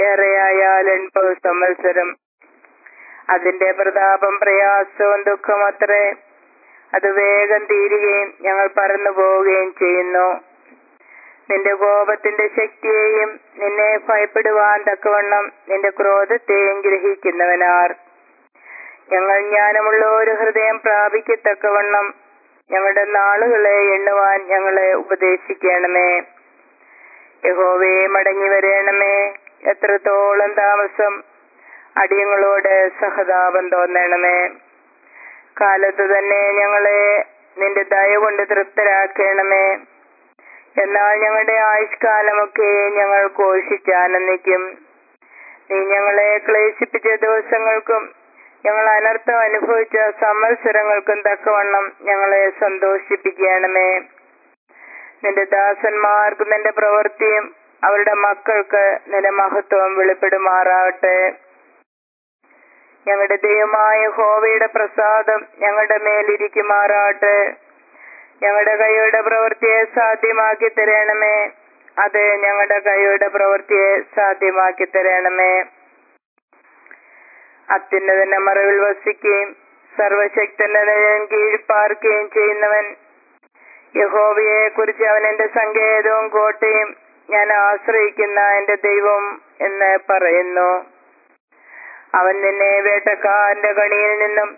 ഏറെയായാൽ എൺപത് സംവത്സരം അതിന്റെ പ്രതാപം പ്രയാസവും ദുഃഖമത്രേ അത് വേഗം തീരുകയും ഞങ്ങൾ പറന്നു പോവുകയും ചെയ്യുന്നു നിന്റെ കോപത്തിന്റെ ശക്തിയെയും നിന്നെ ഭയപ്പെടുവാൻ തക്കവണ്ണം നിന്റെ ക്രോധത്തെയും ഗ്രഹിക്കുന്നവനാർ ഞങ്ങൾ ജ്ഞാനമുള്ള ഒരു ഹൃദയം പ്രാപിക്കത്തക്കവണ്ണം ഞങ്ങളുടെ നാളുകളെ എണ്ണുവാൻ ഞങ്ങളെ ഉപദേശിക്കണമേ യഹോവേ മടങ്ങി വരേണമേ എത്രത്തോളം താമസം അടിയങ്ങളോട് സഹതാപം തോന്നണമേ കാലത്ത് തന്നെ ഞങ്ങളെ നിന്റെ ദയ കൊണ്ട് തൃപ്തരാക്കണമേ എന്നാൽ ഞങ്ങളുടെ ആയുഷ്കാലമൊക്കെ ഞങ്ങൾ ഘോഷിച്ചാനന്ദിക്കും നീ ഞങ്ങളെ ക്ലേശിപ്പിച്ച ദിവസങ്ങൾക്കും ഞങ്ങൾ അനർത്ഥം അനുഭവിച്ച സംവത്സരങ്ങൾക്കും തക്കവണ്ണം ഞങ്ങളെ സന്തോഷിപ്പിക്കണമേ നിന്റെ ദാസന്മാർക്ക് നിന്റെ പ്രവൃത്തിയും അവരുടെ മക്കൾക്ക് നിന്റെ മഹത്വം വെളിപ്പെടുമാറാകട്ടെ ഞങ്ങളുടെ ദൈവമായ ഹോവയുടെ പ്രസാദം ഞങ്ങളുടെ മേലിരിക്കുമാറാകട്ടെ ഞങ്ങളുടെ കൈയുടെ പ്രവൃത്തിയെ സാധ്യമാക്കി തരണമേ അത് ഞങ്ങളുടെ കൈയുടെ പ്രവൃത്തിയെ സാധ്യമാക്കി തരണമേ അത്യുന്നതന്റെ മറവിൽ വസിക്കുകയും സർവശക്തന്റെ നിഴലിൻ കീഴിൽ പാർക്കുകയും ചെയ്യുന്നവൻ യഹോവയെ കുറിച്ച് അവൻ എന്റെ സങ്കേതവും കോട്ടയും ഞാൻ ആശ്രയിക്കുന്ന എന്റെ ദൈവം എന്ന് പറയുന്നു അവൻ നിന്നെ വേട്ടക്കാരന്റെ കണിയിൽ നിന്നും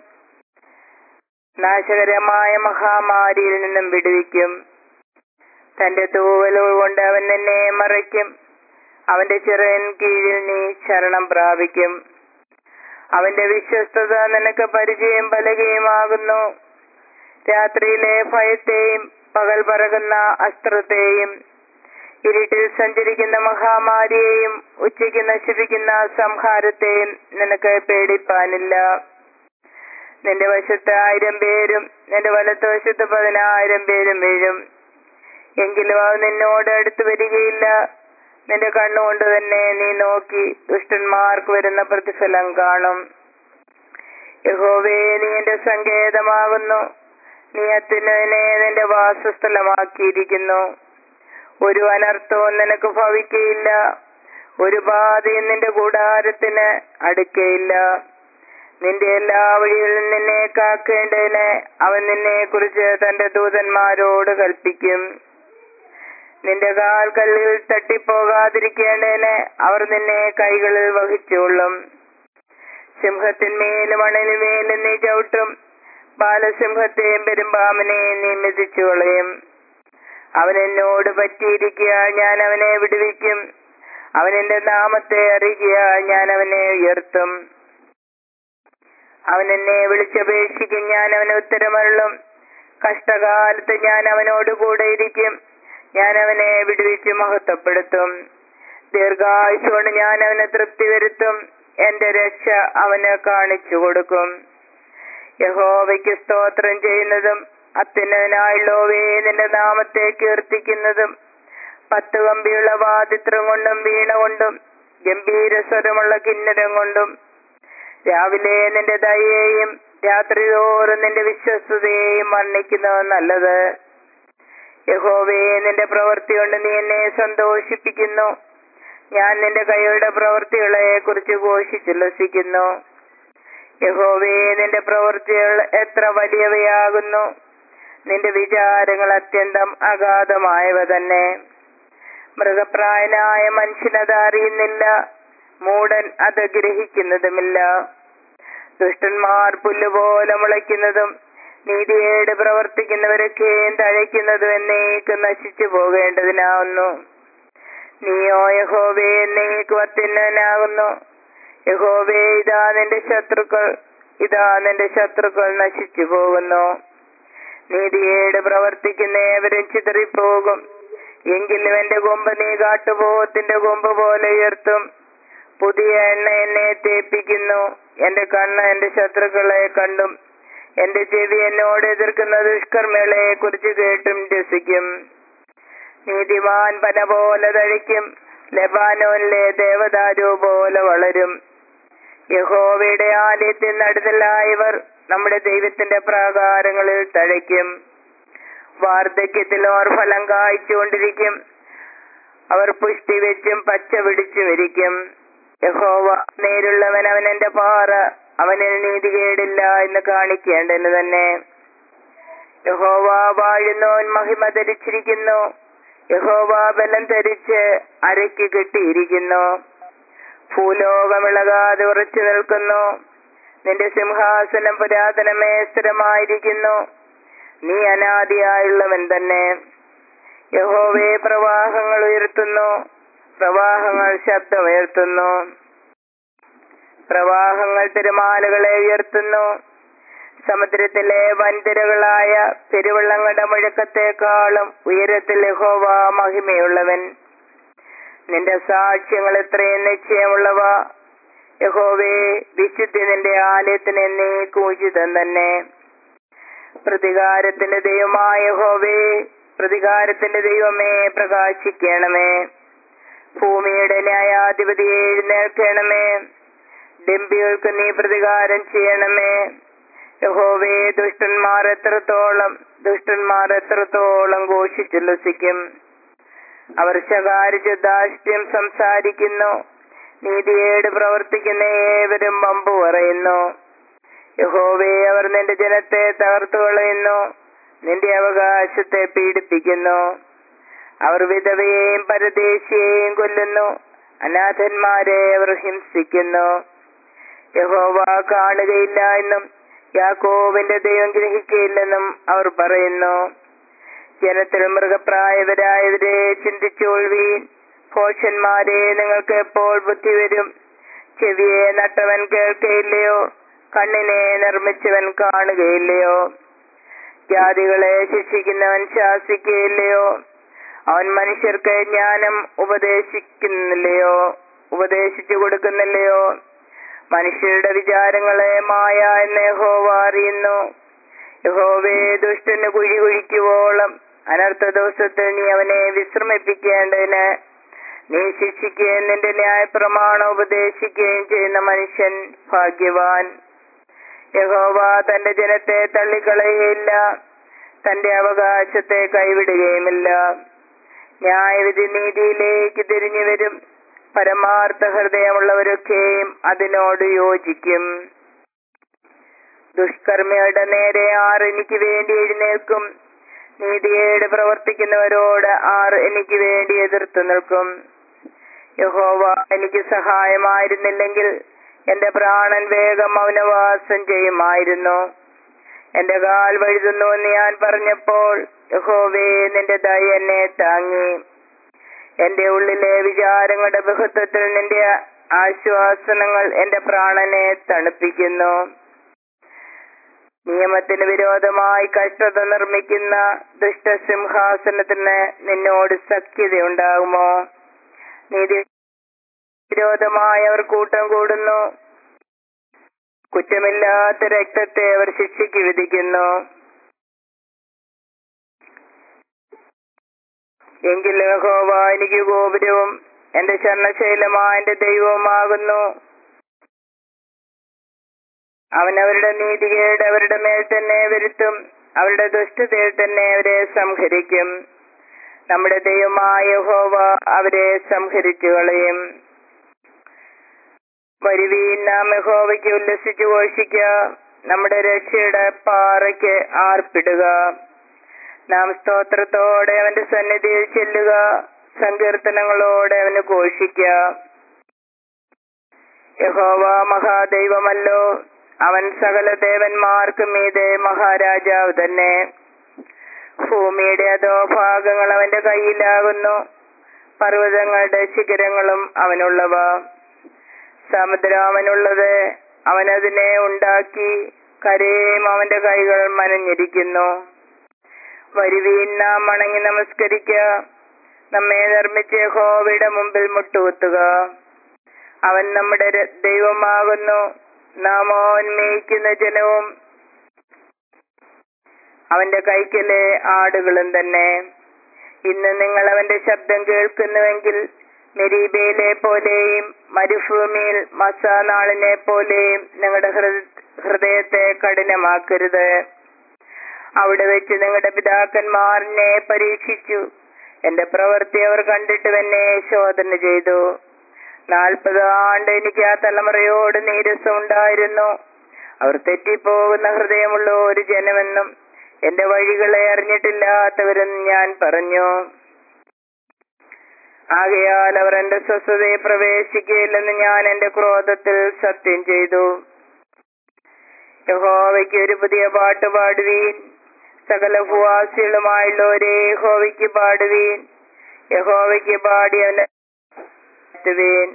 നാശകരമായ മഹാമാരിയിൽ നിന്നും വിടുവിക്കും തന്റെ തൂവലുകൾ കൊണ്ട് അവൻ നിന്നെ മറയ്ക്കും അവന്റെ ചിറയൻ കീഴിൽ നീ ശരണം പ്രാപിക്കും അവന്റെ വിശ്വസ്തത നിനക്ക് പരിചയം പലകയുമാകുന്നു രാത്രിയിലെ ഭയത്തെയും പകൽ പറകുന്ന അസ്ത്രത്തെയും ഇരുട്ടിൽ സഞ്ചരിക്കുന്ന മഹാമാരിയെയും ഉച്ചയ്ക്ക് നശിപ്പിക്കുന്ന സംഹാരത്തെയും നിനക്ക് പേടിപ്പാനില്ല നിന്റെ വശത്ത് ആയിരം പേരും നിന്റെ വലത്ത് വശത്ത് പതിനായിരം പേരും വീഴും എങ്കിലും അവ നിന്നോട് അടുത്ത് വരികയില്ല നിന്റെ കണ്ണുകൊണ്ട് തന്നെ നീ നോക്കി ദുഷ്ടന്മാർക്ക് വരുന്ന പ്രതിഫലം കാണും യഹോവേ നീ എന്റെ സങ്കേതമാകുന്നു നീ അത്യുന്നതിനെ നിന്റെ വാസസ്ഥലമാക്കിയിരിക്കുന്നു ഒരു അനർത്ഥവും നിനക്ക് ഭവിക്കയില്ല ഒരു ബാധയും നിന്റെ കൂടാരത്തിന് അടുക്കയില്ല നിന്റെ എല്ലാ വഴികളിലും നിന്നെ കാക്കേണ്ടതിന് അവൻ നിന്നെ കുറിച്ച് തന്റെ ദൂതന്മാരോട് കൽപ്പിക്കും നിന്റെ കാൽ കല്ലിൽ തട്ടിപ്പോകാതിരിക്കേണ്ടതിന് അവർ നിന്നെ കൈകളിൽ വഹിച്ചുകൊള്ളും സിംഹത്തിന്മേലും മണലിന്മേലും നീ ചവിട്ടും ബാലസിംഹത്തെയും പെരുമ്പാമനെയും നീ മെതിച്ചു കളയും അവൻ എന്നോട് പറ്റിയിരിക്കുക ഞാൻ അവനെ വിടുവിക്കും അവൻ എന്റെ നാമത്തെ അറിയിക്കുക ഞാൻ അവനെ ഉയർത്തും അവൻ എന്നെ വിളിച്ചപേക്ഷിക്കും ഞാൻ അവന് ഉത്തരമരുളും കഷ്ടകാലത്ത് ഞാൻ അവനോട് കൂടെ ഇരിക്കും ഞാൻ അവനെ വിടുവിച്ച് മഹത്വപ്പെടുത്തും ദീർഘായുസോട് ഞാൻ അവനെ തൃപ്തി വരുത്തും എന്റെ രക്ഷ അവന് കാണിച്ചു കൊടുക്കും യഹോവയ്ക്ക് സ്തോത്രം ചെയ്യുന്നതും അത്യുന്നതനായുള്ളോവേ നിന്റെ നാമത്തെ കീർത്തിക്കുന്നതും പത്ത് കമ്പിയുള്ള വാദിത്രം കൊണ്ടും വീണ കൊണ്ടും ഗംഭീര സ്വരമുള്ള കിന്നരം കൊണ്ടും രാവിലെ നിന്റെ ദയയെയും രാത്രി തോറും നിന്റെ വിശ്വസ്തതയെയും വർണ്ണിക്കുന്നത് നല്ലത് യഹോവേ നിന്റെ പ്രവൃത്തി കൊണ്ട് നീ എന്നെ സന്തോഷിപ്പിക്കുന്നു ഞാൻ നിന്റെ കൈയുടെ പ്രവൃത്തികളെ കുറിച്ച് ഘോഷിച്ചുല്ലസിക്കുന്നു യഹോവേ നിന്റെ പ്രവൃത്തികൾ എത്ര വലിയവയാകുന്നു നിന്റെ വിചാരങ്ങൾ അത്യന്തം അഗാധമായവ തന്നെ മൃഗപ്രായനായ മനുഷ്യനത് അറിയുന്നില്ല മൂടൻ അത് ഗ്രഹിക്കുന്നതുമില്ല ദുഷ്ടന്മാർ പുല്ലുപോലെ മുളയ്ക്കുന്നതും നീതിയേട് പ്രവർത്തിക്കുന്നവരൊക്കെയും തഴയ്ക്കുന്നതും എന്നേക്ക് നശിച്ചു പോകേണ്ടതിനാവുന്നു നീയോ യഹോവേ എന്നേക്ക് അത്യുന്നതനാകുന്നു യഹോവേ ഇതാ നിന്റെ ശത്രുക്കൾ ഇതാ നിന്റെ ശത്രുക്കൾ നശിച്ചു പോകുന്നു നീതിയേട് പ്രവർത്തിക്കുന്ന ഏവരും ചിതറിപ്പോകും എങ്കിലും എന്റെ കൊമ്പ് നീ കാട്ടുപോകത്തിന്റെ കൊമ്പ് പോലെ ഉയർത്തും പുതിയ എണ്ണ എന്നെ തേപ്പിക്കുന്നു എന്റെ കണ്ണ് എന്റെ ശത്രുക്കളെ കണ്ടും എന്റെ ചെവി എന്നോട് എതിർക്കുന്ന ദുഷ്കർമ്മകളെ കുറിച്ച് കേട്ടും രസിക്കും നീതിമാൻ പന പോലെ തഴിക്കും ലബാനോനിലെ ദേവദാരു പോലെ വളരും യഹോവയുടെ ആലയത്തിൽ നടുതലായവർ നമ്മുടെ ദൈവത്തിന്റെ പ്രാകാരങ്ങളിൽ തഴയ്ക്കും വാർദ്ധക്യത്തിൽ അവർ ഫലം കായ്ച്ചുകൊണ്ടിരിക്കും അവർ പുഷ്ടി വെച്ചും പച്ച പിടിച്ചും ഇരിക്കും യഹോവ നേരുള്ളവൻ അവൻ എന്റെ പാറ അവനിൽ നീതികേടില്ല എന്ന് കാണിക്കേണ്ടത് തന്നെ യഹോവ വാഴുന്നവൻ മഹിമ ധരിച്ചിരിക്കുന്നു യഹോവ ബലം ധരിച്ച് അരയ്ക്ക് കെട്ടിയിരിക്കുന്നു ഭൂലോകമിളകാതെ ഉറച്ചു നിൽക്കുന്നു നിന്റെ സിംഹാസനം പുരാതനമേ സ്ഥിരമായിരിക്കുന്നു നീ അനാദിയായുള്ളവൻ തന്നെ യഹോവേ പ്രവാഹങ്ങൾ ഉയർത്തുന്നു പ്രവാഹങ്ങൾ ശബ്ദമുയർത്തുന്നു പ്രവാഹങ്ങൾ തിരമാലകളെ ഉയർത്തുന്നു സമുദ്രത്തിലെ വൻതിരകളായ പെരുവള്ളങ്ങളുടെ മുഴക്കത്തെക്കാളും ഉയരത്തിൽ യഹോവ മഹിമയുള്ളവൻ നിന്റെ സാക്ഷ്യങ്ങൾ എത്രയും നിശ്ചയമുള്ളവ യഹോവേ വിശുദ്ധി നിന്റെ ആലയത്തിന് നീ കൂചിതം തന്നെ പ്രതികാരത്തിന്റെ ദൈവമായ യഹോവേ പ്രതികാരത്തിന്റെ ദൈവമേ പ്രകാശിക്കണമേ ഭൂമിയുടെ ന്യായാധിപതിയെ എഴുന്നേൽക്കണമേ ഡംബികൾക്ക് നീ പ്രതികാരം ചെയ്യണമേ യഹോവേ ദുഷ്ടന്മാർ എത്രത്തോളം ദുഷ്ടന്മാർ എത്രത്തോളം ഘോഷിച്ചുല്ലസിക്കും അവർ ശകാരിച്ച് ദാഷ്ട്യം സംസാരിക്കുന്നു നീതിയേട് പ്രവർത്തിക്കുന്ന ഏവരും വമ്പു പറയുന്നു യഹോവേ അവർ നിന്റെ ജനത്തെ തകർത്തു കളയുന്നു നിന്റെ അവകാശത്തെ പീഡിപ്പിക്കുന്നു അവർ വിധവയെയും പരദേശിയെയും കൊല്ലുന്നു അനാഥന്മാരെ അവർ ഹിംസിക്കുന്നു യഹോവ കാണുകയില്ല എന്നും യാക്കോവിന്റെ ദൈവം ഗ്രഹിക്കുകയില്ലെന്നും അവർ പറയുന്നു ജനത്തിൽ മൃഗപ്രായവരായവരെ ചിന്തിച്ചോൾവീൻ ഭോഷന്മാരെ നിങ്ങൾക്ക് എപ്പോൾ ബുദ്ധി വരും ചെവിയെ നട്ടവൻ കേൾക്കയില്ലയോ കണ്ണിനെ നിർമ്മിച്ചവൻ കാണുകയില്ലയോ ജാതികളെ ശിക്ഷിക്കുന്നവൻ ശാസിക്കുകയില്ലയോ അവൻ മനുഷ്യർക്ക് ജ്ഞാനം ഉപദേശിക്കുന്നില്ലയോ ഉപദേശിച്ചു കൊടുക്കുന്നില്ലയോ മനുഷ്യരുടെ വിചാരങ്ങളെ മായ എന്ന് യഹോവ അറിയുന്നു യഹോവേ ദുഷ്ടന് കുഴി കുഴിക്കുവോളം അനർത്ഥ ദിവസത്തിൽ നീ അവനെ വിശ്രമിപ്പിക്കേണ്ടതിന് നീ ശിക്ഷിക്കുകയും നിന്റെ ന്യായപ്രമാണം ഉപദേശിക്കുകയും ചെയ്യുന്ന മനുഷ്യൻ ഭാഗ്യവാൻ യഹോവ തന്റെ ജനത്തെ തള്ളിക്കളയുകയില്ല തന്റെ അവകാശത്തെ കൈവിടുകയുമില്ല ന്യായവിധി നീതിയിലേക്ക് തിരിഞ്ഞു വരും പരമാർത്ഥ ഹൃദയമുള്ളവരൊക്കെയും അതിനോട് യോജിക്കും ദുഷ്കർമ്മിയുടെ നേരെ ആർ എനിക്ക് വേണ്ടി എഴുന്നേൽക്കും നീതിയേട് പ്രവർത്തിക്കുന്നവരോട് ആർ എനിക്ക് വേണ്ടി എതിർത്തു നിൽക്കും യഹോവ എനിക്ക് സഹായമായിരുന്നില്ലെങ്കിൽ എന്റെ പ്രാണൻ വേഗം മൗനവാസം ചെയ്യുമായിരുന്നു എന്റെ കാൽ വഴുതുന്നു എന്ന് ഞാൻ പറഞ്ഞപ്പോൾ യഹോവേ നിന്റെ ദയ എന്നെ താങ്ങി എന്റെ ഉള്ളിലെ വിചാരങ്ങളുടെ ബഹുത്വത്തിൽ നിന്റെ ആശ്വാസനങ്ങൾ എന്റെ പ്രാണനെ തണുപ്പിക്കുന്നു നിയമത്തിന് വിരോധമായി കഷ്ടത നിർമ്മിക്കുന്ന ദുഷ്ടസിംഹാസനത്തിന് നിന്നോട് സഖ്യതയുണ്ടാകുമോ നീതി വിരോധമായി അവർ കൂട്ടം കൂടുന്നു കുറ്റമില്ലാത്ത രക്തത്തെ അവർ ശിക്ഷയ്ക്ക് വിധിക്കുന്നു എങ്കിൽ യഹോവ എനിക്ക് ഗോപുരവും എന്റെ ശരണശൈലമായ എന്റെ ദൈവവുമാകുന്നു അവൻ അവരുടെ നീതികേട് അവരുടെ മേൽ തന്നെ വരുത്തും അവരുടെ ദുഷ്ടതയിൽ തന്നെ അവരെ സംഹരിക്കും നമ്മുടെ ദൈവമായ യഹോവ അവരെ സംഹരിച്ചു കളയും വരുവീൻ നാം യഹോവയ്ക്ക് ഉല്ലസിച്ചു ഘോഷിക്കുക നമ്മുടെ രക്ഷയുടെ പാറയ്ക്ക് ആർപ്പിടുക നാം സ്തോത്രത്തോടെ അവന്റെ സന്നിധിയിൽ ചെല്ലുക സങ്കീർത്തനങ്ങളോടെ അവന് ഘോഷിക്കുക യഹോവ മഹാദൈവമല്ലോ അവൻ സകല ദേവന്മാർക്കും മീതെ മഹാരാജാവ് തന്നെ ഭൂമിയുടെ അതോ ഭാഗങ്ങൾ അവന്റെ കയ്യിലാകുന്നു പർവ്വതങ്ങളുടെ ശിഖരങ്ങളും അവനുള്ളവ സമുദ്രം അവനുള്ളത് അവനതിനെ ഉണ്ടാക്കി കരയും അവന്റെ കൈകൾ മനഞ്ഞിരിക്കുന്നു വരുവീൻ നാം മണങ്ങി നമസ്കരിക്കുക നമ്മെ നിർമ്മിച്ച യഹോവയുടെ മുമ്പിൽ മുട്ടുകുത്തുക അവൻ നമ്മുടെ ര- ദൈവമാകുന്നു നാമോ ഉന്മയിക്കുന്ന ജനവും അവന്റെ കൈക്കലെ ആടുകളും തന്നെ ഇന്ന് നിങ്ങൾ അവന്റെ ശബ്ദം കേൾക്കുന്നുവെങ്കിൽ മെരീബയിലെ പോലെയും മരുഭൂമിയിൽ മസാനാളിനെ പോലെയും നിങ്ങളുടെ ഹൃദ- ഹൃദയത്തെ കഠിനമാക്കരുത് അവിടെ വെച്ച് നിങ്ങളുടെ പിതാക്കന്മാരനെ പരീക്ഷിച്ചു എന്റെ പ്രവൃത്തി അവർ കണ്ടിട്ട് എന്നെ ശോധന ചെയ്തു നാൽപ്പത് ആണ്ട് എനിക്ക് ആ തലമുറയോട് നീരസം ഉണ്ടായിരുന്നു അവർ തെറ്റിപ്പോകുന്ന ഹൃദയമുള്ള ഒരു ജനമെന്നും എന്റെ വഴികളെ അറിഞ്ഞിട്ടില്ലാത്തവരെന്ന് ഞാൻ പറഞ്ഞു ആകയാൽ അവർ എന്റെ സ്വസ്ഥതയെ പ്രവേശിക്കുകയില്ലെന്ന് ഞാൻ എന്റെ ക്രോധത്തിൽ സത്യം ചെയ്തു യഹോവയ്ക്ക് ഒരു പുതിയ പാട്ട് പാടുവീൻ സകല ഭൂവാസികളുമായുള്ളവരെ യഹോവയ്ക്ക് പാടുവീൻ യഹോവയ്ക്ക് പാടി അവനെ വാഴ്ത്തുവീൻ.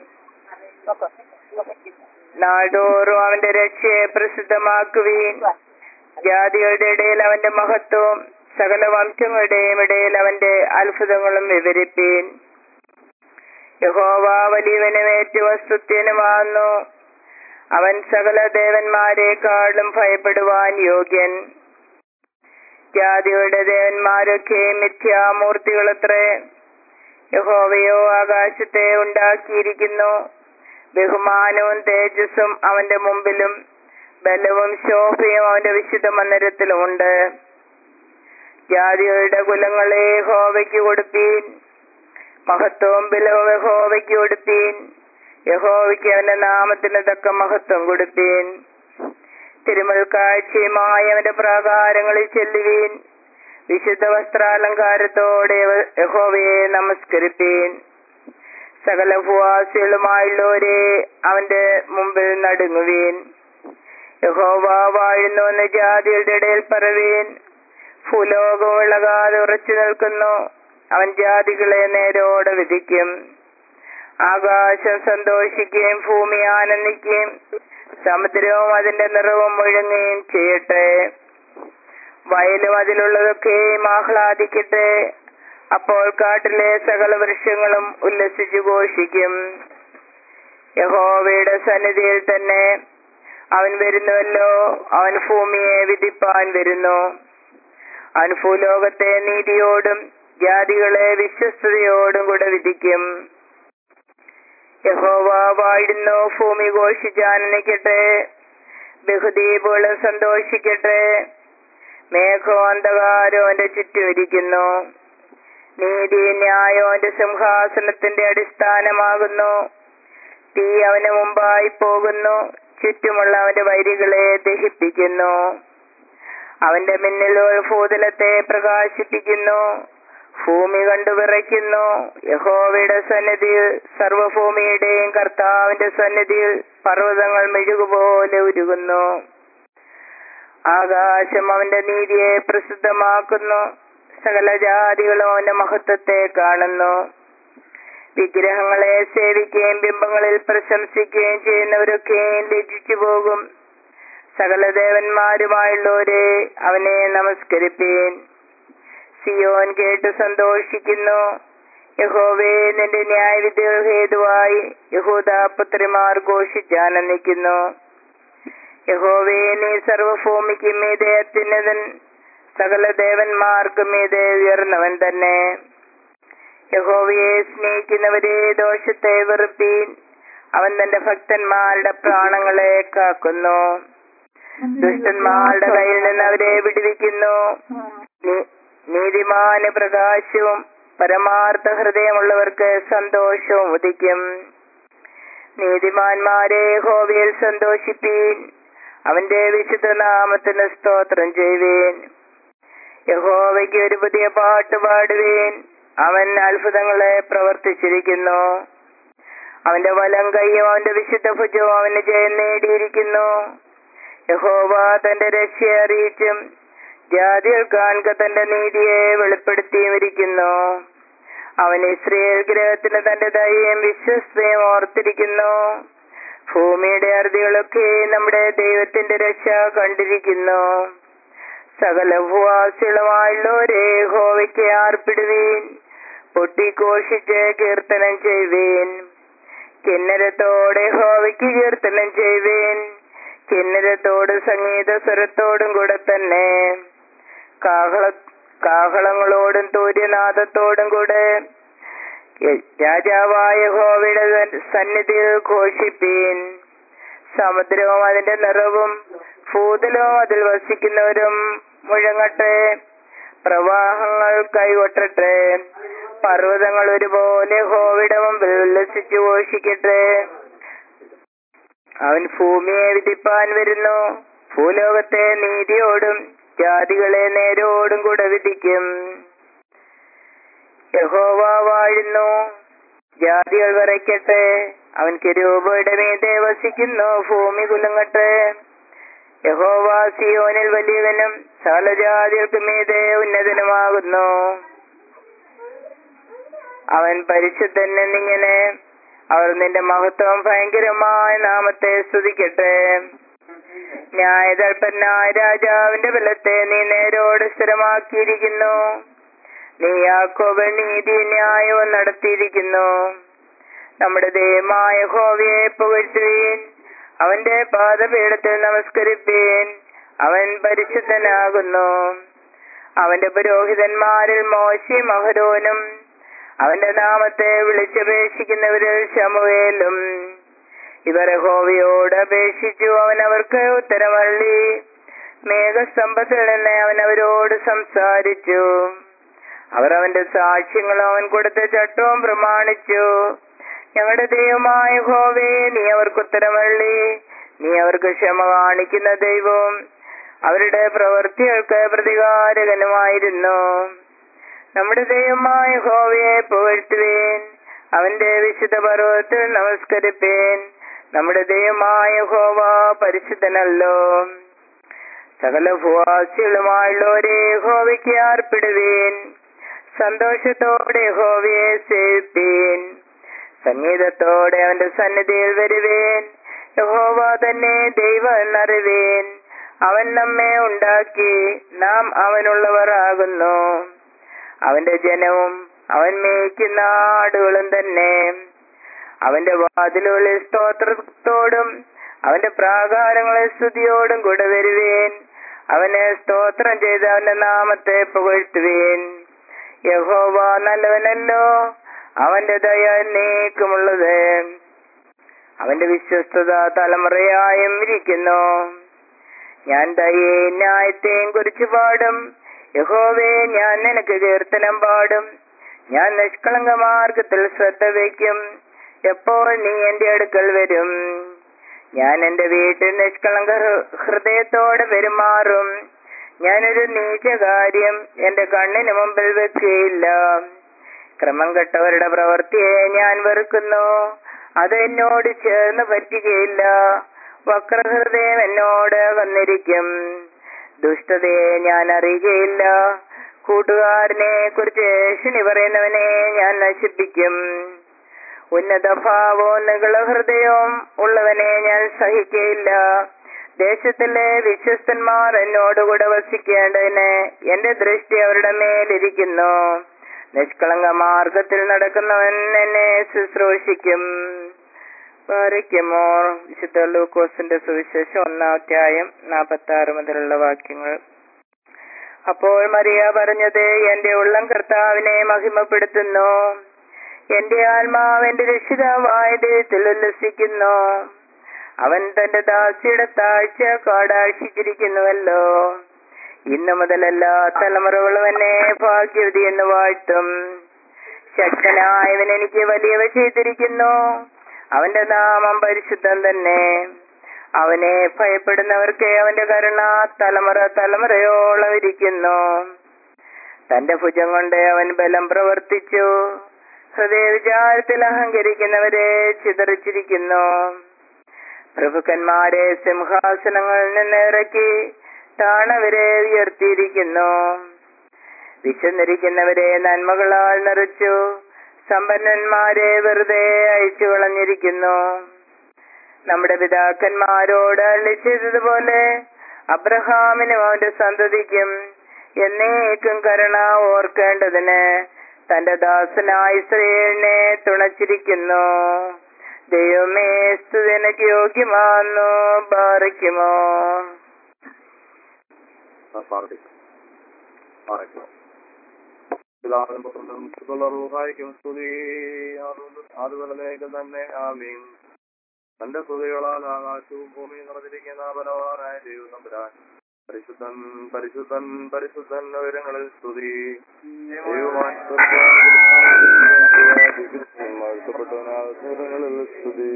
നാൾതോറും അവന്റെ രക്ഷയെ പ്രസിദ്ധമാക്കുവീൻ ജാതികളുടെ ഇടയിൽ അവന്റെ മഹത്വവും സകല വംശങ്ങളുടെയും ഇടയിൽ അവന്റെ അത്ഭുതങ്ങളും വിവരിപ്പീൻ യഹോവ വലിയവനും ഏറ്റവും വസ്തുത്യനുമാകുന്നു അവൻ സകല ദേവന്മാരെക്കാളും ഭയപ്പെടുവാൻ യോഗ്യൻ ജാതികളുടെ ദേവന്മാരൊക്കെ മിഥ്യാമൂർത്തികളത്രേ യഹോവയോ ആകാശത്തെ ഉണ്ടാക്കിയിരിക്കുന്നു ബഹുമാനവും തേജസ്സും അവന്റെ മുമ്പിലും ബലവും ശോഭയും അവന്റെ വിശുദ്ധ മന്ദിരത്തിലുമുണ്ട് ജാതികളുടെ കുലങ്ങളെ യഹോവയ്ക്ക് കൊടുപ്പീൻ മഹത്വവും ബലവും യഹോവയ്ക്ക് കൊടുപ്പീൻ യഹോവയ്ക്ക് അവന്റെ നാമത്തിന് തക്ക മഹത്വം കൊടുപ്പീൻ തിരുമൽ കാഴ്ചയുമായി അവന്റെ പ്രാകാരങ്ങളിൽ ചെല്ലുവീൻ വിശുദ്ധ വസ്ത്രാലങ്കാരത്തോടെ യഹോവയെ നമസ്കരിപ്പീൻ സകല ഭൂവാസികളുമായുള്ളവരെ അവന്റെ മുമ്പിൽ നടുങ്ങുവീൻ യഹോവ വാഴുന്നു എന്ന് ജാതിയുടെ ഇടയിൽ പറവീൻ ഭൂലോകം ഇളകാതെ ഉറച്ചു നിൽക്കുന്നു അവൻ ജാതികളെ നേരോടെ വിധിക്കും ആകാശം സന്തോഷിക്കുകയും ഭൂമി ആനന്ദിക്കുകയും സമുദ്രവും അതിന്റെ നിറവും മുഴങ്ങുകയും ചെയ്യട്ടെ വയലും അതിലുള്ളതൊക്കെയും ആഹ്ലാദിക്കട്ടെ അപ്പോൾ കാട്ടിലെ സകല വൃക്ഷങ്ങളും ഉല്ലസിച്ചു ഘോഷിക്കും യഹോവയുടെ സന്നിധിയിൽ തന്നെ അവൻ വരുന്നുവല്ലോ അവൻ ഭൂമിയെ വിധിപ്പാൻ വരുന്നു അവൻ ഭൂലോകത്തെ നീതിയോടും ജാതികളെ വിശ്വസ്തയോടും കൂടെ വിധിക്കും യഹോവ വാഴുന്നു ഭൂമി ഘോഷിച്ചാനന്ദിക്കട്ടെ ബഹുദീപുകൾ സന്തോഷിക്കട്ടെ മേഘോ അന്ധകാരോ അവന്റെ ചുറ്റും ഇരിക്കുന്നു നീതി ന്യായോ അവന്റെ സിംഹാസനത്തിന്റെ അടിസ്ഥാനമാകുന്നു തീ അവന് മുമ്പായി പോകുന്നു ചുറ്റുമുള്ള അവന്റെ വൈരികളെ ദഹിപ്പിക്കുന്നു അവന്റെ മിന്നൽ ഭൂതലത്തെ പ്രകാശിപ്പിക്കുന്നു ഭൂമി കണ്ടു വിറയ്ക്കുന്നു യഹോവയുടെ സന്നിധിയിൽ സർവഭൂമിയുടെയും കർത്താവിന്റെ സന്നിധിയിൽ പർവ്വതങ്ങൾ മെഴുകുപോലെ ഉരുകുന്നു ആകാശം അവന്റെ നീതിയെ പ്രസിദ്ധമാക്കുന്നു സകല ജാതികളും അവന്റെ മഹത്വത്തെ കാണുന്നു വിഗ്രഹങ്ങളെ സേവിക്കുകയും ബിംബങ്ങളിൽ പ്രശംസിക്കുകയും ചെയ്യുന്നവരൊക്കെയും ലജ്ജിച്ചു പോകും സകല ദേവന്മാരുമായുള്ളവരെ അവനെ നമസ്കരിപ്പീൻ സിയോൻ കേട്ട് സന്തോഷിക്കുന്നു യഹോവേ നിന്റെ ന്യായവിധികൾ ഹേതുവായി യഹൂദ പുത്രിമാർ ഘോഷിച്ചാനന്ദിക്കുന്നു യഹോവേ നീ സർവഭൂമിക്ക് മീതെ അത്യുന്നതൻ സകല ദേവന്മാർക്ക് മീതെ ഉയർന്നവൻ തന്നെ യഹോവയെ സ്നേഹിക്കുന്നവരെ ദോഷത്തെ വെറുപ്പീൻ അവൻ തന്റെ ഭക്തന്മാരുടെ പ്രാണങ്ങളെ കാക്കുന്നു ദുഷ്ടന്മാരുടെ കയ്യിൽ നിന്ന് അവരെ വിടുവിക്കുന്നു നീ- നീതിമാന് പ്രകാശവും പരമാർത്ഥ ഹൃദയമുള്ളവർക്ക് സന്തോഷവും ഉദിക്കും നീതിമാന്മാരെ ഹോവിയിൽ സന്തോഷിപ്പീൻ അവന്റെ വിശുദ്ധ നാമത്തിന് സ്തോത്രം ചെയ്യുവീൻ യഹോവയ്ക്ക് ഒരു പുതിയ പാട്ട് പാടുവീൻ അവൻ അത്ഭുതങ്ങളെ പ്രവർത്തിച്ചിരിക്കുന്നു അവന്റെ വലം കൈയും അവന്റെ വിശുദ്ധ ഭുജവും അവന് ജയം നേടിയിരിക്കുന്നു യഹോവ തന്റെ രക്ഷയെ അറിയിച്ചും ജാതികൾ കാണുക തന്റെ നീതിയെ വെളിപ്പെടുത്തിയുമിരിക്കുന്നു അവൻ ഇസ്രയേൽ ഗ്രഹത്തിന് തന്റെ ദയയും വിശ്വസ്തയും ഓർത്തിരിക്കുന്നു ഭൂമിയുടെ അറുതികളൊക്കെ നമ്മുടെ ദൈവത്തിന്റെ രക്ഷ കണ്ടിരിക്കുന്നു സകല ഭൂവാസികളുമായുള്ളവരെ ഹോവയ്ക്ക് ആർപ്പിടുവീൻ പൊട്ടിഘോഷിച്ച് കീർത്തനം ചെയ്യുവീൻ കിന്നരത്തോടെ ഹോവയ്ക്ക് കീർത്തനം ചെയ്യുവീൻ കിന്നരത്തോട് സംഗീത സ്വരത്തോടും കൂടെ തന്നെ കാഹള കാഹളങ്ങളോടും തൂര്യനാദത്തോടും കൂടെ രാജാവായ ഹോവയുടെ സന്നിധിയിൽ ഘോഷിപ്പീൻ സമുദ്രവും അതിന്റെ നിറവും ഭൂതലവും അതിൽ വസിക്കുന്നവരും മുഴങ്ങട്ടെ പ്രവാഹങ്ങൾ കൈകൊട്ടട്ടെ പർവ്വതങ്ങൾ ഒരുപോലെ ഹോവിടെ മുമ്പിൽ ഉല്ലസിച്ചു ഘോഷിക്കട്ടെ അവൻ ഭൂമിയെ വിധിപ്പാൻ വരുന്നു ഭൂലോകത്തെ നീതിയോടും ജാതികളെ നേരോടും കൂടെ വിധിക്കും യഹോവ വാഴുന്നു ജാതികൾ വിറയ്ക്കട്ടെ അവൻ കിരൂപയുടെ മീതെ വസിക്കുന്നു ഭൂമി കുലുങ്ങട്ടെ യഹോവ സിയോനിൽ വലിയവനും സകല ജാതികൾക്ക് മീതെ ഉന്നതനുമാകുന്നു അവൻ പരിശുദ്ധൻ എന്നിങ്ങനെ അവർ നിന്റെ മഹത്വം ഭയങ്കരമായ നാമത്തെ സ്തുതിക്കട്ടെ ന്യായതൽപ്പനായ രാജാവിന്റെ ബലത്തെ നീ നേരോട് സ്ഥിരമാക്കിയിരിക്കുന്നു നീ യാക്കോബ് നീതി ന്യായവും നടത്തിയിരിക്കുന്നു നമ്മുടെ ദൈവമായ ഹോവയെ പുകഴ്ത്തുവീൻ അവന്റെ പാദപീഠത്തിൽ നമസ്കരിപ്പീൻ അവൻ പരിശുദ്ധനാകുന്നു അവന്റെ പുരോഹിതന്മാരിൽ മോശി മഹരോനും അവന്റെ നാമത്തെ വിളിച്ചപേക്ഷിക്കുന്നവരിൽ ശമുവേലും ഇവർ ഹോവിയോട് അപേക്ഷിച്ചു അവൻ അവർക്ക് ഉത്തരമള്ളി മേഘസ്തംഭത്തിൽ നിന്ന് അവൻ അവരോട് സംസാരിച്ചു അവർ അവന്റെ സാക്ഷ്യങ്ങളും അവൻ കൊടുത്ത ചട്ടവും പ്രമാണിച്ചു ഞങ്ങളുടെ ദൈവമായ ഹോവേ നീ അവർക്ക് ഉത്തരമള്ളി നീ അവർക്ക് ക്ഷമ കാണിക്കുന്ന ദൈവവും അവരുടെ പ്രവൃത്തികൾക്ക് പ്രതികാരകനുമായിരുന്നു നമ്മുടെ ദൈവമായ ഹോവയെ പുകഴ്ത്തുവേൻ അവന്റെ വിശുദ്ധ പർവ്വതത്തിൽ നമസ്കരിപ്പേൻ നമ്മുടെ ദൈവമായ ഹോവ പരിശുദ്ധനല്ലോ സകല ഭൂവാസികളുമായുള്ളവരെ ഹോവയ്ക്ക് അർപ്പിടുവേൻ സന്തോഷത്തോടെ ഹോവയെ സേവിപ്പീൻ സംഗീതത്തോടെ അവന്റെ സന്നിധിയിൽ വരുവേൻ യഹോവ തന്നെ ദൈവം എന്നറിവേൻ അവൻ നമ്മെ ഉണ്ടാക്കി നാം അവനുള്ളവർ ആകുന്നു അവന്റെ ജനവും അവൻ മേയ്ക്കുന്ന ആടുകളും തന്നെ അവന്റെ വാതിലുകളിൽ സ്തോത്രത്തോടും അവന്റെ പ്രാകാരങ്ങളിൽ സ്തുതിയോടും കൂടെ വരുവേൻ അവന് സ്തോത്രം ചെയ്ത് അവന്റെ നാമത്തെ പുകഴ്ത്തുവേൻ യഹോവ നല്ലവനല്ലോ അവന്റെ ദയ നീക്കമുള്ളത് അവന്റെ വിശ്വസ്തത തലമുറയായും ഇരിക്കുന്നു ഞാൻ ദയേ ന്യായത്തെയും കുറിച്ച് പാടും യഹോവേ ഞാൻ നിനക്ക് കീർത്തനം പാടും ഞാൻ നിഷ്കളങ്ക മാർഗത്തിൽ ശ്രദ്ധ വയ്ക്കും എപ്പോൾ നീ എന്റെ അടുക്കൽ വരും ഞാൻ എന്റെ വീട്ടിൽ നിഷ്കളങ്ക ഹൃ- ഹൃദയത്തോടെ പെരുമാറും ഞാനൊരു നീച കാര്യം എന്റെ കണ്ണിന് മുമ്പിൽ വെക്കുകയില്ല ക്രമം കെട്ടവരുടെ പ്രവൃത്തിയെ ഞാൻ വെറുക്കുന്നു അത് എന്നോട് ചേർന്ന് പറ്റുകയില്ല വക്രഹൃദയം എന്നോട് വന്നിരിക്കും ദുഷ്ടതയെ ഞാൻ അറിയുകയില്ല കൂട്ടുകാരനെ കുറിച്ച് ഏഷണി പറയുന്നവനെ ഞാൻ നശിപ്പിക്കും ഉന്നത ഭാവവും നികള ഹൃദയവും ഉള്ളവനെ ഞാൻ സഹിക്കയില്ല ദേശത്തിലെ വിശ്വസ്തന്മാർ എന്നോടുകൂടെ വസിക്കേണ്ടതിന് എന്റെ ദൃഷ്ടി അവരുടെ മേലിരിക്കുന്നു നിഷ്കളങ്ക മാർഗത്തിൽ നടക്കുന്നവൻ എന്നെ ശുശ്രൂഷിക്കും പാരയ്ക്കുമോ വിശുദ്ധ ലൂക്കോസിന്റെ സുവിശേഷം ഒന്നാം അധ്യായം നാൽപ്പത്തി ആറ് മുതലുള്ള വാക്യങ്ങൾ അപ്പോൾ മറിയ പറഞ്ഞത് എന്റെ ഉള്ളം കർത്താവിനെ മഹിമപ്പെടുത്തുന്നു എന്റെ ആത്മാവ് എന്റെ രക്ഷിതാവായ ദൈവത്തിൽ ഉല്ലസിക്കുന്നു അവൻ തന്റെ ദാസിയുടെ താഴ്ച കാടാക്ഷിച്ചിരിക്കുന്നുവല്ലോ ഇന്നു മുതൽ എല്ലാ തലമുറകളും എന്നെ ഭാഗ്യവതി എന്ന് വാഴ്ത്തും ശക്തനായവൻ എനിക്ക് വലിയവ ചെയ്തിരിക്കുന്നു അവന്റെ നാമം പരിശുദ്ധം തന്നെ അവനെ ഭയപ്പെടുന്നവർക്ക് അവന്റെ കരുണ തലമുറ തലമുറയോളം ഇരിക്കുന്നു തന്റെ ഭുജം കൊണ്ട് അവൻ ബലം പ്രവർത്തിച്ചു ഹൃദയ വിചാരത്തിൽ അഹങ്കരിക്കുന്നവരെ ചിതറിച്ചിരിക്കുന്നു പ്രഭുക്കന്മാരെ സിംഹാസനങ്ങളിൽ നിന്ന് ഇറക്കി താണവരെ ഉയർത്തിയിരിക്കുന്നു വിശന്നിരിക്കുന്നവരെ നന്മകളാൽ നിറച്ചു സമ്പന്നന്മാരെ വെറുതെ അയച്ചു കളഞ്ഞിരിക്കുന്നു നമ്മുടെ പിതാക്കന്മാരോട് അള്ളി ചെയ്തതുപോലെ അബ്രഹാമിനും അവന്റെ സന്തതിക്കും എന്നേക്കും കരുണ ഓർക്കേണ്ടതിന് തന്റെ ദാസനായ ഇസ്രയേലിനെ തുണച്ചിരിക്കുന്നു ദൈവമേ സ്തുതിനക്ക് യോഗ്യമാന്നു ബാറിക്കുമോ പ്രാർത്ഥിക്കാം പ്രാർത്ഥിക്കാം പിതാവിനും പുത്രനും വിശുദ്ധ റൂഹായിക്കും സ്തുതി അതുപോലെ തന്നെ ആമീൻ തന്റെ സ്തുതികളാൽ ആകാശവും ഭൂമിയും നിറഞ്ഞിരിക്കുന്ന ബലവാനായ ദൈവം തമ്പുരാൻ പരിശുദ്ധൻ പരിശുദ്ധൻ പരിശുദ്ധൻ ഉയരങ്ങളിൽ സ്തുതി ദൈവമാറ്റപ്പെട്ടവനാകുന്നങ്ങളിൽ സ്തുതി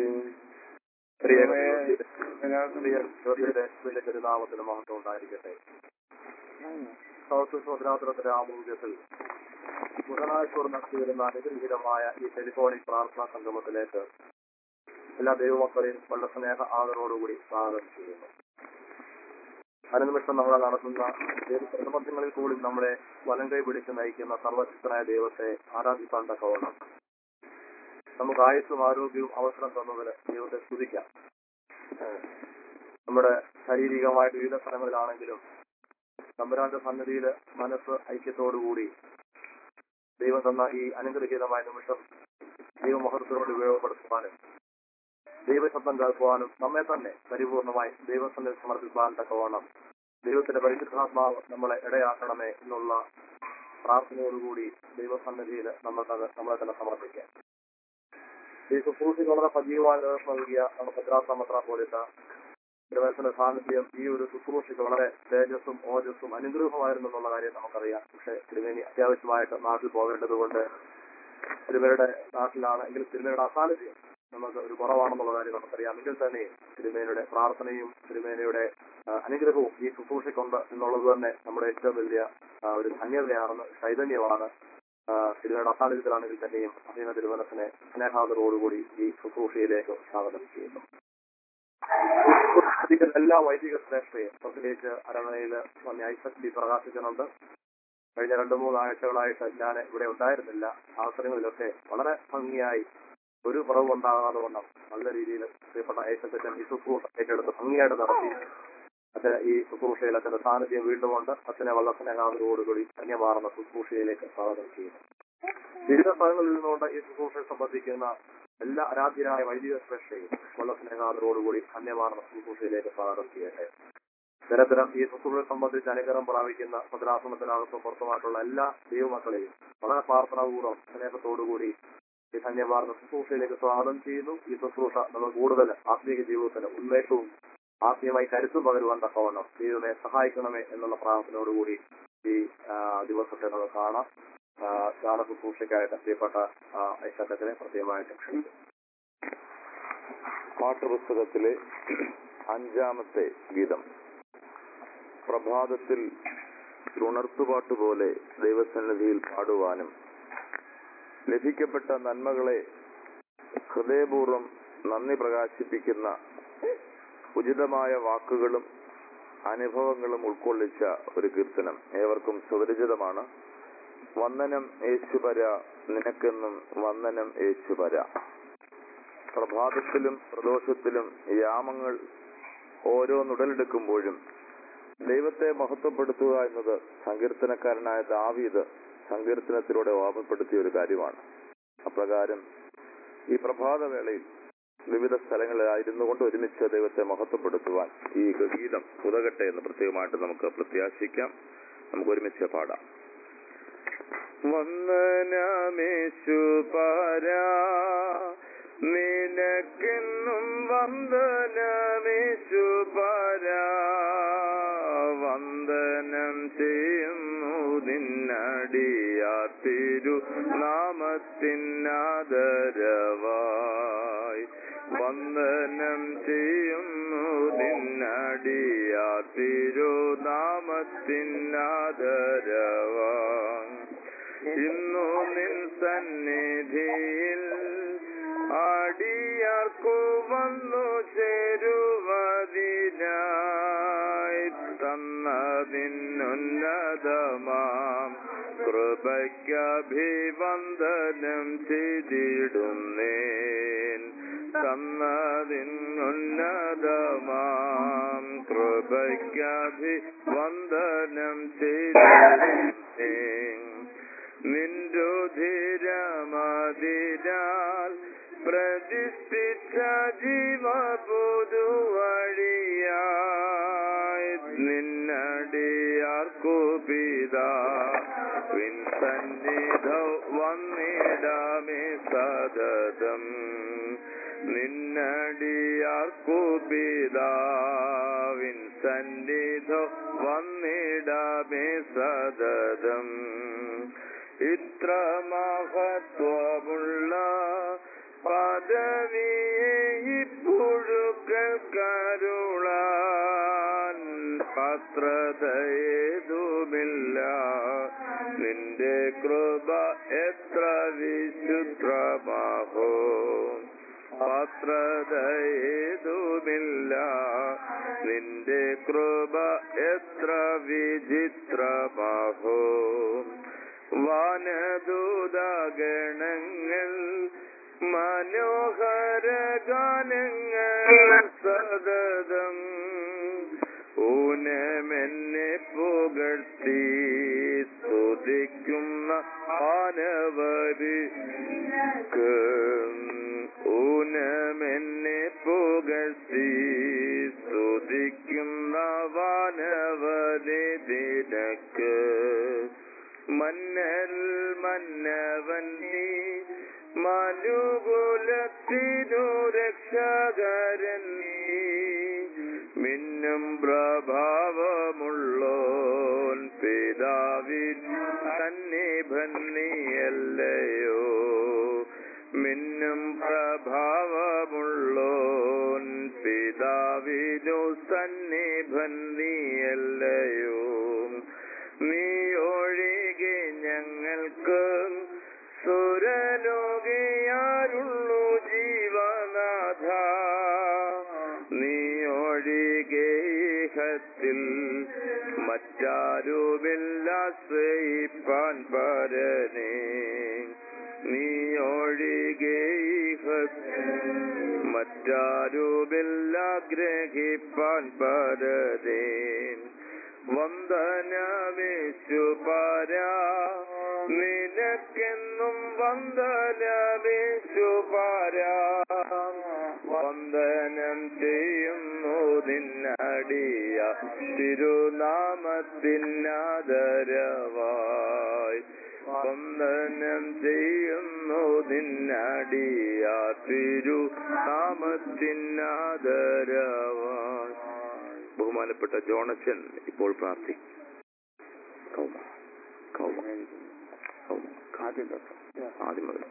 നാമത്തിന് മഹത്വം ഉണ്ടായിരിക്കട്ടെ സൗസ്വദ്രാത്രത്തിന്റെ ആമുഖ്യത്തിൽ ബുധനാഴ്ച നടത്തിവരുന്ന അനുഗ്രഹീതമായ ഈ ടെലിഫോണിക് പ്രാർത്ഥനാ സംഗമത്തിലേക്ക് എല്ലാ ദൈവമക്കളെയും വളരെ സ്നേഹ ആദരവോടുകൂടി സ്വാഗതം ചെയ്യുന്നു അനുനിമിഷം നമ്മളെ നടത്തുന്ന പ്രഥമത്തിൽ കൂടി നമ്മളെ വലം കൈ പിടിച്ച് നയിക്കുന്ന സർവശക്തനായ ദൈവത്തെ ആരാധിക്കാൻ തക്കവണ്ണം നമുക്ക് ആയുസ്സും ആരോഗ്യവും അവസരം തന്നതിന് ദൈവത്തെ സ്തുതിക്കാം നമ്മുടെ ശാരീരികമായിട്ട് വിവിധ സ്ഥലങ്ങളിലാണെങ്കിലും തമ്പുരാന്റെ സന്നിധിയിൽ മനസ്സ് ഐക്യത്തോടുകൂടി ദൈവം തന്ന ഈ അനുഗ്രഹീതമായ നിമിഷം ദൈവമഹത്വത്തോട് ഉപയോഗപ്പെടുത്തുവാനും ദൈവശബ്ദം കേൾക്കുവാനും നമ്മെ തന്നെ പരിപൂർണമായി ദൈവസന്നിധി സമർപ്പിക്കാൻ തക്കവണ്ണം ദൈവത്തിന്റെ പരിശുദ്ധാത്മാവ് നമ്മളെ ഇടയാക്കണമേ എന്നുള്ള പ്രാർത്ഥനയോടുകൂടി ദൈവസന്നിധിയിൽ നമ്മൾ തന്നെ- നമ്മളെ തന്നെ സമർപ്പിക്കാം ഈ ശുശ്രൂഷ വളരെ സജീവമായി നേതൃത്വം നൽകിയ നമ്മുടെ ഭദ്രാസമത്ര പോലത്തെ തിരുവനന്തപുരത്തിന്റെ സാന്നിധ്യം ഈ ഒരു ശുശ്രൂഷയ്ക്ക് വളരെ തേജസ്സും ഓജസ്സും അനുഗ്രഹമായിരുന്നു എന്നുള്ള കാര്യം നമുക്കറിയാം പക്ഷെ തിരുമേനി അത്യാവശ്യമായിട്ട് നാട്ടിൽ പോകേണ്ടതുകൊണ്ട് തിരുമേനിയുടെ നാട്ടിലാണ് എങ്കിൽ തിരുമേനിയുടെ അസാന്നിധ്യം നമുക്ക് ഒരു കുറവാണെന്നുള്ള കാര്യം നമുക്കറിയാം എങ്കിൽ തന്നെ തിരുമേനിയുടെ പ്രാർത്ഥനയും തിരുമേനിയുടെ ആ, അനുഗ്രഹവും ഈ ശുശ്രൂഷയ്ക്കുണ്ട് എന്നുള്ളത് തന്നെ നമ്മുടെ ഏറ്റവും വലിയ ആ, ഒരു ധന്യതയാണ് ചൈതന്യമാണ് ആ, തിരുമേനിയുടെ അസാന്നിധ്യത്തിലാണെങ്കിൽ തന്നെയും അധീന തിരുവനത്തിനെ സ്നേഹാദരോടുകൂടി ഈ ശുശ്രൂഷയിലേക്ക് സ്വാഗതം ചെയ്യുന്നു ഇതിൽ എല്ലാ വൈദിക ശ്രേഷ്ഠയും പ്രത്യേകിച്ച് അരമനയിൽ സ്വാമി ഐസക് ബി പ്രകാശിക്കുന്നുണ്ട് കഴിഞ്ഞ രണ്ടു മൂന്ന് ആഴ്ചകളായിട്ട് ഞാൻ ഇവിടെ ഉണ്ടായിരുന്നില്ല അവസരങ്ങളിലൊക്കെ വളരെ ഭംഗിയായി ഒരു കുറവും ഉണ്ടാകാതെ വണ്ണം നല്ല രീതിയിൽ പ്രിയപ്പെട്ട ഐസക്കച്ചൻ ഈ ശുശ്രൂഷ ഏറ്റെടുത്ത് ഭംഗിയായിട്ട് നടത്തി അച്ഛൻ ഈ ശുശ്രൂഷയിൽ അച്ഛന്റെ സാന്നിധ്യം വീണ്ടും കൊണ്ട് അച്ഛനെ വളരെ സ്നേഹാദരോടുകൂടി ധന്യമാർന്ന ശുശ്രൂഷയിലേക്ക് സ്വാഗതം ചെയ്യുന്നു വിവിധ സ്ഥലങ്ങളിൽ നിന്നുകൊണ്ട് ഈ ശുശ്രൂഷയെ സംബന്ധിക്കുന്ന എല്ലാ ആരാധ്യരായ വൈദിക ശ്രേഷ്ഠയും വളരെ സ്നേഹാദരോടുകൂടി ധന്യമാർന്ന ശുശ്രൂഷയിലേക്ക് സ്വാഗതം ചെയ്യട്ടെ നിരന്തരം ഈ ശുശ്രൂഷയെ സംബന്ധിച്ച് അനുഗ്രഹം പ്രാപിക്കുന്ന ഭദ്രാസനത്തിനകത്തും പുറത്തുമായിട്ടുള്ള എല്ലാ ദൈവമക്കളെയും വളരെ പ്രാർത്ഥനാപൂർവ്വം സ്നേഹത്തോടുകൂടി ഈ ധന്യമാർന്ന ശുശ്രൂഷയിലേക്ക് സ്വാഗതം ചെയ്യുന്നു ഈ ശുശ്രൂഷ നമ്മൾ കൂടുതൽ ആത്മീയ ജീവിതത്തിന് ഉന്മേഷവും ആത്മീയമായി കരുത്തും പകരുവാൻ തക്കവണ്ണം ദൈവമെ സഹായിക്കണമേ എന്നുള്ള പ്രാർത്ഥനയോടുകൂടി ഈ ആ, ദിവസത്തെ നമുക്ക് കാണാം ആ, ഗാന ശുശ്രൂഷയ്ക്കായിട്ട് പ്രിയപ്പെട്ട ഐശാക്കത്തിനെ പ്രത്യേകമായിട്ട് ക്ഷണിക്കും പാഠപുസ്തകത്തിലെ അഞ്ചാമത്തെ ഗീതം പ്രഭാതത്തിൽ ഉണർത്തുപാട്ട് പോലെ ദൈവസന്നിധിയിൽ പാടുവാനും ലഭിക്കപ്പെട്ട നന്മകളെ ഹൃദയപൂർവ്വം നന്ദി പ്രകാശിപ്പിക്കുന്ന ഉചിതമായ വാക്കുകളും അനുഭവങ്ങളും ഉൾക്കൊള്ളിച്ച ഒരു കീർത്തനം ഏവർക്കും സുപരിചിതമാണ് വന്ദനം യേശുപര നിനക്കെന്നും വന്ദനം യേശുപര പ്രഭാതത്തിലും പ്രദോഷത്തിലും യാമങ്ങൾ ഓരോ നുടലെടുക്കുമ്പോഴും ദൈവത്തെ മഹത്വപ്പെടുത്തുക എന്നത് സങ്കീർത്തനക്കാരനായ ദാവീദ് സങ്കീർത്തനത്തിലൂടെ ഓർമ്മപ്പെടുത്തിയ ഒരു കാര്യമാണ് അപ്രകാരം ഈ പ്രഭാതവേളയിൽ വിവിധ സ്ഥലങ്ങളിലായിരുന്നു കൊണ്ട് ഒരുമിച്ച് ദൈവത്തെ മഹത്വപ്പെടുത്തുവാൻ ഈ ഗീതം ഉതകട്ടെ എന്ന് പ്രത്യേകമായിട്ട് നമുക്ക് പ്രത്യാശിക്കാം നമുക്ക് ഒരുമിച്ച് പാടാം വന്ദനമേശു പരാ നിനക്കെന്നും വന്ദനമേശു പരാ വന്ദനം ചെയ്യുന്നു നിന്നടിയാത്തിരു നാമത്തിനാദരവായി വന്ദനം ചെയ്യുന്നു നിന്നടിയാത്തിരു നാമത്തിനാദരവായി ഇന്നു നിൻ സന്നിധിയിൽ ആടിയാർക്കു വന്നു ചേരുവതിനായി തന്നതിന്നുന്നതമാം കൃപയ്ക്കഭിവന്ദനം ചെയ്തിടുന്നേൻ തന്നതിന്നുന്നതമാം കൃപയ്ക്കഭിവന്ദനം ചെയ്തിടുന്നേൻ നിന്റുധിരമതിരാൽ പ്രതിഷ്ഠിച്ച ജീവപുതുവഴിയായി നിന്നടിയാർക്കു പിതാ വിൻ സന്നിധ വന്നിടാമേ സതതം നിന്നടിയാർക്കു പിതാവിൻ സന്നിധ സന്നിധോ വന്നിടാമേ സതതം ഇത്ര മഹത്വമുള്ള പദവിയെ ഇപ്പുഴുക്കൾ കരുളാൻ പാത്രതയേതുമില്ല നിന്റെ കൃപ എത്ര വിശുദ്ധമാഹോ പാത്രതയേതുമില്ല നിന്റെ കൃപ എത്ര വിചിത്രമാഹോ വാനദൂതഗണങ്ങൾ മനോഹര ഗാനങ്ങൾ സതതം ഊനമെന്നെ പുകഴ്ത്തി സ്തുതിക്കുന്ന മാനവർക്ക് ഊനമെന്നെ പുകഴ്ത്തി സ്തുതിക്കുന്ന വാനവരെ നിനക്ക് മന്നൽ മന്നവൻ നീ മനുകുലത്തിനു രക്ഷകരൻ നീ മിന്നും പ്രഭാവമുള്ളോൻ പിതാവിൻ സന്നിഭൻ നീയല്ലയോ മിന്നും പ്രഭാവമുള്ളോൻ പിതാവിനു സന്നിഭൻ നീയല്ലയോ നീ ഒഴികെ ഞങ്ങൾക്ക് സുരലോകയാരുള്ളൂ ജീവനാഥ നീ ഒഴികേഹത്തിൽ മറ്റാരുമില്ലാശ്രയിപ്പാൻ പരനേ നീ ഒഴികേഹത്തിൽ മറ്റാരുമില്ലാഗ്രഹിപ്പാൻ പരനേ വന്ദനമേശു പാരാ നിനക്കെന്നും വന്ദനമേശു പാരാ വന്ദനം ചെയ്യുന്നു നിന്നടിയ തിരുനാമത്തിനാദരവായി വന്ദനം ചെയ്യുന്നു നിന്നടിയ തിരുനാമത്തിനാദരവായി ബഹുമാനപ്പെട്ട ജോണച്ചൻ ഇപ്പോൾ പ്രാർത്ഥിക്കും കൗമ കൗമ കൗമ ആദ്യം മുതൽ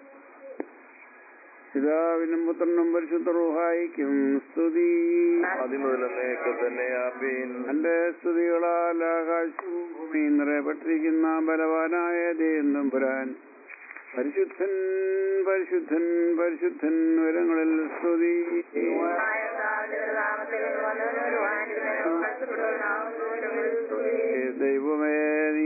പിതാവിനും പുത്രനും പരിശുദ്ധ റൂഹായിക്കും സ്തുതി ആദ്യം മുതൽ എന്നേക്ക് തന്നെ ആമീൻ എന്റെ സ്തുതികളാൽ ആകാശവും ഭൂമിയും നിറയപ്പെട്ടിരിക്കുന്ന ബലവാനായ ദേവം പുരാൻ പരിശുദ്ധൻ പരിശുദ്ധൻ പരിശുദ്ധൻ വിവരങ്ങളിൽ സ്തുതി ദൈവമേ നീ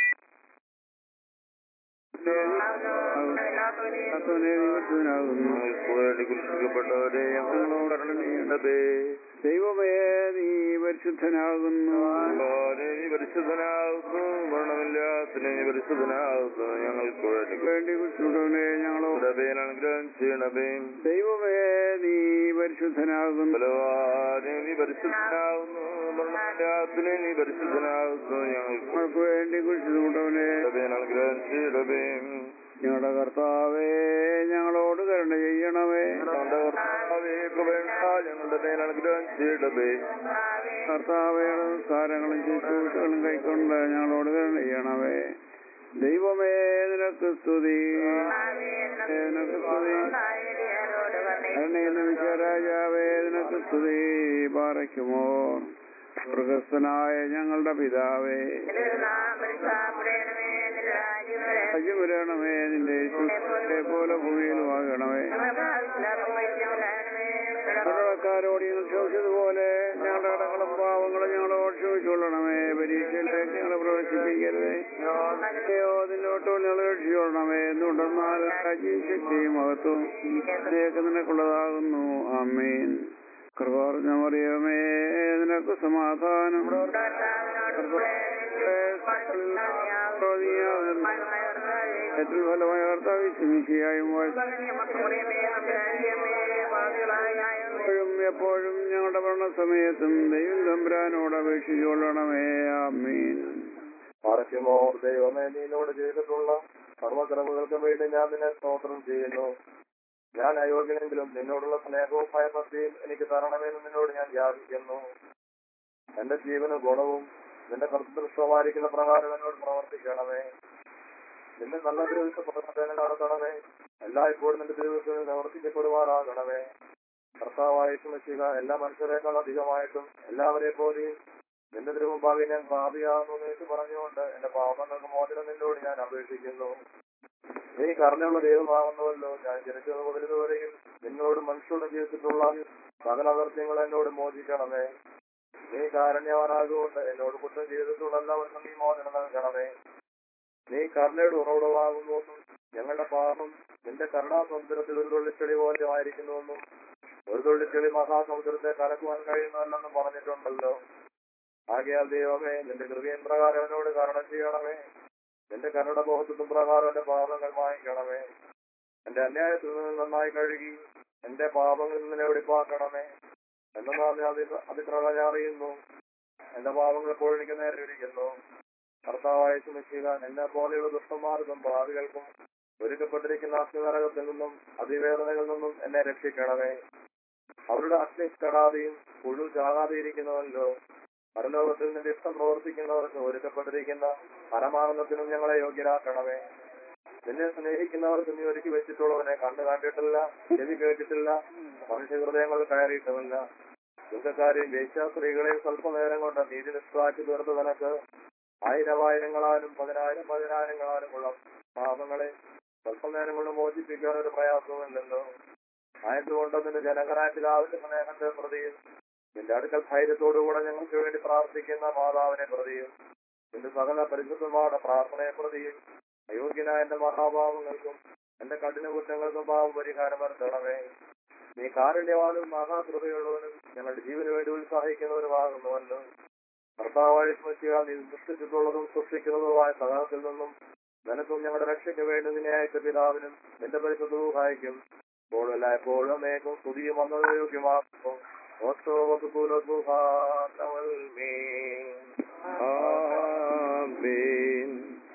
പരിശുദ്ധനെ നീ പരിശുദ്ധനാകുന്നു വേണ്ടി കുരിശിക്കപ്പെട്ടവരെ ഞങ്ങളോട് കരുണയുണ്ടേ ദൈവമേ നീ പരിശുദ്ധനാകുന്നു ഭഗവാനെ നീ പരിശുദ്ധനാകുന്നു മരണമില്ലാത്തതിനെ നീ പരിശുദ്ധനാകുന്നു ഞങ്ങൾക്ക് വേണ്ടി വേണ്ടി കുറിച്ചുകൊണ്ടവനെ ഞങ്ങളോ കുരിശിക്കപ്പെട്ടവരെ അനുഗ്രഹം ചെയ്യണമേ ദൈവമേ നീ പരിശുദ്ധനാകുന്നു ബലവാനെ നീ പരിശുദ്ധനാകുന്നു മരണമില്ലാത്തതിനെ നീ പരിശുദ്ധനാകുന്നു ഞങ്ങൾക്ക് ഞങ്ങൾക്ക് വേണ്ടി കുറിച്ചുകൊണ്ടവനെ അനുഗ്രഹം ചെയ്യണമേ ഞങ്ങളുടെ കർത്താവേ ഞങ്ങളോട് കരുണ ചെയ്യണമേ ഞങ്ങളുടെ കർത്താവേ കൃപയുണ്ട ഞങ്ങളുടെ മേൽ അനുഗ്രഹം ചെയ്യണമേ കർത്താവയുടെ സംസ്കാരങ്ങളും ശുശ്രൂഷകളും കൈക്കൊണ്ട് ഞങ്ങളോട് കരുണ ചെയ്യണമേ ദൈവമേ നിനക്ക് സ്തുതി നിനക്ക് സ്തുതി കരുണയിൽ നിമിഷ രാജാവേ നിനക്ക് സ്തുതി പാറയ്ക്കുമോ മൃഗസ്ഥനായ ഞങ്ങളുടെ പിതാവേ രാജ്യവരണമേ നിന്റെ യേശുക്രിസ്തുവിനെ പോലെ ഭൂമിയിലും ആകണമേ കടക്കാരോട് ഞങ്ങൾ ക്ഷമിച്ചതുപോലെ ഞങ്ങളുടെ കടകളും പാവങ്ങളും ഞങ്ങളോട് ക്ഷമിച്ചുകൊള്ളണമേ പരീക്ഷയിലേക്ക് ഞങ്ങളെ പ്രവേശിപ്പിക്കരുതേ അയ്യോ നിന്നോട്ടോ ഞങ്ങൾ രക്ഷിക്കൊള്ളണമേ എന്നുണ്ടെന്നാൽ രാജ്യം ശക്തിയും മഹത്വം നിനക്ക് നിനക്കുള്ളതാകുന്നു അമ്മീൻ കൃപാർന്ന മറിയമേ നിനക്ക് സമാധാനം ഏറ്റവും ഫലമായ കർത്താവ് ശമിശിയായും എപ്പോഴും എപ്പോഴും ഞങ്ങളുടെ മരണസമയത്തും ദൈവം തമ്പുരാനോട് അപേക്ഷിച്ചുകൊള്ളണമേ ആമീൻ പാറയ്ക്കുമോ ദൈവമേ നീനോട് ചെയ്തിട്ടുള്ള സർവ്വകർമ്മങ്ങൾക്കും വേണ്ടി ഞാൻ നിന്നെ സ്തോത്രം ചെയ്യുന്നു ഞാൻ അയോഗ്യനെങ്കിലും നിന്നോടുള്ള സ്നേഹവും ഭയഭക്തിയും എനിക്ക് തരണമെന്ന് നിന്നോട് ഞാൻ യാചിക്കുന്നു എന്റെ ജീവന് ഗുണവും നിന്റെ കർത്തൃഷ്ടമായിരിക്കുന്ന പ്രകാരം എന്നോട് പ്രവർത്തിക്കണമേ നിന്റെ നല്ല ദിവസം പ്രവർത്തനം നടത്തണമേ എല്ലായ്പ്പോഴും നിന്റെ ദിവസത്തിൽ പ്രവർത്തിക്കപ്പെടുവാനാകണമേ കർത്താവായ സുമശിക എല്ലാ മനുഷ്യരെക്കാൾ അധികമായിട്ടും എല്ലാവരെ പോലെയും നിന്റെ തിരുമുമ്പാകെ ഞാൻ പ്രാപിയാകുന്നു എന്ന് പറഞ്ഞുകൊണ്ട് എന്റെ പാപങ്ങൾക്ക് മോചനം നിന്നോട് ഞാൻ അപേക്ഷിക്കുന്നു നീ കരുണയുള്ള ദൈവമാകുന്നുവല്ലോ ഞാൻ ജനിച്ചത് മുതൽ ഇതുവരെയും നിന്നോട് മനുഷ്യരോട് ചെയ്തിട്ടുള്ള സകല അകർത്യങ്ങൾ എന്നോട് മോചിക്കണമേ നീ കാരുണ്യവാനാകുകൊണ്ട് എന്നോട് കുറ്റം ചെയ്തിട്ടുള്ള എല്ലാവർക്കും നീ മോചനം നൽകണമേ നീ കരുണയുടെ ഉറവിടമാകുന്നുവെന്നും ഞങ്ങളുടെ പാപം നിന്റെ കരുണാസമുദ്രത്തിൽ ഒരു തുള്ളിച്ചെളി പോലെ ആയിരിക്കുന്നുവെന്നും ഒരു തുള്ളിച്ചെളി മഹാസമുദ്രത്തെ കലക്കുവാൻ കഴിയുന്നതല്ലെന്നും പറഞ്ഞിട്ടുണ്ടല്ലോ ആകയാൽ ദൈവമേ നിന്റെ കൃപയും പ്രകാരം എന്നോട് കരുണ ചെയ്യണമേ നിന്റെ കരുണ ബോധത്തും പ്രകാരം എന്റെ പാപങ്ങൾ വാങ്ങിക്കണമേ എന്റെ അന്യായത്തിൽ നിന്ന് നന്നായി കഴുകി എന്റെ പാപങ്ങളിൽ നിന്ന് വെടിപ്പാക്കണമേ എന്ന് പറഞ്ഞ അതിക്രമ ഞാൻ അറിയുന്നു എന്റെ പാപങ്ങൾ എപ്പോഴും എനിക്ക് നേരെ ഇരിക്കുന്നു കർത്താവായ സുമിക്കുക എന്നെ പോലെയുള്ള ദുഷ്ടന്മാർക്കും ഭാവികൾക്കും ഒരുക്കപ്പെട്ടിരിക്കുന്ന അഗ്നിനരകത്തിൽ നിന്നും അതിവേദനകളിൽ നിന്നും എന്നെ രക്ഷിക്കണമേ അവരുടെ അഗ്നി കടാതെയും പുഴു ചാകാതെയിരിക്കുന്നുവല്ലോ പരലോകത്തിൽ നിന്റെ ഇഷ്ടം പ്രവർത്തിക്കുന്നവർക്ക് ഒരുക്കപ്പെട്ടിരിക്കുന്ന പരമാനന്ദത്തിനും ഞങ്ങളെ യോഗ്യരാക്കണമേ നിന്നെ സ്നേഹിക്കുന്നവർക്ക് നീ ഒരുക്കി വെച്ചിട്ടുള്ളവനെ കണ്ടു കണ്ടിട്ടില്ല ചെവി കേട്ടിട്ടില്ല മനുഷ്യ ഹൃദയങ്ങൾ കയറിയിട്ടുമില്ല ദുഃഖക്കാരെയും വേശ്യാസ്ത്രീകളെയും സ്വല്പനേരം കൊണ്ട് നീതി നിഷ്ഠാക്കി തീർത്ത് നിനക്ക് ആയിരമായിരങ്ങളാലും പതിനായിരം പതിനായിരങ്ങളാലും ഉള്ള പാപങ്ങളെ സ്വല്പനേരം കൊണ്ട് മോചിപ്പിക്കാൻ ഒരു പ്രയാസവുമില്ലല്ലോ ആയതുകൊണ്ട് നിന്റെ ജനകരാറ്റിലാവിന്റെ സ്നേഹത്തെ പ്രതിയും നിന്റെ അടുക്കൽ ധൈര്യത്തോടുകൂടെ ഞങ്ങൾക്ക് വേണ്ടി പ്രാർത്ഥിക്കുന്ന മാതാവിനെ പ്രതിയും നിന്റെ സകല പരിശുദ്ധമായ പ്രാർത്ഥനയെ പ്രതിയും അയോഗ്യനായ എന്റെ മഹാഭാവങ്ങൾക്കും എന്റെ കഠിന കുറ്റങ്ങൾക്കും പാവം പരിഹാരം വരുത്തണമേ നീ കാരുണ്യവാനും മഹാകൃപയുള്ളവനും ഞങ്ങളുടെ ജീവന് വേണ്ടി ഉത്സാഹിക്കുന്നവരുമാകുന്നുവല്ലോ കർത്താവായി സ്മരിക്കുക നീ സൃഷ്ടിച്ചിട്ടുള്ളതും സൃഷ്ടിക്കുന്നതുമായ സഹനത്തിൽ നിന്നും നിനക്കും ഞങ്ങളുടെ രക്ഷയ്ക്ക് വേണ്ടി നിന്നെ അയച്ച പിതാവിനും നിന്റെ പരിശുദ്ധവും സഹായിക്കും ഇപ്പോഴല്ല എപ്പോഴും ഏക്കും സ്തുതിയും വന്നത് യോഗ്യമാക്കും ആമേൻ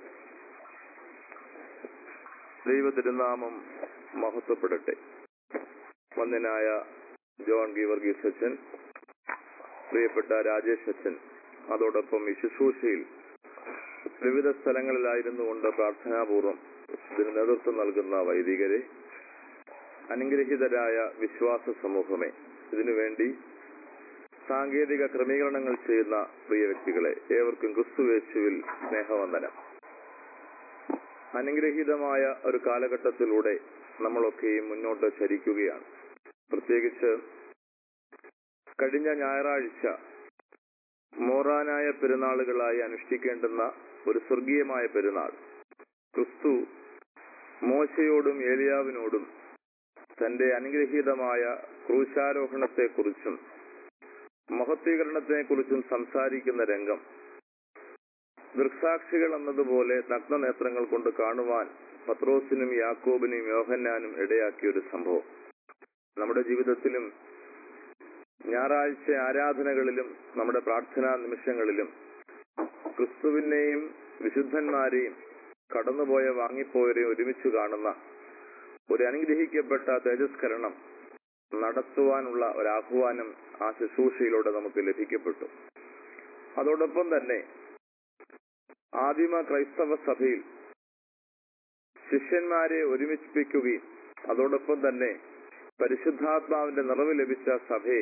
ദൈവതിരുനാമം മഹത്വപ്പെടട്ടെ വന്ദനായ ജോൺ ഗീവർഗീസ് അച്ഛൻ പ്രിയപ്പെട്ട രാജേഷ് അച്ഛൻ അതോടൊപ്പം ഈ ശുശ്രൂഷയിൽ വിവിധ സ്ഥലങ്ങളിലായിരുന്നു കൊണ്ട് പ്രാർത്ഥനാപൂർവം ഇതിന് നേതൃത്വം നൽകുന്ന വൈദികരെ അനുഗ്രഹീതരായ വിശ്വാസ സമൂഹമേ ഇതിനുവേണ്ടി സാങ്കേതിക ക്രമീകരണങ്ങൾ ചെയ്യുന്ന പ്രിയ വ്യക്തികളെ ഏവർക്കും ക്രിസ്തുവേശുവിൽ സ്നേഹവന്ദനം അനുഗ്രഹീതമായ ഒരു കാലഘട്ടത്തിലൂടെ നമ്മളൊക്കെയും മുന്നോട്ട് ചരിക്കുകയാണ് പ്രത്യേകിച്ച് കഴിഞ്ഞ ഞായറാഴ്ച മോറാനായ പെരുന്നാളുകളായി അനുഷ്ഠിക്കേണ്ടുന്ന ഒരു സ്വർഗീയമായ പെരുന്നാൾ ക്രിസ്തു മോശയോടും ഏലിയാവിനോടും തന്റെ അനുഗ്രഹീതമായ ക്രൂശാരോഹണത്തെക്കുറിച്ചും മഹത്വീകരണത്തെക്കുറിച്ചും സംസാരിക്കുന്ന രംഗം ദൃക്സാക്ഷികൾ എന്നതുപോലെ നഗ്നനേത്രങ്ങൾ കൊണ്ട് കാണുവാൻ പത്രോസിനും യാക്കോബിനും യോഹന്നാനും ഇടയാക്കിയ ഒരു സംഭവം നമ്മുടെ ജീവിതത്തിലും ഞായറാഴ്ച ആരാധനകളിലും നമ്മുടെ പ്രാർത്ഥനാ നിമിഷങ്ങളിലും ക്രിസ്തുവിനെയും വിശുദ്ധന്മാരെയും കടന്നുപോയ വാങ്ങിപ്പോയവരെയും ഒരുമിച്ച് കാണുന്ന ഒരു അനുഗ്രഹിക്കപ്പെട്ട തേജസ്കരണം നടത്തുവാനുള്ള ഒരു ആഹ്വാനം ആ ശുശ്രൂഷയിലൂടെ നമുക്ക് ലഭിക്കപ്പെട്ടു അതോടൊപ്പം തന്നെ ആദിമ ക്രൈസ്തവ സഭയിൽ ശിഷ്യന്മാരെ ഒരുമിപ്പിക്കുകയും അതോടൊപ്പം തന്നെ പരിശുദ്ധാത്മാവിന്റെ നിറവ് ലഭിച്ച സഭയെ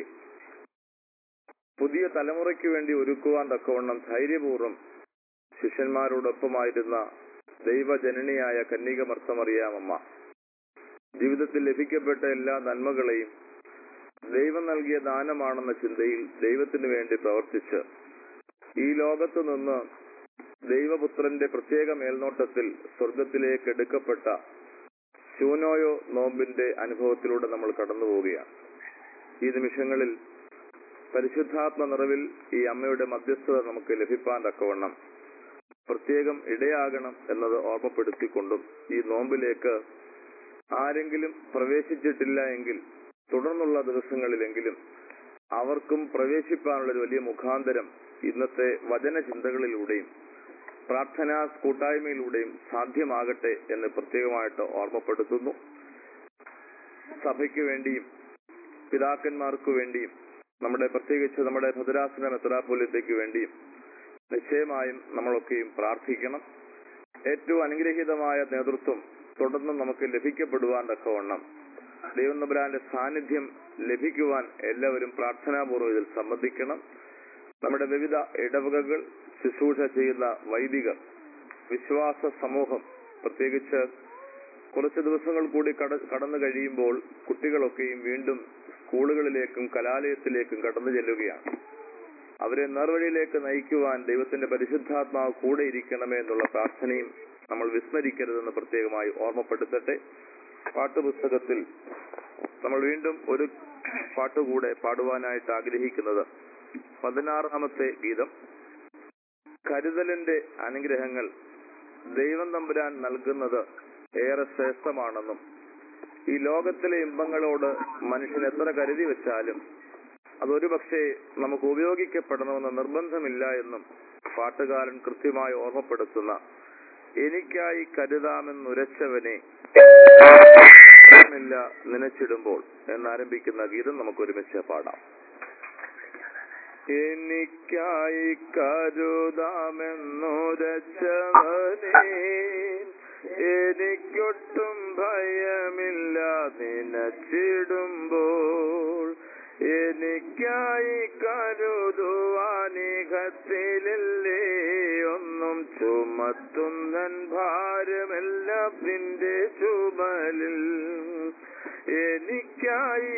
പുതിയ തലമുറയ്ക്ക് വേണ്ടി ഒരുക്കുവാൻ തക്കവണ്ണം ധൈര്യപൂർവ്വം ശിഷ്യന്മാരോടൊപ്പമായിരുന്ന ദൈവജനനിയായ കന്യകമർത്തമറിയാമമ്മ ജീവിതത്തിൽ ലഭിക്കപ്പെട്ട എല്ലാ നന്മകളെയും ദൈവം നൽകിയ ദാനമാണെന്ന ചിന്തയിൽ ദൈവത്തിന് വേണ്ടി പ്രവർത്തിച്ച് ഈ ലോകത്തു നിന്ന് ദൈവപുത്രന്റെ പ്രത്യേക മേൽനോട്ടത്തിൽ സ്വർഗത്തിലേക്ക് എടുക്കപ്പെട്ട ശൂനോയോ നോമ്പിന്റെ അനുഭവത്തിലൂടെ നമ്മൾ കടന്നു പോവുകയാണ് ഈ നിമിഷങ്ങളിൽ പരിശുദ്ധാത്മ നിറവിൽ ഈ അമ്മയുടെ മധ്യസ്ഥത നമുക്ക് ലഭിപ്പാൻ തക്കവണ്ണം പ്രത്യേകം ഇടയാകണം എന്നത് ഓർമ്മപ്പെടുത്തിക്കൊണ്ടും ഈ നോമ്പിലേക്ക് ആരെങ്കിലും പ്രവേശിച്ചിട്ടില്ല എങ്കിൽ തുടർന്നുള്ള ദിവസങ്ങളിലെങ്കിലും അവർക്കും പ്രവേശിപ്പാനുള്ള ഒരു വലിയ മുഖാന്തരം ഇന്നത്തെ വചന ചിന്തകളിലൂടെയും പ്രാർത്ഥനാ കൂട്ടായ്മയിലൂടെയും സാധ്യമാകട്ടെ എന്ന് പ്രത്യേകമായിട്ട് ഓർമ്മപ്പെടുത്തുന്നു സഭയ്ക്ക് വേണ്ടിയും പിതാക്കന്മാർക്ക് വേണ്ടിയും നമ്മുടെ പ്രത്യേകിച്ച് നമ്മുടെ ഭദ്രാസന മെത്രാപോലിത്തേക്ക് വേണ്ടിയും നിശ്ചയമായും നമ്മളൊക്കെയും പ്രാർത്ഥിക്കണം ഏറ്റവും അനുഗ്രഹീതമായ നേതൃത്വം തുടർന്നും നമുക്ക് ലഭിക്കപ്പെടുവാൻ തക്കവണ്ണം ദൈവം നമ്പുരാന്റെ സാന്നിധ്യം ലഭിക്കുവാൻ എല്ലാവരും പ്രാർത്ഥനാപൂർവ്വം ഇതിൽ സംബന്ധിക്കണം നമ്മുടെ വിവിധ ഇടവകകൾ ശുശ്രൂഷ ചെയ്യുന്ന വൈദികർ വിശ്വാസ സമൂഹം പ്രത്യേകിച്ച് കുറച്ച് ദിവസങ്ങൾ കൂടി കട കടന്നു കഴിയുമ്പോൾ കുട്ടികളൊക്കെയും വീണ്ടും സ്കൂളുകളിലേക്കും കലാലയത്തിലേക്കും കടന്നു ചെല്ലുകയാണ് അവരെ നേർവഴിയിലേക്ക് നയിക്കുവാൻ ദൈവത്തിന്റെ പരിശുദ്ധാത്മാവ് കൂടെ ഇരിക്കണമേ എന്നുള്ള പ്രാർത്ഥനയും നമ്മൾ വിസ്മരിക്കരുതെന്ന് പ്രത്യേകമായി ഓർമ്മപ്പെടുത്തട്ടെ പാട്ടുപുസ്തകത്തിൽ നമ്മൾ വീണ്ടും ഒരു പാട്ടുകൂടെ പാടുവാനായിട്ട് ആഗ്രഹിക്കുന്നത് പതിനാറാമത്തെ ഗീതം കരുതലിന്റെ അനുഗ്രഹങ്ങൾ ദൈവം തമ്പുരാൻ നൽകുന്നത് ഏറെ ശ്രേഷ്ഠമാണെന്നും ഈ ലോകത്തിലെ ഇമ്പങ്ങളോട് മനുഷ്യൻ എത്ര കരുതി വെച്ചാലും അതൊരു പക്ഷേ നമുക്ക് ഉപയോഗിക്കപ്പെടണമെന്ന് നിർബന്ധമില്ല എന്നും പാട്ടുകാരൻ കൃത്യമായി ഓർമ്മപ്പെടുത്തുന്ന എനിക്കായി കരുതാമെന്നുരച്ചവനെ ഇല്ല നനച്ചിടുമ്പോൾ എന്നാരംഭിക്കുന്ന ഗീതം നമുക്ക് ഒരുമിച്ച് പാടാം എനിക്കായി കരുതാമെന്നുരച്ചവനെ എനിക്കൊട്ടും ഭയമില്ല നനച്ചിടുമ്പോൾ എനിക്കായി കരുതുവാനികത്തിലല്ലേ ഒന്നും ചുമത്തുന്നൻ ഭാരമെല്ലാം നിന്റെ ചുമലിൽ എനിക്കായി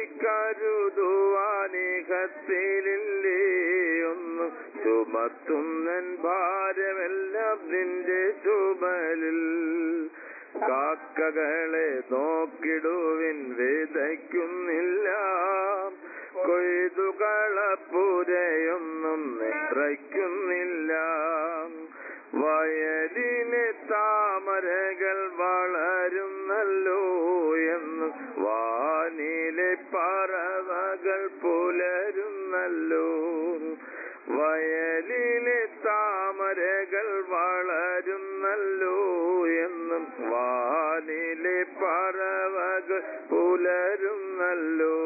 കരുതുവാനികത്തിലല്ലേ ഒന്നും ചുമത്തുന്നൻ ഭാരമെല്ലാം നിന്റെ ചുമലിൽ കാക്കകളെ നോക്കിടുവിൻ വിതയ്ക്കുന്നില്ല കൊയ്തുകളപ്പുരയൊന്നും നിറയ്ക്കുന്നില്ല വയലിലെ താമരകൾ വളരുന്നല്ലോ എന്ന് വാനിലെ പറവകൾ പുലരുന്നല്ലോ വയലിലെ താമരകൾ വളരുന്നല്ലോ എന്നും വാനിലെ പറവകൾ പുലരുന്നല്ലോ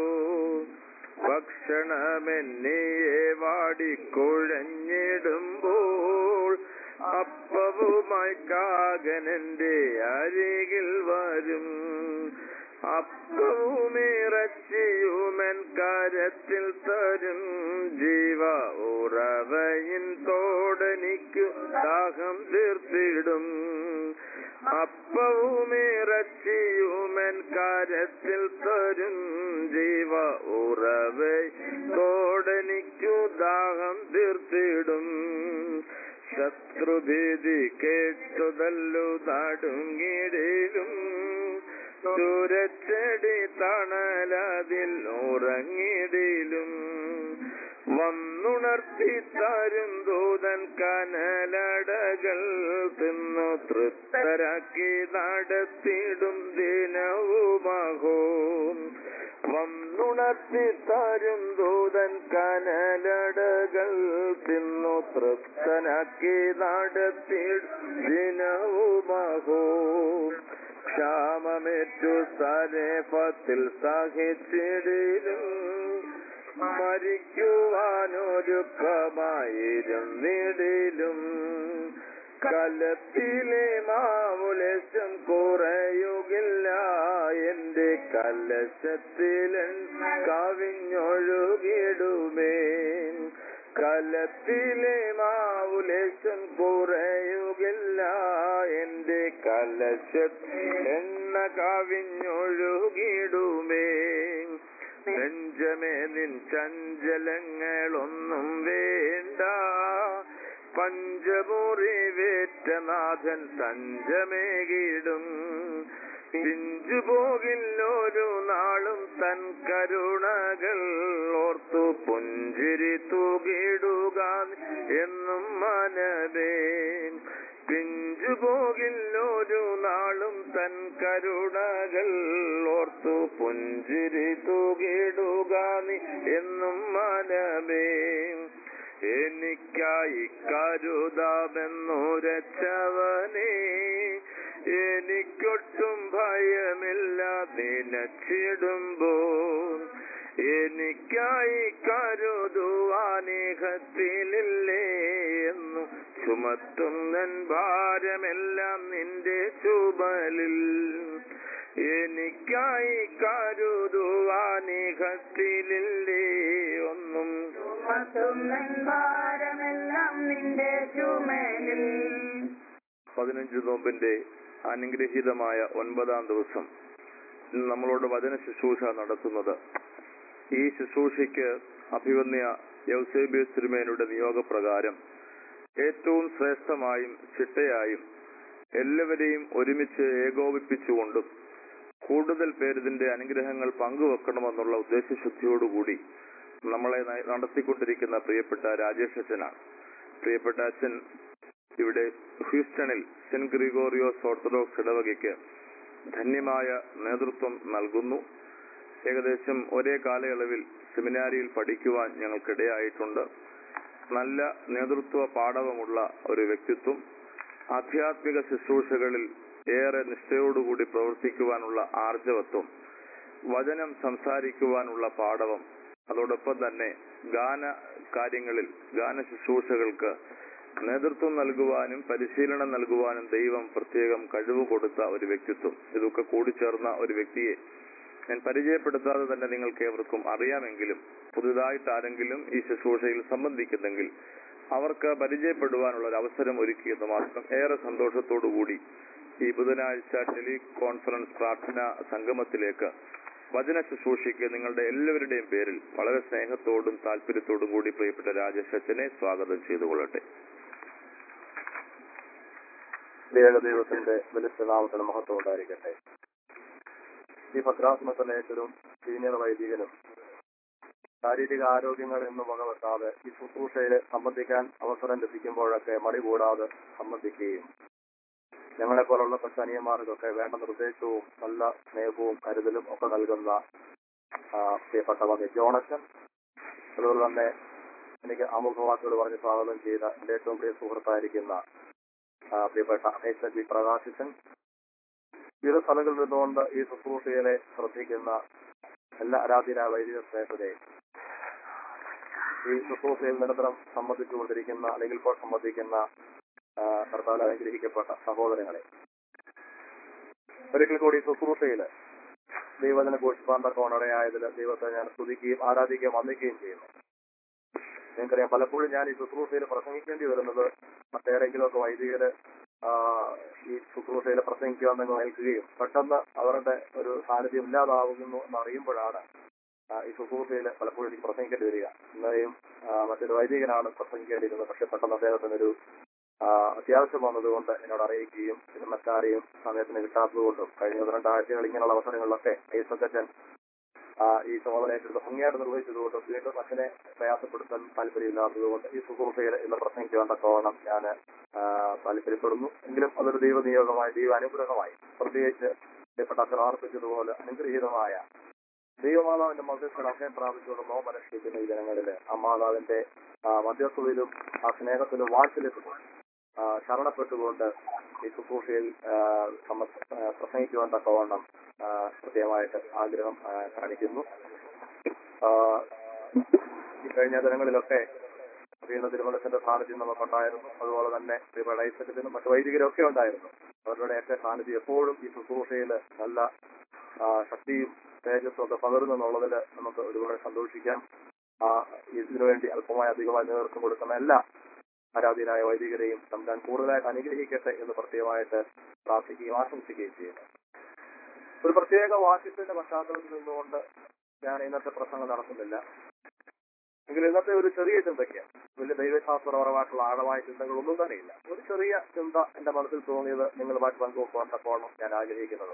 ഭക്ഷണമെന്നിയെ വാടിക്കുഴഞ്ഞിടുമ്പോൾ അപ്പവുമായി കാകനന്റെ അരികിൽ വരും അപ്പവുമിറച്ചിയുമൻ കരത്തിൽ തരും ജീവ ഉറവയിൻ തോടനിക്കു ദാഹം തീർത്തിടും അപ്പവുമിറച്ചിയുമൻ കരത്തിൽ തരും ജീവ ഉറവ തോടനിക്കു ദാഹം തീർത്തിടും ശത്രുഭീതി കേട്ടുതല്ലു നടുങ്ങിടിലും ചുരച്ചെടി തണലതിൽ ഉറങ്ങിടിലും വന്നുണർത്തി തരും ദൂതൻ കനലടകൾ തിന്നു തൃപ്തരാക്കി നടത്തിടും ദിനവുമാകോ വന്നുണർത്തി തരും ദൂതൻ കനലടകൾ തിന്നു തൃപ്തനാക്കി നടത്തിടും ദിനവുമാകോ ക്ഷാമമേറ്റു സരേപത്തിൽ സഹിച്ചിടിലും മരിക്കുവാനൊരുക്കമായിരുന്നിടിലും കലത്തിലെ മാവുലശം കുറയുകില്ല എന്റെ കലശത്തിലൻ കവിഞ്ഞൊഴുകിടുമേ കലത്തിലെ മാവുലശം കുറയുകില്ല എന്റെ കലശത്തിൽ എണ്ണ കവിഞ്ഞൊഴുകിടുമേ നെഞ്ചമേ നിൻ ചഞ്ചലങ്ങളൊന്നും വേണ്ട പഞ്ചമുറി വേറ്റനാഥൻ തഞ്ചമേകിടും പിഞ്ചുപോകില്ലൊരു നാളും തൻ കരുണകൾ ഓർത്തു പുഞ്ചിരി തൂകിടുക എന്നും മനവേ പിഞ്ചുപോകില്ലൊരു നാളും തൻ കരുണകൾ ഓർത്തു പുഞ്ചിരി തൂകിടുക നീ എന്നും മനമേ എനിക്കായി കരുതാമെന്നുരച്ചവനേ എനിക്കൊട്ടും ഭയമില്ല നിനച്ചിടുമ്പോൾ എനിക്കായി കരുതുവാനേഹത്തിലില്ലേ എന്നു ചുമത്തുന്നൻ ഭാരമെല്ലാം നിന്റെ ചുമലിൽ എനിക്കായി കരുതുവാനേഹത്തിലില്ലേ ഒന്നും ഭാരമെല്ലാം നിന്റെ ചുമലിൽ പതിനഞ്ച് നോമ്പിന്റെ അനുഗ്രഹീതമായ ഒൻപതാം ദിവസം ഇന്ന് നമ്മളോട് വചന ശുശ്രൂഷ നടത്തുന്നത് ഈ ശുശ്രൂഷയ്ക്ക് അഭിവന്യ യൗസേബിയസ് തിരുമേനയുടെ നിയോഗപ്രകാരം ഏറ്റവും ശ്രേഷ്ഠമായും ചിട്ടയായും എല്ലാവരെയും ഒരുമിച്ച് ഏകോപിപ്പിച്ചുകൊണ്ടും കൂടുതൽ പേരിതിന്റെ അനുഗ്രഹങ്ങൾ പങ്കുവെക്കണമെന്നുള്ള ഉദ്ദേശശുദ്ധിയോടുകൂടി നമ്മളെ ന- നടത്തിക്കൊണ്ടിരിക്കുന്ന പ്രിയപ്പെട്ട രാജേഷ് അച്ഛനാണ് പ്രിയപ്പെട്ട അച്ഛൻ ഇവിടെ ഹ്യൂസ്റ്റണിൽ സെന്റ് ഗ്രിഗോറിയോസ് ഓർത്തഡോക്സ് ഇടവകയ്ക്ക് ധന്യമായ നേതൃത്വം നൽകുന്നു ഏകദേശം ഒരേ കാലയളവിൽ സെമിനാരിയിൽ പഠിക്കുവാൻ ഞങ്ങൾക്കിടയായിട്ടുണ്ട് നല്ല നേതൃത്വ പാഠവമുള്ള ഒരു വ്യക്തിത്വം ആധ്യാത്മിക ശുശ്രൂഷകളിൽ ഏറെ നിഷ്ഠയോടുകൂടി പ്രവർത്തിക്കുവാനുള്ള ആർജവത്വം വചനം സംസാരിക്കുവാനുള്ള പാഠവം അതോടൊപ്പം തന്നെ ഗാന കാര്യങ്ങളിൽ ഗാന ശുശ്രൂഷകൾക്ക് നേതൃത്വം നൽകുവാനും പരിശീലനം നൽകുവാനും ദൈവം പ്രത്യേകം കഴിവ് കൊടുത്ത ഒരു വ്യക്തിത്വം ഇതൊക്കെ കൂടിച്ചേർന്ന ഒരു വ്യക്തിയെ ഞാൻ പരിചയപ്പെടുത്താതെ തന്നെ നിങ്ങൾക്ക് ഏവർക്കും അറിയാമെങ്കിലും പുതുതായിട്ട് ആരെങ്കിലും ഈ ശുശ്രൂഷയിൽ സംബന്ധിക്കുന്നെങ്കിൽ അവർക്ക് പരിചയപ്പെടുവാനുള്ള ഒരു അവസരം ഒരുക്കിയെന്ന് മാത്രം ഏറെ സന്തോഷത്തോടു കൂടി ഈ ബുധനാഴ്ച ടെലി കോൺഫറൻസ് പ്രാർത്ഥന സംഗമത്തിലേക്ക് വചന ശുശ്രൂഷയ്ക്ക് നിങ്ങളുടെ എല്ലാവരുടെയും പേരിൽ വളരെ സ്നേഹത്തോടും താല്പര്യത്തോടും കൂടി പ്രിയപ്പെട്ട രാജേഷ് അച്ഛനെ സ്വാഗതം ചെയ്തുകൊള്ളട്ടെ ദൈവത്തിന്റെ വെളുത്ത നാമത്തിന് മഹത്വം ഉണ്ടായിരിക്കട്ടെ ഈ ഭദ്രാസനത്തിലേറ്റവും സീനിയർ വൈദികനും ശാരീരിക ആരോഗ്യങ്ങൾ എന്ന് വകവെക്കാതെ ഈ ശുശ്രൂഷയിൽ സംബന്ധിക്കാൻ അവസരം ലഭിക്കുമ്പോഴൊക്കെ മടി കൂടാതെ സംബന്ധിക്കുകയും ഞങ്ങളെ പോലുള്ള പ്രധാനിയന്മാർക്കൊക്കെ വേണ്ട നിർദ്ദേശവും നല്ല സ്നേഹവും കരുതലും ഒക്കെ നൽകുന്ന ആ, പ്രിയപ്പെട്ട വന്നി ജോണച്ചൻ അതുപോലെ തന്നെ എനിക്ക് ആമുഖവാക്കുകൾ പറഞ്ഞ് സ്വാഗതം ചെയ്ത എന്റെ ഏറ്റവും പ്രിയ സുഹൃത്തായിരിക്കുന്ന ആ, പ്രിയപ്പെട്ട എച്ച് ബി പ്രകാശിച്ചൻ വിവിധ സ്ഥലങ്ങളിൽ നിന്നുകൊണ്ട് ഈ ശുശ്രൂഷകളെ ശ്രദ്ധിക്കുന്ന എല്ലാ ആരാധ്യരായ വൈദിക സ്നേഹത്തെയും ഈ ശുശ്രൂഷയിൽ നിരന്തരം സംബന്ധിച്ചുകൊണ്ടിരിക്കുന്ന അല്ലെങ്കിൽ ഇപ്പോൾ സംബന്ധിക്കുന്ന ആ, കർത്താവിൽ അനുഗ്രഹിക്കപ്പെട്ട സഹോദരങ്ങളെ ഒരിക്കൽ കൂടി ഈ ശുശ്രൂഷയിൽ ദൈവത്തിന് ഘോഷിപ്പാന്തക്കോണടയായതിൽ ദൈവത്തെ ഞാൻ സ്തുതിക്കുകയും ആരാധിക്കുകയും വന്ദിക്കുകയും ചെയ്യുന്നു നിങ്ങൾക്കറിയാം പലപ്പോഴും ഞാൻ ഈ ശുശ്രൂഷയിൽ പ്രസംഗിക്കേണ്ടി വരുന്നത് മറ്റേതെങ്കിലും ഒക്കെ വൈദികര് ആ, ഈ ശുശ്രൂഷയിൽ പ്രസംഗിക്കുവാൻ നിങ്ങൾ ഏൽക്കുകയും പെട്ടെന്ന് അവരുടെ ഒരു സാന്നിധ്യം ഇല്ലാതാവുന്നു എന്ന് അറിയുമ്പോഴാണ് ആ, ഈ ശുശ്രൂഷയിൽ പലപ്പോഴും എനിക്ക് പ്രസംഗിക്കേണ്ടി വരിക ഇന്നലെയും ആ, മറ്റൊരു വൈദികനാണ് പ്രസംഗിക്കേണ്ടിയിരുന്നത് പക്ഷെ പെട്ടെന്ന് അദ്ദേഹത്തിനൊരു ആ, അത്യാവശ്യം വന്നതുകൊണ്ട് എന്നോട് അറിയിക്കുകയും ഇത് മറ്റാരെയും സമയത്തിന് കിട്ടാത്തതുകൊണ്ടും കഴിഞ്ഞ ഒന്ന് രണ്ടാഴ്ചകൾ ഇങ്ങനെയുള്ള അവസരങ്ങളിലൊക്കെ യേശുക്കച്ചൻ ഈ ചുമതല ഏറ്റെടുത്ത് ഭംഗിയായിട്ട് നിർവഹിച്ചതുകൊണ്ട് വീണ്ടും അച്ഛനെ പ്രയാസപ്പെടുത്താൻ താല്പര്യമില്ലാത്തതുകൊണ്ട് ഈ ശുശ്രൂഷയിൽ ഇന്ന് പ്രസംഗിക്കുവാൻ തക്കവണ്ണം ഞാൻ താല്പര്യപ്പെടുന്നു എങ്കിലും അതൊരു ദൈവനിയോഗമായി ദൈവ അനുഗ്രഹമായി പ്രത്യേകിച്ച് പ്രിയപ്പെട്ട അച്ഛൻ ആർപ്പിച്ചതുപോലെ അനുഗ്രഹീതമായ ദൈവമാതാവിന്റെ മധ്യസ്ഥ അഭയം പ്രാപിച്ചുകൊണ്ട് നോമനുഷ്ഠിക്കുന്ന ഈ ജനങ്ങളില് ആ മാതാവിന്റെ ആ, മധ്യസ്ഥതയിലും ആ സ്നേഹത്തിലും വാഴ്ചയിലും ആ, ശരണപ്പെട്ടുകൊണ്ട് ഈ ശുശ്രൂഷയിൽ ആ, സമ- ആ, പ്രസംഗിക്കുവാൻ തക്കവണ്ണം ആ, പ്രത്യേകമായിട്ട് ആഗ്രഹം ആ, കാണിക്കുന്നു ആ, ഈ കഴിഞ്ഞ ദിനങ്ങളിലൊക്കെ വീണ തിരുമലത്തിന്റെ സാന്നിധ്യം നമുക്കുണ്ടായിരുന്നു അതുപോലെ തന്നെ ശ്രീപട ഐസക്കത്തിനും മറ്റു വൈദികരൊക്കെ ഉണ്ടായിരുന്നു അവരുടെയൊക്കെ സാന്നിധ്യം എപ്പോഴും ഈ ശുശ്രൂഷയിൽ നല്ല ആ, ശക്തിയും തേജസ്സും ഒക്കെ പകരുന്നു എന്നുള്ളതിൽ നമുക്ക് ഒരുപാട് സന്തോഷിക്കാം ആ ഇതിനു വേണ്ടി അല്പമായി അധികമായി നേതൃത്വം കൊടുക്കുന്ന എല്ലാ ആരാധ്യരായ വൈദികരെയും തമ്പാൻ കൂടുതലായിട്ട് അനുഗ്രഹിക്കട്ടെ എന്ന് പ്രത്യേകമായിട്ട് പ്രാർത്ഥിക്കുകയും ആശംസിക്കുകയും ചെയ്യുന്നു ഒരു പ്രത്യേക വാക്യത്തിന്റെ പശ്ചാത്തലത്തിൽ നിന്നുകൊണ്ട് ഞാൻ ഇന്നത്തെ പ്രസംഗം നടത്തുന്നില്ല എങ്കിൽ ഇന്നത്തെ ഒരു ചെറിയ ചിന്തയ്ക്ക് വലിയ ദൈവശാസ്ത്രപരമായിട്ടുള്ള ആഴമായ ചിന്തകളൊന്നും തന്നെയില്ല ഒരു ചെറിയ ചിന്ത എന്റെ മനസ്സിൽ തോന്നിയത് നിങ്ങളുമായിട്ട് പങ്കുവെക്കുവാൻ തക്കോണം ഞാൻ ആഗ്രഹിക്കുന്നത്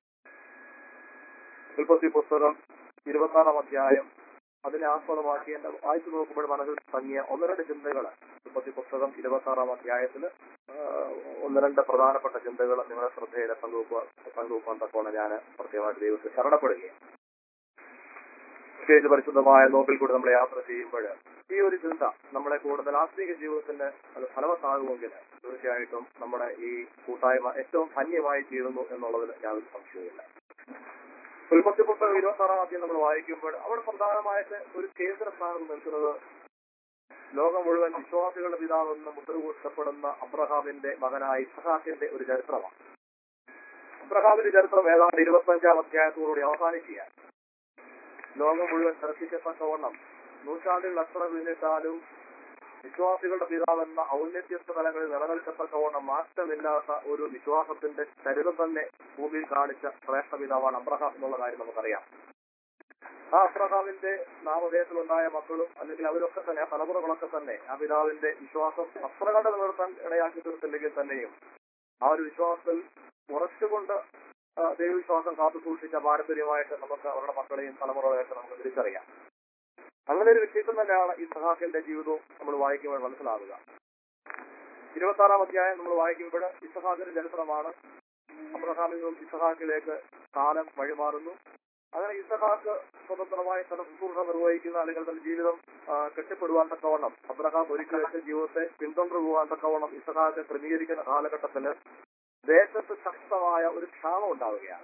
ഉൽപ്പത്തി പുസ്തകം ഇരുപത്താറാം അധ്യായം അതിനെ ആസ്പദമാക്കി എന്റെ വായിച്ചു നോക്കുമ്പോൾ മനസ്സിൽ തങ്ങിയ ഒന്ന് രണ്ട് ചിന്തകൾ ഉൽപ്പത്തി പുസ്തകം ഇരുപത്താറാം അധ്യായത്തിൽ ഒന്ന് രണ്ട് പ്രധാനപ്പെട്ട ചിന്തകൾ നിങ്ങളുടെ ശ്രദ്ധയിൽ പങ്കുവെക്കുവാൻ പങ്കുവെക്കാൻ തക്കോണം ഞാൻ പ്രത്യേകമായിട്ട് ദൈവത്തെ ശരണപ്പെടുകയാണ് പ്രത്യേകിച്ച് പരിശുദ്ധമായ നോക്കിൽ കൂടി നമ്മൾ യാത്ര ചെയ്യുമ്പോൾ ഈ ഒരു ചിന്ത നമ്മളെ കൂടുതൽ ആത്മീക ജീവിതത്തിന് അത് ഫലവത്താകുമെങ്കിൽ തീർച്ചയായിട്ടും നമ്മുടെ ഈ കൂട്ടായ്മ ഏറ്റവും ധന്യമായി തീരുന്നു എന്നുള്ളതിൽ യാതൊരു സംശയവുമില്ല ഉൽപ്പത്തി പുസ്തകം ഇരുപത്തി ആറാം അധ്യായം നമ്മൾ വായിക്കുമ്പോൾ അവിടെ പ്രധാനമായിട്ട് ഒരു കേന്ദ്ര സ്ഥാനം നിൽക്കുന്നത് ലോകം മുഴുവൻ വിശ്വാസികളുടെ പിതാവെന്ന് മുദ്രകൂട്ടപ്പെടുന്ന അബ്രഹാമിന്റെ മകനായ ഇസഹാക്കിന്റെ ഒരു ചരിത്രമാണ് അബ്രഹാമിന്റെ ചരിത്രം ഏതാണ്ട് ഇരുപത്തഞ്ചാം അധ്യായത്തോടുകൂടി അവസാനിക്കുകയാണ് ലോകം മുഴുവൻ ദർശിക്കത്തക്കവണ്ണം നൂറ്റാണ്ടുകൾ എത്ര പിന്നിട്ടാലും വിശ്വാസികളുടെ പിതാവെന്ന ഔന്നത്യത്വ തലങ്ങളിൽ നിലനിൽക്കത്തക്കവണ്ണം മാറ്റമില്ലാത്ത ഒരു വിശ്വാസത്തിന്റെ ചരിത്രം തന്നെ ഭൂമിയിൽ കാണിച്ച ശ്രേഷ്ഠ പിതാവാണ് അബ്രഹാം എന്നുള്ള കാര്യം നമുക്കറിയാം ആ അബ്രഹാമിന്റെ നാമധേയത്തിലുണ്ടായ മക്കളും അല്ലെങ്കിൽ അവരൊക്കെ തന്നെ ആ തലമുറകളൊക്കെ തന്നെ ആ പിതാവിന്റെ വിശ്വാസം അത്ര കണ്ട് നിലനിർത്താൻ ഇടയാക്കി തീർത്തില്ലെങ്കിൽ തന്നെയും ആ ഒരു വിശ്വാസത്തിൽ ഉറച്ചുകൊണ്ട് ആ, ദൈവവിശ്വാസം കാത്തു സൂക്ഷിച്ച പാരമ്പര്യമായിട്ട് നമുക്ക് അവരുടെ മക്കളെയും തലമുറകളെയൊക്കെ നമുക്ക് തിരിച്ചറിയാം അങ്ങനെ ഒരു വ്യക്തിത്വം തന്നെയാണ് ഈ സഹാക്കിന്റെ ജീവിതവും നമ്മൾ വായിക്കുമ്പോൾ മനസ്സിലാവുക ഇരുപത്തി ആറാം അധ്യായം നമ്മൾ വായിക്കുമ്പോൾ ഇസഹാക്കിന്റെ ചരിത്രമാണ് അബ്രഹാമിൽ നിന്നും ഇസഹാക്കിലേക്ക് കാലം വഴിമാറുന്നു അങ്ങനെ ഇസഹാക്ക് സ്വതന്ത്രമായി തന്റെ ശുശ്രൂഷ നിർവഹിക്കുന്ന അല്ലെങ്കിൽ തന്റെ ജീവിതം ആ, കെട്ടിപ്പെടുവാൻ തക്കവണ്ണം അബ്രഹാം ഒരുക്കി വെച്ച ജീവിതത്തെ പിന്തുടർന്നു പോകാൻ തക്കവണ്ണം ഇസഹാക്ക് ക്രമീകരിക്കുന്ന കാലഘട്ടത്തില് ദേശത്ത് ശക്തമായ ഒരു ക്ഷാമം ഉണ്ടാവുകയാണ്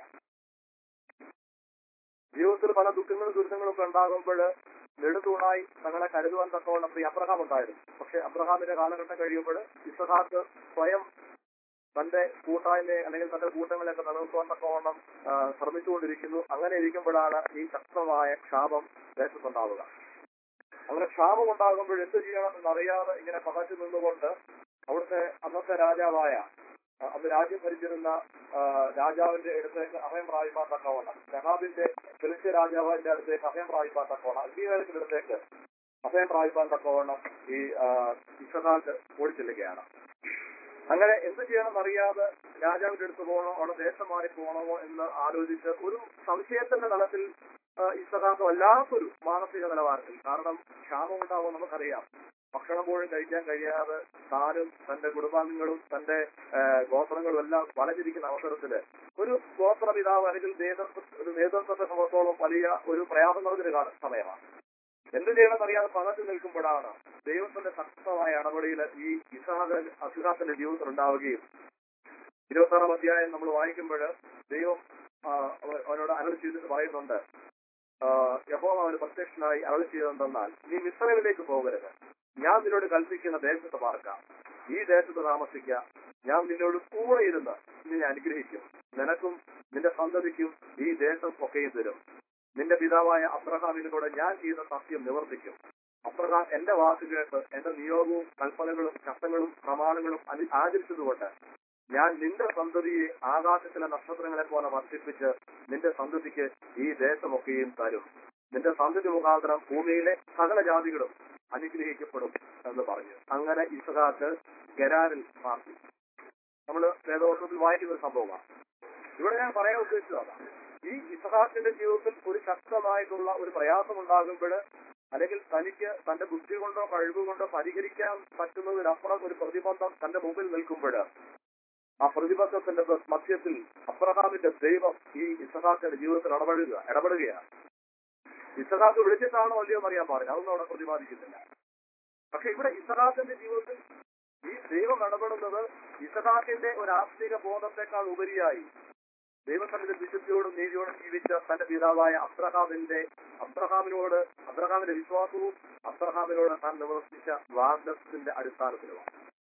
ജീവിതത്തിൽ പല ദുഃഖങ്ങളും ദുരിതങ്ങളും ഒക്കെ ഉണ്ടാകുമ്പോൾ നെടുതൂണായി തങ്ങളെ കരുതുവാൻ തക്കവണ്ണം ഈ അബ്രഹാം ഉണ്ടായിരുന്നു പക്ഷെ അബ്രഹാമിന്റെ കാലഘട്ടം കഴിയുമ്പോൾ ഇസഹാക്ക് സ്വയം തന്റെ കൂട്ടായ്മയെ അല്ലെങ്കിൽ തന്റെ കൂട്ടങ്ങളെയൊക്കെ നിലനിർത്തുവാൻ തക്കവണ്ണം ആ, ശ്രമിച്ചുകൊണ്ടിരിക്കുന്നു അങ്ങനെ ഇരിക്കുമ്പോഴാണ് ഈ ശക്തമായ ക്ഷാമം ദേശത്തുണ്ടാവുക അങ്ങനെ ക്ഷാമം ഉണ്ടാകുമ്പോൾ എന്ത് ചെയ്യണം എന്നറിയാതെ ഇങ്ങനെ പകച്ചു നിന്നുകൊണ്ട് അവിടുത്തെ അന്നത്തെ രാജാവായ ആ, അന്ന് രാജ്യം ഭരിച്ചിരുന്ന ആ, രാജാവിന്റെ അടുത്തേക്ക് അഭയം പ്രാപിപ്പാൻ തക്കവണ്ണം ഷഹാബിന്റെ ഫിലിസ്തീൻ രാജാവിന്റെ അടുത്തേക്ക് അഭയം പ്രാപിപ്പാൻ തക്കവണ്ണം അഗ്നിവേലത്തിന്റെ അടുത്തേക്ക് അഭയം പ്രാപിപ്പാൻ തക്കവണ്ണം ഈ ഇഷനാക്ക് ഓടിച്ചെല്ലുകയാണ് അങ്ങനെ എന്ത് ചെയ്യണം അറിയാതെ രാജാവിന്റെ അടുത്ത് പോകണോ അവിടെ ദേശം മാറി പോകണമോ എന്ന് ആലോചിച്ച് ഒരു സംശയത്തിന്റെ തലത്തിൽ ഇസഹാക്ക് വല്ലാത്തൊരു മാനസിക നിലവാരത്തിൽ കാരണം ക്ഷാമം ഉണ്ടാവും നമുക്കറിയാം ഭക്ഷണം പോലും കഴിക്കാൻ കഴിയാതെ താനും തന്റെ കുടുംബാംഗങ്ങളും തന്റെ ആ, ഗോത്രങ്ങളും എല്ലാം വലഞ്ഞിരിക്കുന്ന അവസരത്തില് ഒരു ഗോത്ര പിതാവ് അല്ലെങ്കിൽ നേതൃത്വ ഒരു നേതൃത്വത്തെ സംബന്ധിച്ചോളം വലിയ ഒരു പ്രയാസം നിറഞ്ഞൊരു കാല സമയമാണ് എന്ത് ചെയ്യണമെന്ന് അറിയാതെ പകച്ചു നിൽക്കുമ്പോഴാണ് ദൈവത്തിന്റെ ശക്തമായ ഇടപെടലിൽ ഈ ഇസാഹ അസുഖാത്തിന്റെ ജീവിതത്തിൽ ഉണ്ടാവുകയും ഇരുപത്താറാം അധ്യായം നമ്മൾ വായിക്കുമ്പോൾ ദൈവം ആ, അവ- അവനോട് അരളി ചെയ്തിട്ട് പറയുന്നുണ്ട് യഹോവ അവന് പ്രത്യക്ഷനായി അരളി ചെയ്തെന്നാൽ നീ മിശ്രയിലേക്ക് പോകരുത് ഞാൻ നിന്നോട് കൽപ്പിക്കുന്ന ദേശത്ത് പാർക്കാം ഈ ദേശത്ത് താമസിക്കുക ഞാൻ നിന്നോട് കൂടെ ഇരുന്ന് നിന്നെ അനുഗ്രഹിക്കും നിനക്കും നിന്റെ സന്തതിക്കും ഈ ദേശം ഒക്കെയും തരും നിന്റെ പിതാവായ അബ്രഹാമിനോട് ഞാൻ ചെയ്ത സത്യം നിവർത്തിക്കും അബ്രഹാം എന്റെ വാക്ക് കേട്ട് എന്റെ നിയോഗവും കൽപ്പനകളും ചട്ടങ്ങളും പ്രമാണങ്ങളും അനു- ആചരിച്ചതുകൊണ്ട് ഞാൻ നിന്റെ സന്തതിയെ ആകാശത്തിലെ നക്ഷത്രങ്ങളെ പോലെ വർദ്ധിപ്പിച്ച് നിന്റെ സന്തതിക്ക് ഈ ദേശമൊക്കെയും തരും നിന്റെ സന്തതി മുഖാന്തരം ഭൂമിയിലെ സകല ജാതികളും അനുഗ്രഹിക്കപ്പെടും എന്ന് പറഞ്ഞു അങ്ങനെ ഇസഹാക്ക് ഗരാരിൽ പാർട്ടി നമ്മൾ വേദവർഷത്തിൽ വായിക്കുന്ന ഒരു സംഭവമാണ് ഇവിടെ ഞാൻ പറയാൻ ഉദ്ദേശിച്ചത് അതാണ് ഈ ഇസഹാക്കിന്റെ ജീവിതത്തിൽ ഒരു ശക്തമായിട്ടുള്ള ഒരു പ്രയാസം ഉണ്ടാകുമ്പോൾ അല്ലെങ്കിൽ തനിക്ക് തന്റെ ബുദ്ധി കൊണ്ടോ കഴിവ് കൊണ്ടോ പരിഹരിക്കാൻ പറ്റുന്നതിനപ്പുറം ഒരു പ്രതിബന്ധം തന്റെ മുമ്പിൽ നിൽക്കുമ്പോൾ ആ പ്രതിബന്ധത്തിന്റെ മധ്യത്തിൽ അബ്രഹാമിന്റെ ദൈവം ഈ ഇസഹാക്കിന്റെ ജീവിതത്തിൽ ഇടപെടുക ഇടപെടുകയാണ് ഇസഹാക്ക് വിളിച്ചിട്ടാണോ അല്ലയോ എന്നറിയാൻ പാടില്ല അതൊന്നും അവിടെ പ്രതിപാദിക്കുന്നില്ല പക്ഷെ ഇവിടെ ഇസഹാക്കിന്റെ ജീവിതത്തിൽ ഈ ദൈവം ഇടപെടുന്നത് ഇസഹാക്കിന്റെ ഒരു ആത്മീക ബോധത്തെക്കാൾ ഉപരിയായി ദൈവത്തിന്റെ വിശുദ്ധിയോടും നീതിയോടും ജീവിച്ച തന്റെ പിതാവായ അബ്രഹാമിന്റെ അബ്രഹാമിനോട് അബ്രഹാമിന്റെ വിശ്വാസവും അബ്രഹാമിനോട് താൻ നിവർത്തിച്ച വാഗ്ദത്തിന്റെ അടിസ്ഥാനത്തിലുമാണ്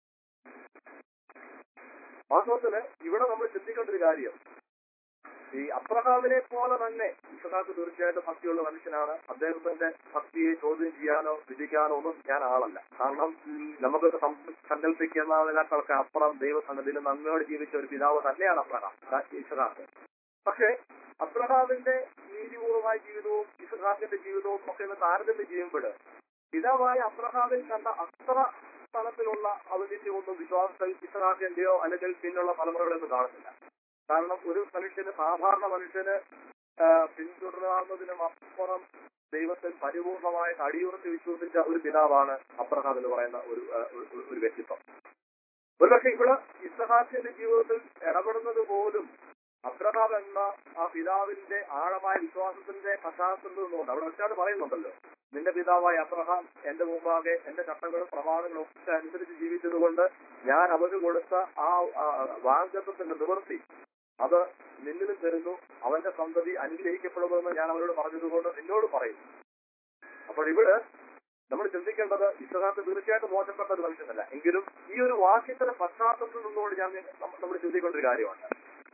വാസ്തവത്തില് ഇവിടെ നമ്മൾ ചിന്തിക്കേണ്ട ഒരു കാര്യം ഈ അബ്രഹാമിനെ പോലെ തന്നെ ഇസഹാക്ക് തീർച്ചയായിട്ടും ഭക്തിയുള്ള മനുഷ്യനാണ് അദ്ദേഹത്തിന്റെ ഭക്തിയെ ചോദ്യം ചെയ്യാനോ വിധിക്കാനോ ഒന്നും ഞാൻ ആളല്ല കാരണം നമുക്കൊക്കെ സം- സങ്കല്പിക്കുന്നതിനേക്കാളൊക്കെ അപ്പുറം ദൈവസന്നിധിയിൽ നന്മയോട് ജീവിച്ച ഒരു പിതാവ് തന്നെയാണ് അബ്രഹാം ദാ- ഇസഹാക്ക് പക്ഷേ അബ്രഹാമിന്റെ നീതിപൂർവമായ ജീവിതവും ഇസഹാക്കിന്റെ ജീവിതവും ഒക്കെ ഒന്ന് താരതമ്യം ചെയ്യുമ്പോൾ പിതാവായ അബ്രഹാമിൽ കണ്ട അത്ര തലത്തിലുള്ള ഔന്നിത്യമൊന്നും വിശ്വാസത്തിൽ ഇസഹാക്കിന്റെയോ അല്ലെങ്കിൽ പിന്നുള്ള തലമുറകളൊന്നും കാണുന്നില്ല കാരണം ഒരു മനുഷ്യന് സാധാരണ മനുഷ്യന് ആ, പിന്തുടരാവുന്നതിനും അപ്പുറം ദൈവത്തിൽ പരിപൂർണമായിട്ട് അടിയുറച്ച് വിശ്വസിച്ച ഒരു പിതാവാണ് അബ്രഹാം എന്ന് പറയുന്ന ഒരു ആ, ഒരു- ഒരു- ഒരു വ്യക്തിത്വം ഒരുപക്ഷെ ഇവിടെ ഇസഹാക്കിന്റെ ജീവിതത്തിൽ ഇടപെടുന്നത് പോലും അബ്രഹാം എന്ന ആ പിതാവിന്റെ ആഴമായ വിശ്വാസത്തിന്റെ പശ്ചാത്തലത്തിൽ നിന്നുകൊണ്ട് അവിടെ വെച്ചാണ് പറയുന്നുണ്ടല്ലോ നിന്റെ പിതാവായ അബ്രഹാം എന്റെ മുമ്പാകെ എന്റെ ചട്ടങ്ങളും പ്രമാണങ്ങളും ഒക്കെ അനുസരിച്ച് ജീവിച്ചതുകൊണ്ട് ഞാൻ അവന് കൊടുത്ത ആ ആ വാഗ്ദത്വത്തിന്റെ നിവൃത്തി അത് നിന്നിലും തരുന്നു അവന്റെ സന്തതി അനുഗ്രഹിക്കപ്പെടുമെന്ന് ഞാൻ അവരോട് പറഞ്ഞതുകൊണ്ട് നിന്നോട് പറയും അപ്പോൾ ഇവിടെ നമ്മൾ ചിന്തിക്കേണ്ടത് ഇസ്ഹാക്ക് തീർച്ചയായിട്ടും മോശപ്പെട്ട ഒരു മനുഷ്യനല്ല എങ്കിലും ഈ ഒരു വാക്യത്തിന്റെ പശ്ചാത്തലത്തിൽ നിന്നുകൊണ്ട് ഞാൻ നമ്മ- നമ്മൾ ചിന്തിക്കേണ്ട ഒരു കാര്യമാണ്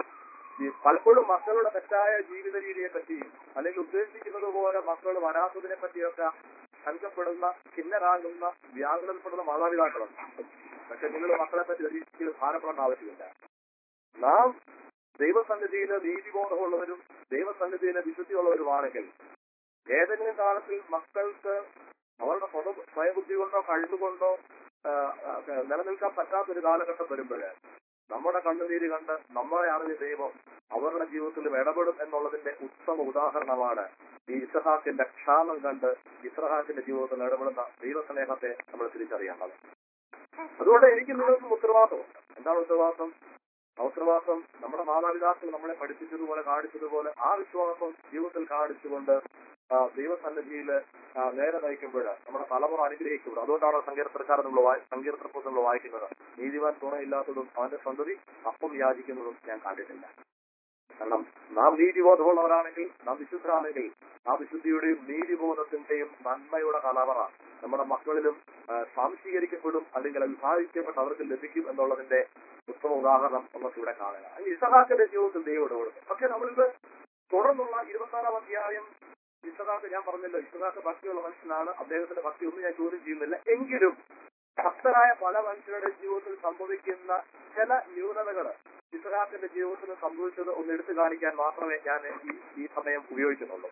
ഈ പലപ്പോഴും മക്കളുടെ തെറ്റായ ജീവിത രീതിയെ പറ്റിയും അല്ലെങ്കിൽ ഉദ്ദേശിക്കുന്നത് പോലെ മക്കൾ വരാത്തതിനെ പറ്റിയൊക്കെ ശങ്കപ്പെടുന്ന ചിഹ്നരാകുന്ന വ്യാകുലപ്പെടുന്ന മാതാപിതാക്കളുണ്ട് പക്ഷെ നിങ്ങൾ മക്കളെ പറ്റി ഒരിക്കലും ഭാരപ്പെടേണ്ട ആവശ്യമില്ല നാം ദൈവസന്നിധിയിലെ നീതിബോധമുള്ളവരും ദൈവസന്നിധിയിലെ വിശുദ്ധിയുള്ളവരുമാണെങ്കിൽ ഏതെങ്കിലും കാലത്തിൽ മക്കൾക്ക് അവരുടെ സ്വത സ്വയബുദ്ധി കൊണ്ടോ കഴിവുകൊണ്ടോ ആ, ആ, നിലനിൽക്കാൻ പറ്റാത്തൊരു കാലഘട്ടം വരുമ്പോൾ നമ്മുടെ കണ്ണുനീര് കണ്ട് നമ്മളെ അറിഞ്ഞ ദൈവം അവരുടെ ജീവിതത്തിലും ഇടപെടും എന്നുള്ളതിന്റെ ഉത്തമ ഉദാഹരണമാണ് ഈ ഇസഹാക്കിന്റെ ക്ഷാമം കണ്ട് ഇസ്രഹാക്കിന്റെ ജീവിതത്തിൽ ഇടപെടുന്ന ദൈവസ്നേഹത്തെ നമ്മൾ തിരിച്ചറിയേണ്ടത് അതുകൊണ്ട് എനിക്ക് നിങ്ങൾക്കും ഉത്തരവാദിത്തമുണ്ട് എന്താണ് ഉത്തരവാദിത്തം ആ ഉത്തരവാദിത്തം നമ്മുടെ മാതാപിതാക്കൾ നമ്മളെ പഠിപ്പിച്ചതുപോലെ കാണിച്ചതുപോലെ ആ വിശ്വാസം ജീവിതത്തിൽ കാണിച്ചുകൊണ്ട് ആ, ദൈവസന്നിധിയിൽ ആ, നേരെ നയിക്കുമ്പോൾ നമ്മുടെ തലമുറ അനുഗ്രഹിക്കുന്നത് അതുകൊണ്ടാണ് സങ്കീർത്തനക്കാരൻ നമ്മൾ വായി- സങ്കീർത്തന പുസ്തകം നമ്മൾ വായിക്കുന്നത് നീതിവാൻ തുണയില്ലാത്തതും അവന്റെ സന്തതി അപ്പം യാചിക്കുന്നതും ഞാൻ കണ്ടിട്ടില്ല കാരണം നാം നീതിബോധമുള്ളവരാണെങ്കിൽ നാം വിശുദ്ധരാണെങ്കിൽ ആ വിശുദ്ധിയുടെയും നീതിബോധത്തിന്റെയും നന്മയുടെ കലവറ നമ്മുടെ മക്കളിലും ആ, സ്വാംശീകരിക്കപ്പെടും അല്ലെങ്കിൽ അത് വിഭാഗിക്കപ്പെട്ട് അവർക്ക് ലഭിക്കും എന്നുള്ളതിന്റെ ഉത്തമ ഉദാഹരണം നമുക്ക് ഇവിടെ കാണുക അങ്ങനെ ഇസഹാക്കിന്റെ ജീവിതത്തിൽ ദൈവം ഇടപെടും പക്ഷെ നമ്മളിത് തുടർന്നുള്ള ഇരുപത്താറാം അധ്യായം ഇസഹാക്ക് ഞാൻ പറഞ്ഞല്ലോ ഇസഹാക്ക് ഭക്തിയുള്ള മനുഷ്യനാണ് അദ്ദേഹത്തിന്റെ ഭക്തി ഒന്നും ഞാൻ ചോദ്യം ചെയ്യുന്നില്ല എങ്കിലും ഭക്തരായ പല മനുഷ്യരുടെ ജീവിതത്തിൽ സംഭവിക്കുന്ന ചില ന്യൂനതകൾ ഇസഹാക്കിന്റെ ജീവിതത്തിൽ സംഭവിച്ചത് ഒന്ന് എടുത്തു കാണിക്കാൻ മാത്രമേ ഞാൻ ഈ ഈ സമയം ഉപയോഗിക്കുന്നുള്ളൂ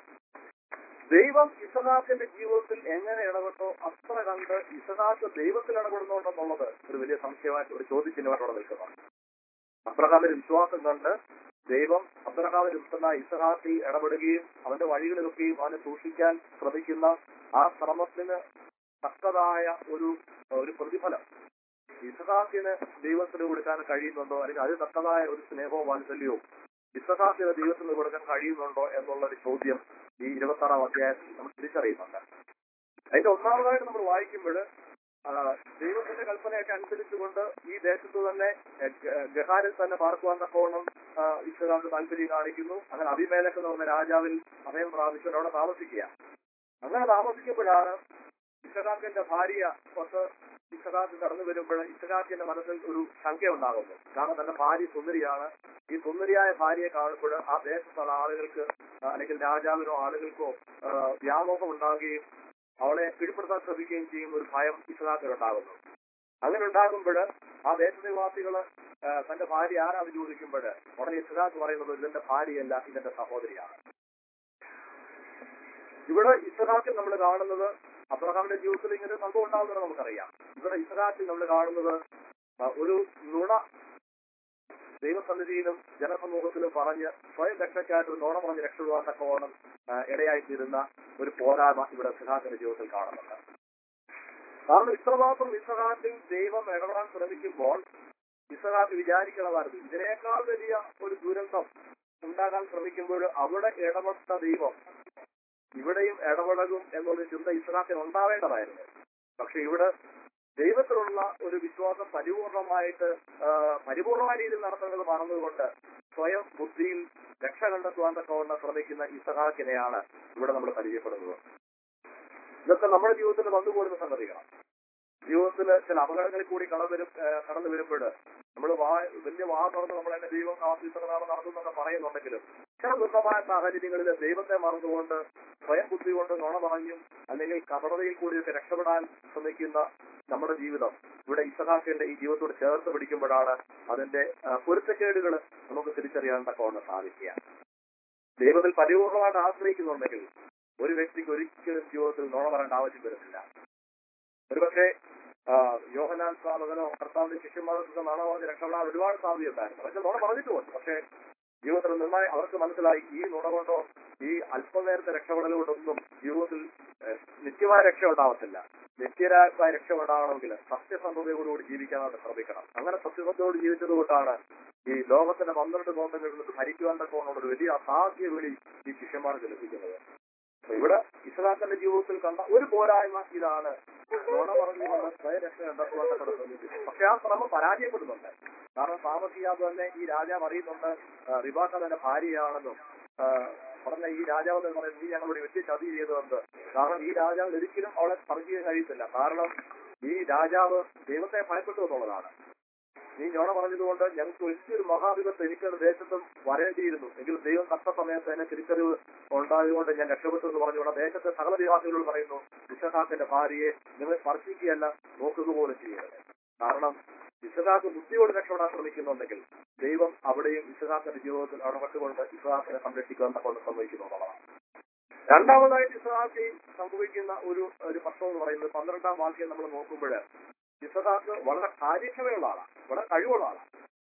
ദൈവം ഇസഹാക്കിന്റെ ജീവിതത്തിൽ എങ്ങനെ ഇടപെട്ടോ അത്ര കണ്ട് ഇസഹാക്ക് ദൈവത്തിൽ ഇടപെടുന്നുണ്ടെന്നുള്ളത് ഒരു വലിയ സംശയമായിട്ട് ഒരു ചോദ്യചിഹ്നമായിട്ട് അവിടെ നിൽക്കുന്നു അബ്രഹാമിന്റെ വിശ്വാസം കണ്ട് ദൈവം അബ്രഹാമിന്റെ പുത്രനായ ഇസഹാക്കിൽ ഇടപെടുകയും അവന്റെ വഴികളിലൊക്കെയും അവനെ സൂക്ഷിക്കാൻ ശ്രമിക്കുന്ന ആ ശ്രമത്തിന് തക്കതായ ഒരു ഒരു പ്രതിഫലം ഇസഹാക്കിന് ദൈവത്തിന് കൊടുക്കാൻ കഴിയുന്നുണ്ടോ അല്ലെങ്കിൽ അതിന് തക്കതായ ഒരു സ്നേഹവും വാത്സല്യവും ഇസഹാക്കിന് ദൈവത്തിന് കൊടുക്കാൻ കഴിയുന്നുണ്ടോ എന്നുള്ള ഒരു ചോദ്യം ഈ ഇരുപത്തി ആറാം അധ്യായത്തിൽ നമ്മൾ തിരിച്ചറിയുന്നുണ്ട് അതിന്റെ ഒന്നാമതായിട്ട് നമ്മൾ വായിക്കുമ്പോൾ ദൈവത്തിന്റെ കൽപ്പനയൊക്കെ അനുസരിച്ചുകൊണ്ട് ഈ ദേശത്ത് തന്നെ എ, ഗ- ഗഹാരിൽ തന്നെ പാർക്കുവാൻ തക്കവണ്ണം ആ, ഇസ്ഹാക്ക് താല്പര്യം കാണിക്കുന്നു അങ്ങനെ അഭിമേലക്ക് എന്ന് പറഞ്ഞ രാജാവിൽ അഭയം പ്രാപിച്ചുകൊണ്ട് അവിടെ താമസിക്കുക അങ്ങനെ താമസിക്കുമ്പോഴാണ് ഇസഹാക്കിന്റെ ഭാര്യ പുറത്ത് ഇസഹാക്ക് കടന്നു വരുമ്പോൾ ഇസഹാക്കിന്റെ മനസ്സിൽ ഒരു ശങ്ക ഉണ്ടാകുന്നു കാരണം തന്റെ ഭാര്യ സുന്ദരിയാണ് ഈ സുന്ദരിയായ ഭാര്യയെ കാണുമ്പോൾ ആ ദേശത്തുള്ള ആളുകൾക്ക് ആ, അല്ലെങ്കിൽ രാജാവിനോ ആളുകൾക്കോ ആ, വ്യാമോഹം ഉണ്ടാകുകയും അവളെ കീഴ്പ്പെടുത്താൻ ശ്രമിക്കുകയും ചെയ്യുന്ന ഒരു ഭയം ഇസഹാക്കിൽ ഉണ്ടാകുന്നു അങ്ങനെ ഉണ്ടാകുമ്പോൾ ആ ദേശനിവാസികള് ആ, തന്റെ ഭാര്യ ആരാന്ന് ചോദിക്കുമ്പോൾ ഉടനെ ഇസ്ഹാഖ് പറയുന്നത് ഇതെന്റെ ഭാര്യയല്ല ഇതെന്റെ സഹോദരിയാണ് ഇവിടെ ഇസ്ഹാഖിൽ നമ്മൾ കാണുന്നത് അബ്രഹാമിന്റെ ജീവിതത്തിൽ ഇങ്ങനെ ഒരു സംഭവം ഉണ്ടാകുന്നത് നമുക്കറിയാം ഇവിടെ ഇസ്ഹാഖിൽ നമ്മൾ കാണുന്നത് ആ, ഒരു നുണ ദൈവസന്നിധിയിലും ജനസമൂഹത്തിലും പറഞ്ഞ് സ്വയം രക്ഷയ്ക്കായിട്ട് ഒരു നുണ പറഞ്ഞ് രക്ഷപ്പെടുവാൻ തക്കവണ്ണം ആ, ഇടയായിത്തീരുന്ന ഒരു പോരായ്മ ഇവിടെ ഇസ്ഹാഖിന്റെ ജീവിതത്തിൽ കാണുന്നുണ്ട് കാരണം ഇത്രമാത്രം ഇസ്ഹാഖിൽ ദൈവം ഇടപെടാൻ ശ്രമിക്കുമ്പോൾ ഇസ്ഹാഖ് വിചാരിക്കണമായിരുന്നു ഇതിനേക്കാൾ വലിയ ഒരു ദുരന്തം ഉണ്ടാകാൻ ശ്രമിക്കുമ്പോൾ അവിടെ ഇടപെട്ട ദൈവം ഇവിടെയും ഇടപെടകും എന്നുള്ള ചിന്ത ഇസ്ഹാഖിന് ഉണ്ടാവേണ്ടതായിരുന്നു പക്ഷെ ഇവിടെ ദൈവത്തിലുള്ള ഒരു വിശ്വാസം പരിപൂർണമായിട്ട് ആ, പരിപൂർണമായ രീതിയിൽ നടത്തേണ്ടത് മറന്നുകൊണ്ട് സ്വയം ബുദ്ധിയിൽ രക്ഷ കണ്ടെത്തുവാൻ തക്കവണ്ണം ശ്രമിക്കുന്ന ഇസഹാക്കിനെയാണ് ഇവിടെ നമ്മൾ പരിചയപ്പെടുന്നത് ഇതൊക്കെ നമ്മുടെ ജീവിതത്തിൽ വന്നുപോരുന്ന സംഗതികളാണ് ജീവിതത്തിൽ ചില അപകടങ്ങളിൽ കൂടി കടന്നു വരും ആ, കടന്നു വരുമ്പോൾ നമ്മൾ വാ വലിയ വാ തുറന്ന് നമ്മൾ എന്നെ ദൈവം കാത്തിത്രനാമം നടത്തുന്നൊക്കെ പറയുന്നുണ്ടെങ്കിലും ചില ദുർബമായ സാഹചര്യങ്ങളിൽ ദൈവത്തെ മറന്നുകൊണ്ട് സ്വയം ബുദ്ധി കൊണ്ട് നുണ പറഞ്ഞും അല്ലെങ്കിൽ കപടതയിൽ കൂടിയൊക്കെ രക്ഷപ്പെടാൻ ശ്രമിക്കുന്ന നമ്മുടെ ജീവിതം ഇവിടെ ഇസഹാക്കിന്റെ ഈ ജീവിതത്തോട് ചേർത്ത് പിടിക്കുമ്പോഴാണ് അതിന്റെ ആ, പൊരുത്തക്കേടുകൾ നമുക്ക് തിരിച്ചറിയാൻ തക്കവണ്ണം സാധിക്കുക ദൈവത്തിൽ പരിപൂർണമായിട്ട് ആശ്രയിക്കുന്നുണ്ടെങ്കിൽ ഒരു വ്യക്തിക്ക് ഒരിക്കലും ജീവിതത്തിൽ നുണ പറയേണ്ട ആവശ്യം വരുന്നില്ല ഒരുപക്ഷെ ആ, യോഹനാൻ സ്വാമകനോ കർത്താവിന്റെ ശിഷ്യന്മാർക്ക് നുണ പറഞ്ഞ് രക്ഷപ്പെടാൻ ഒരുപാട് സാധ്യതയുണ്ടായിരുന്നു പക്ഷെ നുണ പറഞ്ഞിട്ടുമുണ്ട് പക്ഷെ ജീവിതത്തിൽ നന്നായി അവർക്ക് മനസ്സിലായി ഈ നുണ കൊണ്ടോ ഈ അല്പനേരത്തെ രക്ഷപ്പെടലുകൊണ്ടൊന്നും ജീവിതത്തിൽ ഏഹ്, നിത്യമായ രക്ഷ ഉണ്ടാവത്തില്ല നിത്യരായ രക്ഷ ഉണ്ടാവണമെങ്കിൽ സത്യസന്ധതയോടുകൂടി ജീവിക്കാനായിട്ട് ശ്രമിക്കണം അങ്ങനെ സത്യസന്ധതയോട് ജീവിച്ചത് കൊണ്ടാണ് ഈ ലോകത്തിന്റെ പന്ത്രണ്ട് ഗോത്രങ്ങളിൽ നിന്ന് ഭരിക്കുവാൻ തക്കവണ്ണമുള്ള ഒരു വലിയ അസാധ്യ വിളി ഈ ശിഷ്യന്മാർക്ക് ലഭിക്കുന്നത് അപ്പൊ ഇവിടെ ഇസ്ലാത്തിന്റെ ജീവിതത്തിൽ കണ്ട ഒരു പോരായ്മ ഇതാണ് നുണ പറഞ്ഞുകൊണ്ട് സ്വയരക്ഷ കണ്ടെത്തുവാൻ തക്ക ശ്രമിച്ചു പക്ഷെ ആ ശ്രമം പരാജയപ്പെടുന്നുണ്ട് കാരണം താമസിയാതെ തന്നെ ഈ രാജാവ് അറിയുന്നുണ്ട് ആ, റിബാക്ക തന്റെ ഭാര്യയാണെന്നും ആ, പറഞ്ഞ ഈ രാജാവ് എന്ന് പറയുന്നത് നീ ഞങ്ങളോട് വെട്ടി ചതി ചെയ്തതെന്ന് കാരണം ഈ രാജാവ് ഒരിക്കലും അവളെ പറഞ്ഞു കഴിയത്തില്ല കാരണം ഈ രാജാവ് ദൈവത്തെ ഭയപ്പെട്ടു എന്നുള്ളതാണ് നീ ഞോണ പറഞ്ഞതുകൊണ്ട് ഞങ്ങൾക്ക് വലിയൊരു മഹാവിപത്ത് എനിക്കൊരു ദേശത്തും വരേണ്ടിയിരുന്നു എങ്കിലും ദൈവം തക്ക സമയത്ത് എന്നെ തിരിച്ചറിവ് ഉണ്ടായതുകൊണ്ട് ഞാൻ രക്ഷപ്പെട്ടു എന്ന് പറഞ്ഞുകൊണ്ട് ആ ദേശത്തെ സകല നിവാസികളോട് പറയുന്നു ഇസഹാക്കിന്റെ ഭാര്യയെ നിങ്ങൾ സ്പർശിക്കുകയല്ല നോക്കുക പോലും ചെയ്യരുത് കാരണം ഇസഹാക്ക് ബുദ്ധിയോട് രക്ഷപ്പെടാൻ ശ്രമിക്കുന്നുണ്ടെങ്കിൽ ദൈവം അവിടെയും ഇസഹാക്കിന്റെ ജീവിതത്തിൽ ഇടപെട്ടുകൊണ്ട് ഇസഹാക്കിനെ സംരക്ഷിക്കാൻ കൊണ്ട് സംഭവിക്കുന്നു എന്നുള്ളതാണ് രണ്ടാമതായിട്ട് ഇസഹാക്കി സംഭവിക്കുന്ന ഒരു ഒരു പ്രശ്നം എന്ന് പറയുന്നത് പന്ത്രണ്ടാം വാക്യം നമ്മൾ നോക്കുമ്പോൾ ഇസഹാക്ക് വളരെ കാര്യക്ഷമയുള്ള ആളാണ് വളരെ കഴിവുള്ള ആളാണ്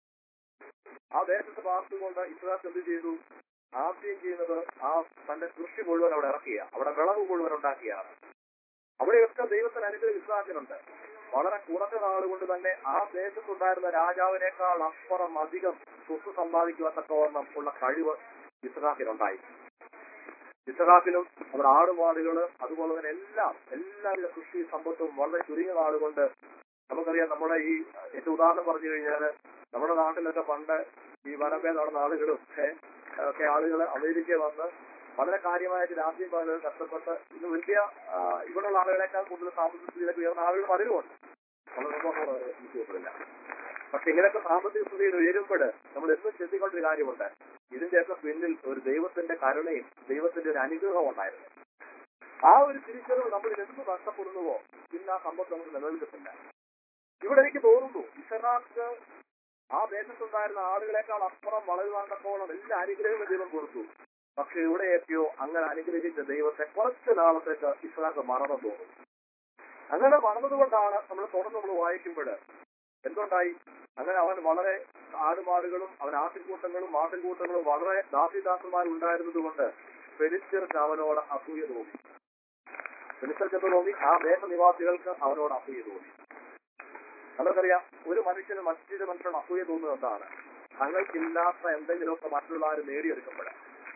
ആ ദേശത്ത് പാർത്തുകൊണ്ട് ഇസ്രാസ് എന്ത് ചെയ്തു ആദ്യം ചെയ്യുന്നത് ആ തന്റെ കൃഷി മുഴുവൻ അവിടെ ഇറക്കിയ അവിടെ വിളവ് മുഴുവൻ ഉണ്ടാക്കിയാണ് അവിടെയൊക്കെ ദൈവത്തിന് അനുഗ്രഹം ഇസ്രാക്കിനുണ്ട് വളരെ കുറഞ്ഞ നാളുകൊണ്ട് തന്നെ ആ ദേശത്തുണ്ടായിരുന്ന രാജാവിനേക്കാൾ അപ്പുറം അധികം സ്വത്ത് സമ്പാദിക്കുവാൻ തക്കവണ്ണം ഉള്ള കഴിവ് ഇസ്രാക്കിനുണ്ടായി ഇസ്രാക്കിനും അവിടെ ആടുപാടുകള് അതുപോലെ തന്നെ എല്ലാം എല്ലാവിധ കൃഷി സമ്പത്തും വളരെ ചുരുങ്ങിയ നാളുകൊണ്ട് നമുക്കറിയാം നമ്മുടെ ഈ ഏറ്റവും ഉദാഹരണം പറഞ്ഞു കഴിഞ്ഞാല് നമ്മുടെ നാട്ടിലൊക്കെ പണ്ട് ഈ വനഭേദ നടന്ന ആളുകളും ഒക്കെ ഒക്കെ ആളുകൾ അമേരിക്ക വന്ന് വളരെ കാര്യമായിട്ട് രാഷ്ട്രീയ പാടുകൾ കഷ്ടപ്പെട്ട് ഇന്ന് വലിയ ആ, ഇവിടെയുള്ള ആളുകളെക്കാൾ കൂടുതൽ സാമ്പത്തിക സ്ഥിതിയിലേക്ക് ഉയർന്ന ആളുകൾ പലരുമുണ്ട് വളരെ സന്തോഷമുള്ള വിഷയത്തിലില്ല പക്ഷെ ഇങ്ങനെയൊക്കെ സാമ്പത്തിക സ്ഥിതിയിൽ ഉയരുമ്പോൾ നമ്മൾ എന്നും ചിന്തിക്കൊണ്ടൊരു കാര്യമുണ്ട് ഇതിന്റെയൊക്കെ പിന്നിൽ ഒരു ദൈവത്തിന്റെ കരുണയും ദൈവത്തിന്റെ ഒരു അനുഗ്രഹവും ഉണ്ടായിരുന്നു ആ ഒരു തിരിച്ചറിവ് നമ്മൾ എന്ത് നഷ്ടപ്പെടുന്നുവോ പിന്നെ ആ സമ്പത്ത് നമുക്ക് നിലനിൽക്കത്തില്ല ഇവിടെ എനിക്ക് തോന്നുന്നു ഇസറാക്ക് ആ ദേശത്തുണ്ടായിരുന്ന ആളുകളെക്കാൾ അപ്പുറം വളരുവാൻ തക്കോളം എല്ലാ അനുഗ്രഹവും ദൈവം കൊടുത്തു പക്ഷെ ഇവിടെയൊക്കെയോ അങ്ങനെ അനുഗ്രഹിച്ച ദൈവത്തെ കുറച്ച് നാളത്തേക്ക് ഇസ്രാക്ക് മറന്നു തോന്നുന്നു അങ്ങനെ മറന്നതുകൊണ്ടാണ് നമ്മൾ തുടർന്ന് നമ്മൾ വായിക്കുമ്പോൾ എന്തുണ്ടായി അങ്ങനെ അവൻ വളരെ ആടുമാടുകളും അവൻ ആട്ടിൻകൂട്ടങ്ങളും മാട്ടിൻകൂട്ടങ്ങളും വളരെ ദാസിദാസന്മാർ ഉണ്ടായിരുന്നത് കൊണ്ട് ഫെലിസ്ത്യർക്ക് അവനോട് അസൂയ തോന്നി ഫെലിസ്ത്യർക്ക് തോന്നി ആ ദേശനിവാസികൾക്ക് അവനോട് അസൂയ തോന്നി നമുക്കറിയാം ഒരു മനുഷ്യന് മറ്റൊരു മനുഷ്യനോട് അസൂയ തോന്നുന്നത് എന്താണ് തങ്ങൾക്കില്ലാത്ത എന്തെങ്കിലുമൊക്കെ മറ്റുള്ളവർ നേടിയെടുക്കപ്പെടാം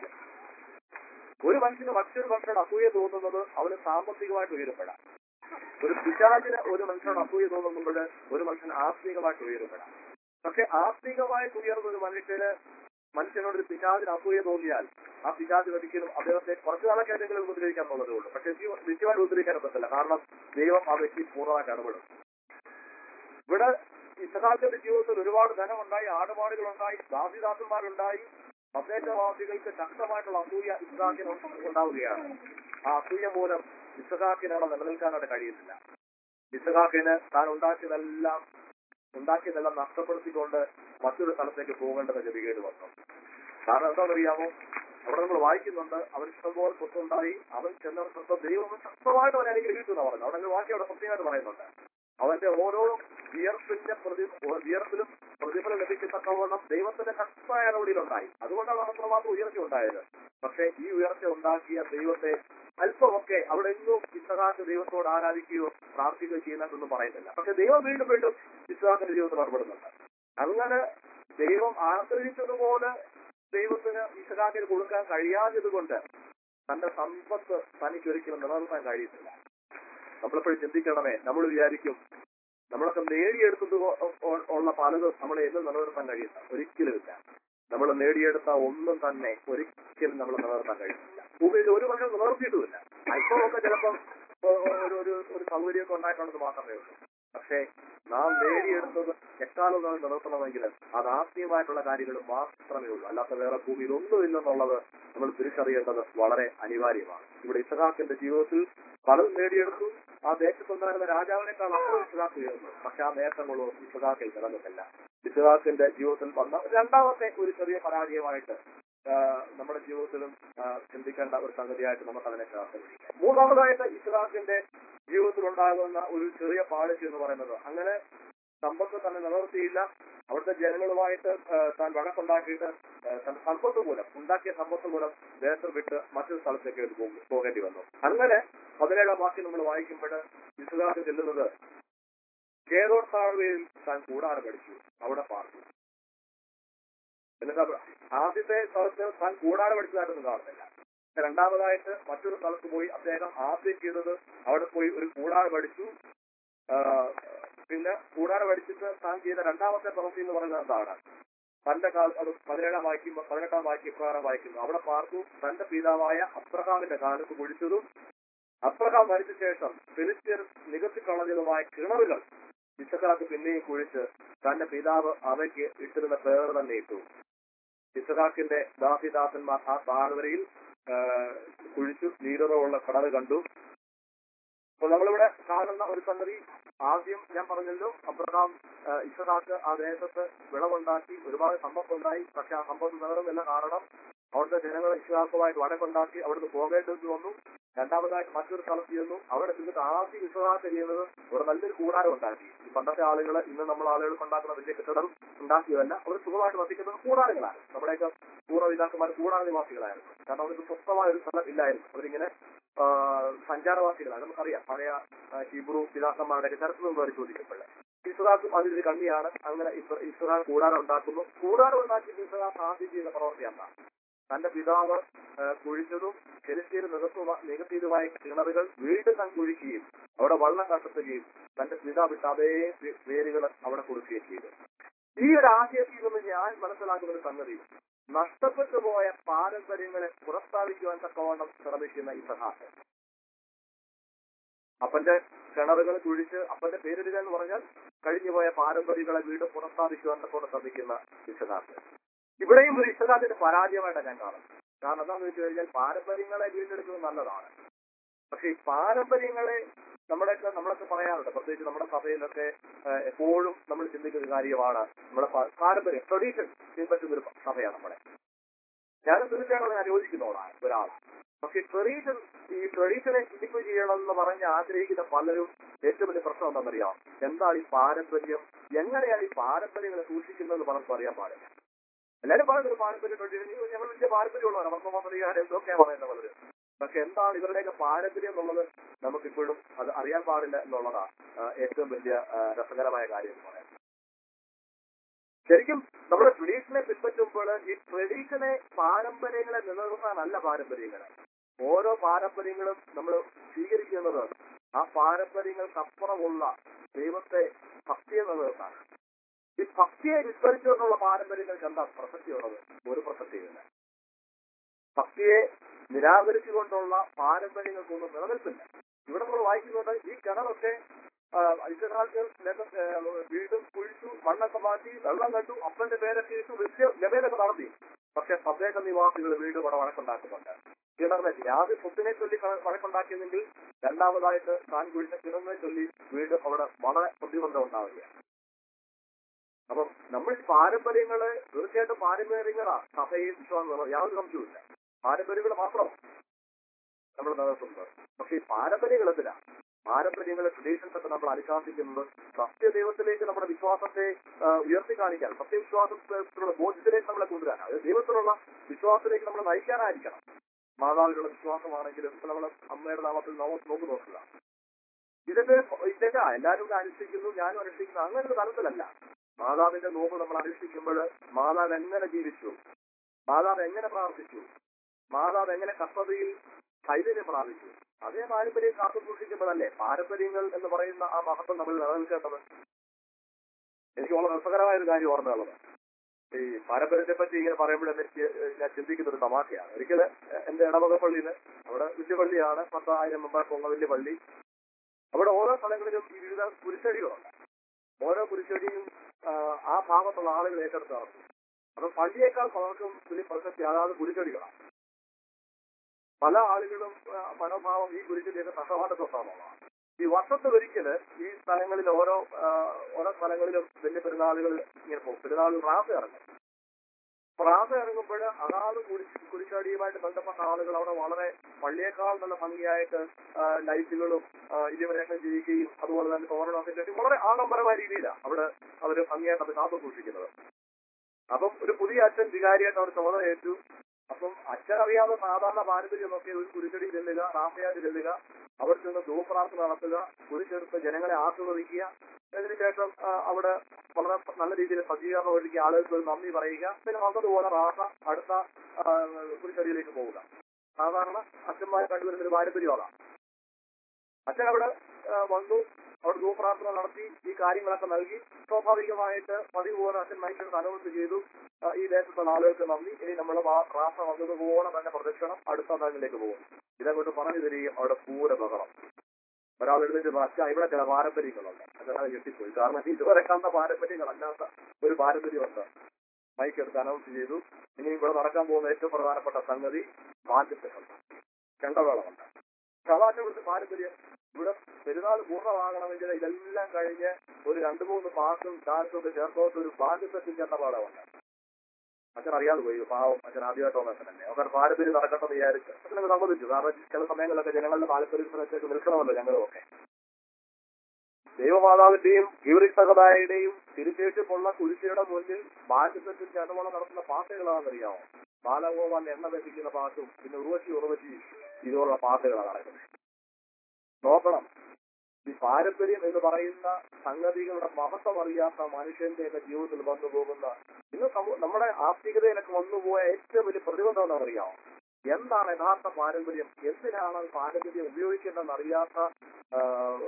ഒരു മനുഷ്യന് മറ്റൊരു മനുഷ്യനോട് അസൂയ തോന്നുന്നത് അവന് സാമ്പത്തികമായിട്ട് ഉയരപ്പെടാം ഒരു പിശാചിന് ഒരു മനുഷ്യനോട് അസൂയ തോന്നുമ്പോൾ ഒരു മനുഷ്യൻ ആത്മീകമായിട്ട് ഉയരപ്പെടാം പക്ഷെ ആത്മീകമായിട്ട് ഉയർന്ന ഒരു മനുഷ്യന് മനുഷ്യനോട് ഒരു പിശാചിന് അസൂയ തോന്നിയാൽ ആ പിശാച് ഒരിക്കലും അദ്ദേഹത്തെ കുറച്ചു നാളൊക്കെ എന്തെങ്കിലും ഉപദ്രവിക്കാൻ പോകുന്നതേ ഉള്ളൂ പക്ഷെ നിത്യമായിട്ട് ഉപദ്രവിക്കാൻ പറ്റില്ല കാരണം ദൈവം ആ വ്യക്തി പൂർണ്ണമായിട്ട് ഇടപെടും ഇവിടെ ഇസഹാക്കിന്റെ ജീവിതത്തിൽ ഒരുപാട് ധനമുണ്ടായി ആടുപാടുകളുണ്ടായി ദാസിദാസന്മാരുണ്ടായി തദ്ദേശവാസികൾക്ക് ശക്തമായിട്ടുള്ള അസൂയ ഇസഹാക്കിന് ഉണ്ടാവുകയാണ് ആ അസൂയ മൂലം ഇസഹാക്കിന് അവിടെ നിലനിൽക്കാനായിട്ട് കഴിയുന്നില്ല ഇസഹാക്കിന് താൻ ഉണ്ടാക്കിയതെല്ലാം ഉണ്ടാക്കിയതെല്ലാം നഷ്ടപ്പെടുത്തിക്കൊണ്ട് മറ്റൊരു സ്ഥലത്തേക്ക് പോകേണ്ടത് ഗതികേട് വന്നു കാരണം എന്താണെന്നറിയാമോ അവിടെ നമ്മൾ വായിക്കുന്നുണ്ട് അവൻ ഇഷ്ടംപോലെ സ്വത്തുണ്ടായി അവൻ ചെന്ന ദൈവം ശക്തമായിട്ട് അവനെ അനുഗ്രഹിച്ചു എന്ന് പറഞ്ഞു അവിടെ വാക്യം അവിടെ പ്രത്യേകമായിട്ട് പറയുന്നുണ്ട് അവന്റെ ഓരോ വിയർപ്പിന്റെ പ്രതി വിയർപ്പിലും പ്രതിഫലം ലഭിക്കത്തക്കവണ്ണം ദൈവത്തിന്റെ ശക്തമായ നടപടിയിലുണ്ടായി അതുകൊണ്ടാണ് അത്രമാത്രം ഉയർച്ച ഉണ്ടായത് പക്ഷെ ഈ ഉയർച്ച ഉണ്ടാക്കിയ ദൈവത്തെ അല്പമൊക്കെ അവിടെ എങ്ങും ഇസഹാക്ക് ദൈവത്തോട് ആരാധിക്കുകയോ പ്രാർത്ഥിക്കുകയോ ചെയ്യുന്നതൊന്നും പറയുന്നില്ല പക്ഷെ ദൈവം വീണ്ടും വീണ്ടും ഇസഹാക്കിന്റെ ജീവിതത്തിൽ ഏർപ്പെടുന്നുണ്ട് അങ്ങനെ ദൈവം ആഗ്രഹിച്ചതുപോലെ ദൈവത്തിന് ഇസഹാക്കിന് കൊടുക്കാൻ കഴിയാത്തത് കൊണ്ട് തന്റെ സമ്പത്ത് തനിക്ക് ഒരിക്കലും നിലനിർത്താൻ കഴിയുന്നില്ല നമ്മളെപ്പോഴും ചിന്തിക്കണമേ നമ്മൾ വിചാരിക്കും നമ്മളൊക്കെ നേടിയെടുത്തത് കൊ- ഒ- ഉള്ള പലതും നമ്മളെ എന്നും നിലനിർത്താൻ കഴിയില്ല ഒരിക്കലുമില്ല നമ്മൾ നേടിയെടുത്ത ഒന്നും തന്നെ ഒരിക്കലും നമ്മൾ നിലനിർത്താൻ കഴിയില്ല ഭൂമിയിൽ ഒരു പക്ഷം നിലനിർത്തിയിട്ടുമില്ല അല്പമൊക്കെ ചിലപ്പം ഒ- ഒ- ഒരു ഒരു ഒരു സൗകര്യമൊക്കെ ഉണ്ടായിട്ടുള്ളത് മാത്രമേ ഉള്ളൂ പക്ഷേ നാം നേടിയെടുത്തത് എക്കാലം നാം നിലനിർത്തണമെങ്കിൽ അത് ആത്മീയമായിട്ടുള്ള കാര്യങ്ങൾ മാത്രമേ ഉള്ളൂ അല്ലാത്ത വേറെ ഭൂമിയിൽ ഒന്നുമില്ലെന്നുള്ളത് നമ്മൾ തിരിച്ചറിയേണ്ടത് വളരെ അനിവാര്യമാണ് ഇവിടെ ഇസഹാക്കിന്റെ ജീവിതത്തിൽ പലതും നേടിയെടുത്തു ആ ദേശത്തുണ്ടായിരുന്ന രാജാവിനേക്കാൾ അപ്പുറം ഇസഹാക്ക് ഉയർന്നു പക്ഷെ ആ നേട്ടങ്ങളോ ഇസഹാക്കിൽ നിലനിന്നില്ല ഇസഹാക്കിന്റെ ജീവിതത്തിൽ വന്ന രണ്ടാമത്തെ ഒരു ചെറിയ പരാജയമായിട്ട് ആ, നമ്മുടെ ജീവിതത്തിലും ആ, ചിന്തിക്കേണ്ട ഒരു സംഗതിയായിട്ട് നമുക്ക് അതിനെ ചേർത്ത് പിടിക്കാം മൂന്നാമതായിട്ട് ഇസ്ലാഖിന്റെ ജീവിതത്തിൽ ഉണ്ടാകുന്ന ഒരു ചെറിയ പാളിച്ച് എന്ന് പറയുന്നത് അങ്ങനെ സമ്പത്ത് തന്നെ നിലനിർത്തിയില്ല അവിടുത്തെ ജനങ്ങളുമായിട്ട് ആ, താൻ വഴക്കുണ്ടാക്കിയിട്ട് ആ, തന്റെ സമ്പത്ത് മൂലം ഉണ്ടാക്കിയ സമ്പത്ത് മൂലം ദേശം വിട്ട് മറ്റൊരു സ്ഥലത്തേക്ക് എടുത്ത് പോകും- പോകേണ്ടി വന്നു അങ്ങനെ പതിനേഴാം വാക്യം നമ്മൾ വായിക്കുമ്പോൾ ഇസ്ലാഖ് ചെല്ലുന്നത് കേരള താഴ്വയിൽ താൻ കൂടാതെ പഠിച്ചു അവിടെ പാർത്തു എന്നിട്ട് അവ- ആദ്യത്തെ സ്ഥലത്ത് താൻ കൂടാതെ പഠിച്ചതായിട്ടൊന്നും കാണുന്നില്ല രണ്ടാമതായിട്ട് മറ്റൊരു സ്ഥലത്ത് പോയി അദ്ദേഹം ആദ്യം ചെയ്തത് അവിടെ പോയി ഒരു കൂടാരം അടിച്ചു ആ, പിന്നെ കൂടാരം അടിച്ചിട്ട് താൻ ചെയ്ത രണ്ടാമത്തെ പ്രവൃത്തി എന്ന് പറയുന്നത് എന്താണ് തന്റെ കാൽ അത് പതിനേഴാം വായിക്കുമ്പോൾ പതിനെട്ടാം വാക്യ പ്രകാരം വായിക്കുന്നു അവിടെ പാർത്തു തന്റെ പിതാവായ അബ്രഹാമിന്റെ കാലത്ത് കുഴിച്ചതും അബ്രഹാം മരിച്ച ശേഷം ഫിലിസ്തീർ നികത്തിക്കളഞ്ഞതുമായ കിണറുകൾ ഇസഹാക്ക് പിന്നെയും കുഴിച്ച് തന്റെ പിതാവ് അവയ്ക്ക് ഇട്ടിരുന്ന പേർ തന്നെ ഇട്ടു ഇസഹാക്കിന്റെ ദാസിദാസന്മാർ ആ താഴ്വരയിൽ ആ, കുഴിച്ചു നീരുറവുള്ള കിണറ് കണ്ടു അപ്പൊ നമ്മളിവിടെ കാണുന്ന ഒരു സംഗതി ആദ്യം ഞാൻ പറഞ്ഞല്ലോ അബ്രഹാം ആ, ഇസഹാക്ക് ആ ദേശത്ത് വിളവുണ്ടാക്കി ഒരുപാട് സമ്പത്തുണ്ടായി പക്ഷെ ആ സമ്പത്ത് നിലനിന്നില്ല കാരണം അവിടുത്തെ ജനങ്ങൾ ഇസ്ഹാക്കുമായിട്ട് വഴക്കുണ്ടാക്കി അവിടുന്ന് പോകേണ്ടത് വന്നു രണ്ടാമതായിട്ട് മറ്റൊരു സ്ഥലത്ത് ചെന്നു അവിടെ ചെന്നിട്ട് ആദ്യം വിശ്വാസം ചെയ്യുന്നത് ഒരു നല്ലൊരു കൂടാരം ഉണ്ടാക്കി ഈ പണ്ടത്തെ ആളുകൾ ഇന്ന് നമ്മൾ ആളുകൾക്ക് ഉണ്ടാക്കുന്ന വലിയ കെട്ടിടം ഉണ്ടാക്കിയതല്ല അവർ സുഖമായിട്ട് വസിക്കുന്നത് കൂടാരങ്ങളാണ് നമ്മുടെയൊക്കെ പൂർവ്വപിതാക്കന്മാർ കൂടാര നിവാസികളായിരുന്നു കാരണം അവർക്ക് സ്വസ്ഥമായ ഒരു സ്ഥലം ഇല്ലായിരുന്നു അവരിങ്ങനെ ആ, സഞ്ചാരവാസികളാണ് നമുക്കറിയാം പഴയ ആ, ഹിബ്രു പിതാക്കന്മാരുടെ ചരിത്രം പരിശോധിക്കപ്പോൾ ഇസ്രാഖും അതിലൊരു കണ്ണിയാണ് അങ്ങനെ ഇസ്രാഖ് കൂടാരം ഉണ്ടാക്കുന്നു കൂടാരം ഉണ്ടാക്കി ഇസ്രാഖ് ആദ്യം ചെയ്ത പ്രവർത്തി എന്താ തന്റെ പിതാവ് ആ, കുഴിച്ചതും ചെലുത്തിയത് നികത്തുക നികത്തിയതുമായ കിണറുകൾ വീണ്ടും താൻ കുഴിക്കുകയും അവിടെ വെള്ളം കണ്ടെത്തുകയും തന്റെ പിതാവിട്ട് അതേ വേരുകൾ അവിടെ കൊടുക്കുകയും ചെയ്തു ഈ ഒരു ആശയത്തിൽ നിന്ന് ഞാൻ മനസ്സിലാക്കുന്ന ഒരു സംഗതി നഷ്ടപ്പെട്ടു പോയ പാരമ്പര്യങ്ങളെ പുറസ്ഥാപിക്കുവാൻ തക്കവണ്ണം ശ്രമിക്കുന്ന ഈ സഹായം അപ്പന്റെ കിണറുകൾ കുഴിച്ച് അപ്പന്റെ പേരിടുക എന്ന് പറഞ്ഞാൽ കഴിഞ്ഞുപോയ പാരമ്പര്യങ്ങളെ വീണ്ടും പുറസ്ഥാപിക്കുവാൻ തക്കവണ്ണം ശ്രമിക്കുന്ന വിശ്വനാഥ് ഇവിടെയും ഒരു വിശ്വനാഥിന്റെ പരാജയമായിട്ടാണ് ഞാൻ കാണുന്നത് കാരണം എന്താണെന്ന് വെച്ച് കഴിഞ്ഞാൽ പാരമ്പര്യങ്ങളെ വീണ്ടെടുക്കുന്നത് നല്ലതാണ് പക്ഷെ ഈ പാരമ്പര്യങ്ങളെ നമ്മുടെയൊക്കെ നമ്മളൊക്കെ പറയാറുണ്ട് പ്രത്യേകിച്ച് നമ്മുടെ സഭയിലൊക്കെ ഏഹ്, എപ്പോഴും നമ്മൾ ചിന്തിക്കുന്ന ഒരു കാര്യമാണ് നമ്മുടെ പ- പാരമ്പര്യം ട്രഡീഷൻ പിൻപറ്റുന്ന ഒരു സഭയാണ് നമ്മുടെ ഞാൻ തീർച്ചയായിട്ടും അതിനെ യോജിക്കുന്നവളാണ് ഒരാൾ പക്ഷെ ട്രഡീഷൻ ഈ ട്രഡീഷനെ കീപ്പ് ചെയ്യണം എന്ന് പറഞ്ഞ് ആഗ്രഹിക്കുന്ന പലരും ഏറ്റവും വലിയ പ്രശ്നം എന്താണെന്നറിയാം എന്താണ് ഈ പാരമ്പര്യം എങ്ങനെയാണ് ഈ പാരമ്പര്യങ്ങളെ സൂക്ഷിക്കുന്നത് എന്ന് പലർക്കും അറിയാൻ പാടില്ല എല്ലാവരും പറയുന്നത് പാരമ്പര്യം ട്രഡീഷൻ ഞങ്ങൾ വലിയ പാരമ്പര്യമുള്ളവരാണ് നമുക്ക് മാതൃകാരം എന്തൊക്കെയാണ് പറയുന്നത് പലരും പക്ഷെ എന്താണ് ഇവരുടെയൊക്കെ പാരമ്പര്യം എന്നുള്ളത് നമുക്കിപ്പോഴും അത് അറിയാൻ പാടില്ല എന്നുള്ളതാണ് ആ, ഏറ്റവും വലിയ ആ, രസകരമായ കാര്യം എന്ന് പറയാം ശരിക്കും നമ്മുടെ ട്രഡീഷനെ പിൻപറ്റുമ്പോൾ ഈ ട്രഡീഷനെ പാരമ്പര്യങ്ങളെ നിലനിർത്താനല്ല പാരമ്പര്യങ്ങളെ ഓരോ പാരമ്പര്യങ്ങളും നമ്മൾ സ്വീകരിക്കുന്നത് ആ പാരമ്പര്യങ്ങൾക്കപ്പുറമുള്ള ദൈവത്തെ ഭക്തിയെ നിലനിർത്താൻ ഈ ഭക്തിയെ വിസ്മരിച്ചുകൊണ്ടുള്ള പാരമ്പര്യങ്ങൾക്ക് എന്താ പ്രസക്തിയുള്ളത് ഒരു പ്രസക്തിയില്ല ഭക്തിയെ നിരാകരിച്ചുകൊണ്ടുള്ള പാരമ്പര്യങ്ങൾക്കൊന്നും നിലനിൽപ്പില്ല ഇവിടെ നമ്മൾ വായിക്കുന്നുണ്ട് ഈ കിണറൊക്കെ ആ, ഇസ്രായേൽ ലേഖ- ഏ, വീണ്ടും കുഴിച്ചു മണ്ണൊക്കെ മാറ്റി വെള്ളം കണ്ടു അപ്പന്റെ പേരൊക്കെ ഇട്ടു വലിയ ഗവേനൊക്കെ നടത്തി പക്ഷെ പ്രത്യേക നിവാസികൾ വീണ്ടും ഇവിടെ വഴക്കുണ്ടാക്കുന്നുണ്ട് കിണറിനെ ആദ്യം സ്വത്തിനെ ചൊല്ലി ക- വഴക്കുണ്ടാക്കിയെങ്കിൽ രണ്ടാമതായിട്ട് താൻ കുഴിച്ച കിണറിനെ ചൊല്ലി വീണ്ടും അവിടെ വളരെ പ്രതിബന്ധം ഉണ്ടാവുകയാണ് അപ്പം നമ്മൾ ഈ പാരമ്പര്യങ്ങള് തീർച്ചയായിട്ടും പാരമ്പര്യങ്ങളാ സഭയിൽ വിശ്വാസം എന്നുള്ളത് യാതൊരു സംശയവുമില്ല പാരമ്പര്യങ്ങൾ മാത്രം നമ്മൾ നിലനിർത്തുന്നത് പക്ഷെ ഈ പാരമ്പര്യങ്ങൾ എന്തിനാ പാരമ്പര്യങ്ങളെ ട്രഡീഷൻസ് ഒക്കെ നമ്മൾ അനുശാസിക്കുന്നത് സത്യദൈവത്തിലേക്ക് നമ്മുടെ വിശ്വാസത്തെ ആ, ഉയർത്തി കാണിക്കാൻ സത്യവിശ്വാസത്തിലുള്ള ബോധ്യത്തിലേക്ക് നമ്മളെ കൊണ്ടുവരാനാണ് അത് ദൈവത്തിലുള്ള വിശ്വാസത്തിലേക്ക് നമ്മളെ നയിക്കാനായിരിക്കണം മാതാവിലുള്ള വിശ്വാസമാണെങ്കിലും ഇപ്പൊ നമ്മൾ അമ്മയുടെ നാമത്തിൽ നാമം നോക്കി നോക്കുക ഇതൊക്കെ ഇതൊക്കെ എല്ലാവരും കൂടെ അനുഷ്ഠിക്കുന്നു ഞാനും അനുഷ്ഠിക്കുന്നു അങ്ങനെ ഒരു തലത്തിലല്ല മാതാവിന്റെ നോമ്പ് നമ്മൾ അനുഷ്ഠിക്കുമ്പോൾ മാതാവ് എങ്ങനെ ജീവിച്ചു മാതാവ് എങ്ങനെ പ്രാർത്ഥിച്ചു മാതാവ് എങ്ങനെ കർത്തതയിൽ ചൈതന്യം പ്രാപിച്ചു അതേ പാരമ്പര്യം കാത്തു സൂക്ഷിക്കുമ്പോഴല്ലേ പാരമ്പര്യങ്ങൾ എന്ന് പറയുന്ന ആ മഹത്വം നമ്മൾ നിലനിൽക്കേണ്ടത് എനിക്ക് വളരെ രസകരമായ ഒരു കാര്യം ഓർമ്മയുള്ളത് ഈ പാരമ്പര്യത്തെ പറ്റി ഇങ്ങനെ പറയുമ്പോഴെന്നെ എനിക്ക് ഞാൻ ചിന്തിക്കുന്ന ഒരു തമാശയാണ് ഒരിക്കൽ എന്റെ ഇടവക പള്ളിയിൽ അവിടെ വലിയ പള്ളിയാണ് പത്തായിരം മെമ്പർക്കുള്ള വലിയ പള്ളി അവിടെ ഓരോ സ്ഥലങ്ങളിലും ഈ വിവിധ കുരിശടികളുണ്ട് ഓരോ കുരിശടിയും ആ, ആ ഭാഗത്തുള്ള ആളുകൾ ഏറ്റെടുത്ത് നടത്തും അപ്പൊ പള്ളിയേക്കാൾ പലർക്കും വലിയ പ്രസക്തി അതാത് കുരിശടികളാണ് പല ആളുകളും ആ, മനോഭാവം ഈ കുരിശടിയൊക്കെ നഷ്ടമായിട്ടുള്ളതാണ് ഈ വർഷത്തിലൊരിക്കല് ഈ സ്ഥലങ്ങളിൽ ഓരോ ആ, ഓരോ സ്ഥലങ്ങളിലും വലിയ പെരുന്നാളുകൾ ഇങ്ങനെ പോകും പെരുന്നാൾ റാസ ഇറങ്ങും റാസ ഇറങ്ങുമ്പോൾ അതാത് കുരിശ് കുരിശടിയുമായിട്ട് ബന്ധപ്പെട്ട ആളുകൾ അവിടെ വളരെ പള്ളിയേക്കാൾ നല്ല ഭംഗിയായിട്ട് ആ, ലൈറ്റുകളും ആ, ഇരുവരൊക്കെ ചെയ്യുകയും അതുപോലെ തന്നെ തോരണമൊക്കെ കെട്ടി വളരെ ആഡംബരമായ രീതിയിലാണ് അവിടെ അവർ ഭംഗിയായിട്ട് അത് കാത്തു സൂക്ഷിക്കുന്നത് അപ്പം ഒരു പുതിയ അച്ഛൻ വികാരിയായിട്ട് അവർ ചുമതല ഏറ്റു അപ്പം അച്ഛൻ അറിയാതെ സാധാരണ പാരമ്പര്യമൊക്കെ ഒരു കുരിശടി ചെല്ലുക റാസയായിട്ട് ചെല്ലുക അവിടെ ചെന്ന് ധൂപ്രാർത്ഥന നടത്തുക കുരിശെടുത്ത് ജനങ്ങളെ ആസ്വദിക്കുക അതിനുശേഷം ആ, അവിടെ വളരെ നല്ല രീതിയിൽ സജ്ജീകരണം ഒരുക്കി ആളുകൾക്ക് ഒരു നന്ദി പറയുക പിന്നെ വന്നതുപോലെ റാസ അടുത്ത ആ, കുരിശടിയിലേക്ക് പോവുക സാധാരണ അച്ഛന്മാർ കണ്ടുവരുന്ന ഒരു പാരമ്പര്യമാണ് അച്ഛൻ അവിടെ ആ, വന്നു അവിടെ ധൂപ്രാർത്ഥന നടത്തി ഈ കാര്യങ്ങളൊക്കെ നൽകി സ്വാഭാവികമായിട്ട് പതിവ് പോലെ അച്ഛൻ മനുഷ്യർക്ക് അനൗൺസ് ചെയ്തു ആ, ഈ ദേശത്തുള്ള ആളുകൾക്ക് നന്ദി ഇനി നമ്മൾ പ്രാർത്ഥന വന്നതുപോലെ തന്നെ പ്രദക്ഷിണം അടുത്ത നാളിലേക്ക് പോകും ഇതങ്ങോട്ട് പറഞ്ഞു തരികയും അവിടെ പൂര ബഹളം ഒരാൾ എഴുന്നേറ്റ് പറഞ്ഞു, അച്ഛാ ഇവിടെ ചില പാരമ്പര്യങ്ങളുണ്ട് അച്ഛനത് ഞെട്ടിപ്പോയി കാരണം ഇതുവരെ കണ്ട പാരമ്പര്യങ്ങളല്ലാത്ത ഒരു പാരമ്പര്യമുണ്ട് മൈക്ക് എടുത്ത് അനൗൺസ് ചെയ്തു ഇനി ഇവിടെ നടക്കാൻ പോകുന്ന ഏറ്റവും പ്രധാനപ്പെട്ട സംഗതി ബാധ്യതയുണ്ട് ചെണ്ടവേളമുണ്ട് സാധാരണ ഇവിടുത്തെ പാരമ്പര്യം ഇവിടെ പെരുന്നാൾ പൂർണ്ണമാകണമെങ്കിൽ ഇതെല്ലാം കഴിഞ്ഞ് ഒരു രണ്ടു മൂന്ന് മാസം ഡാൻസും ഒക്കെ ചേർത്തോട്ട് ഒരു ബാധ്യതത്തിൽ ചെണ്ടപാടമുണ്ട് അച്ഛൻ അറിയാതെ പോയി പാവം അച്ഛൻ ആദ്യമായിട്ട് വന്ന അച്ഛനല്ലേ അവർ പാരമ്പര്യം നടക്കട്ടെ എന്ന് വിചാരിച്ച് അച്ഛനത് സമ്മതിച്ചു കാരണം ചില സമയങ്ങളിലൊക്കെ ജനങ്ങളുടെ താല്പര്യത്തിനൊക്കെ നിൽക്കണമല്ലോ ഞങ്ങളുമൊക്കെ ദൈവമാതാവിന്റെയും ഗീവറിക് സഹതായുടെയും തിരുശേഷിപ്പുള്ള കുരിശയുടെ മുന്നിൽ ബാധ്യത്തിൽ ചടവള നടത്തുന്ന പാട്ടുകളാണെന്നറിയാമോ ബാലഗോപാൽ എണ്ണ വെപ്പിക്കുന്ന പാട്ടും പിന്നെ ഉറവച്ചി ഉറവച്ചി ഇതുപോലുള്ള പാട്ടുകളാണ് നടക്കുന്നത് നോക്കണം ഈ പാരമ്പര്യം എന്ന് പറയുന്ന സംഗതികളുടെ മഹത്വം അറിയാത്ത മനുഷ്യന്റെയൊക്കെ ജീവിതത്തിൽ വന്നു പോകുന്ന ഇന്ന് സമൂ- നമ്മുടെ ആത്മീയതയിലൊക്കെ വന്നുപോയ ഏറ്റവും വലിയ പ്രതിബന്ധം എന്താണെന്ന് അറിയാമോ എന്താണ് യഥാർത്ഥ പാരമ്പര്യം എന്തിനാണ് ഈ പാരമ്പര്യം ഉപയോഗിക്കേണ്ടതെന്ന് അറിയാത്ത ആ,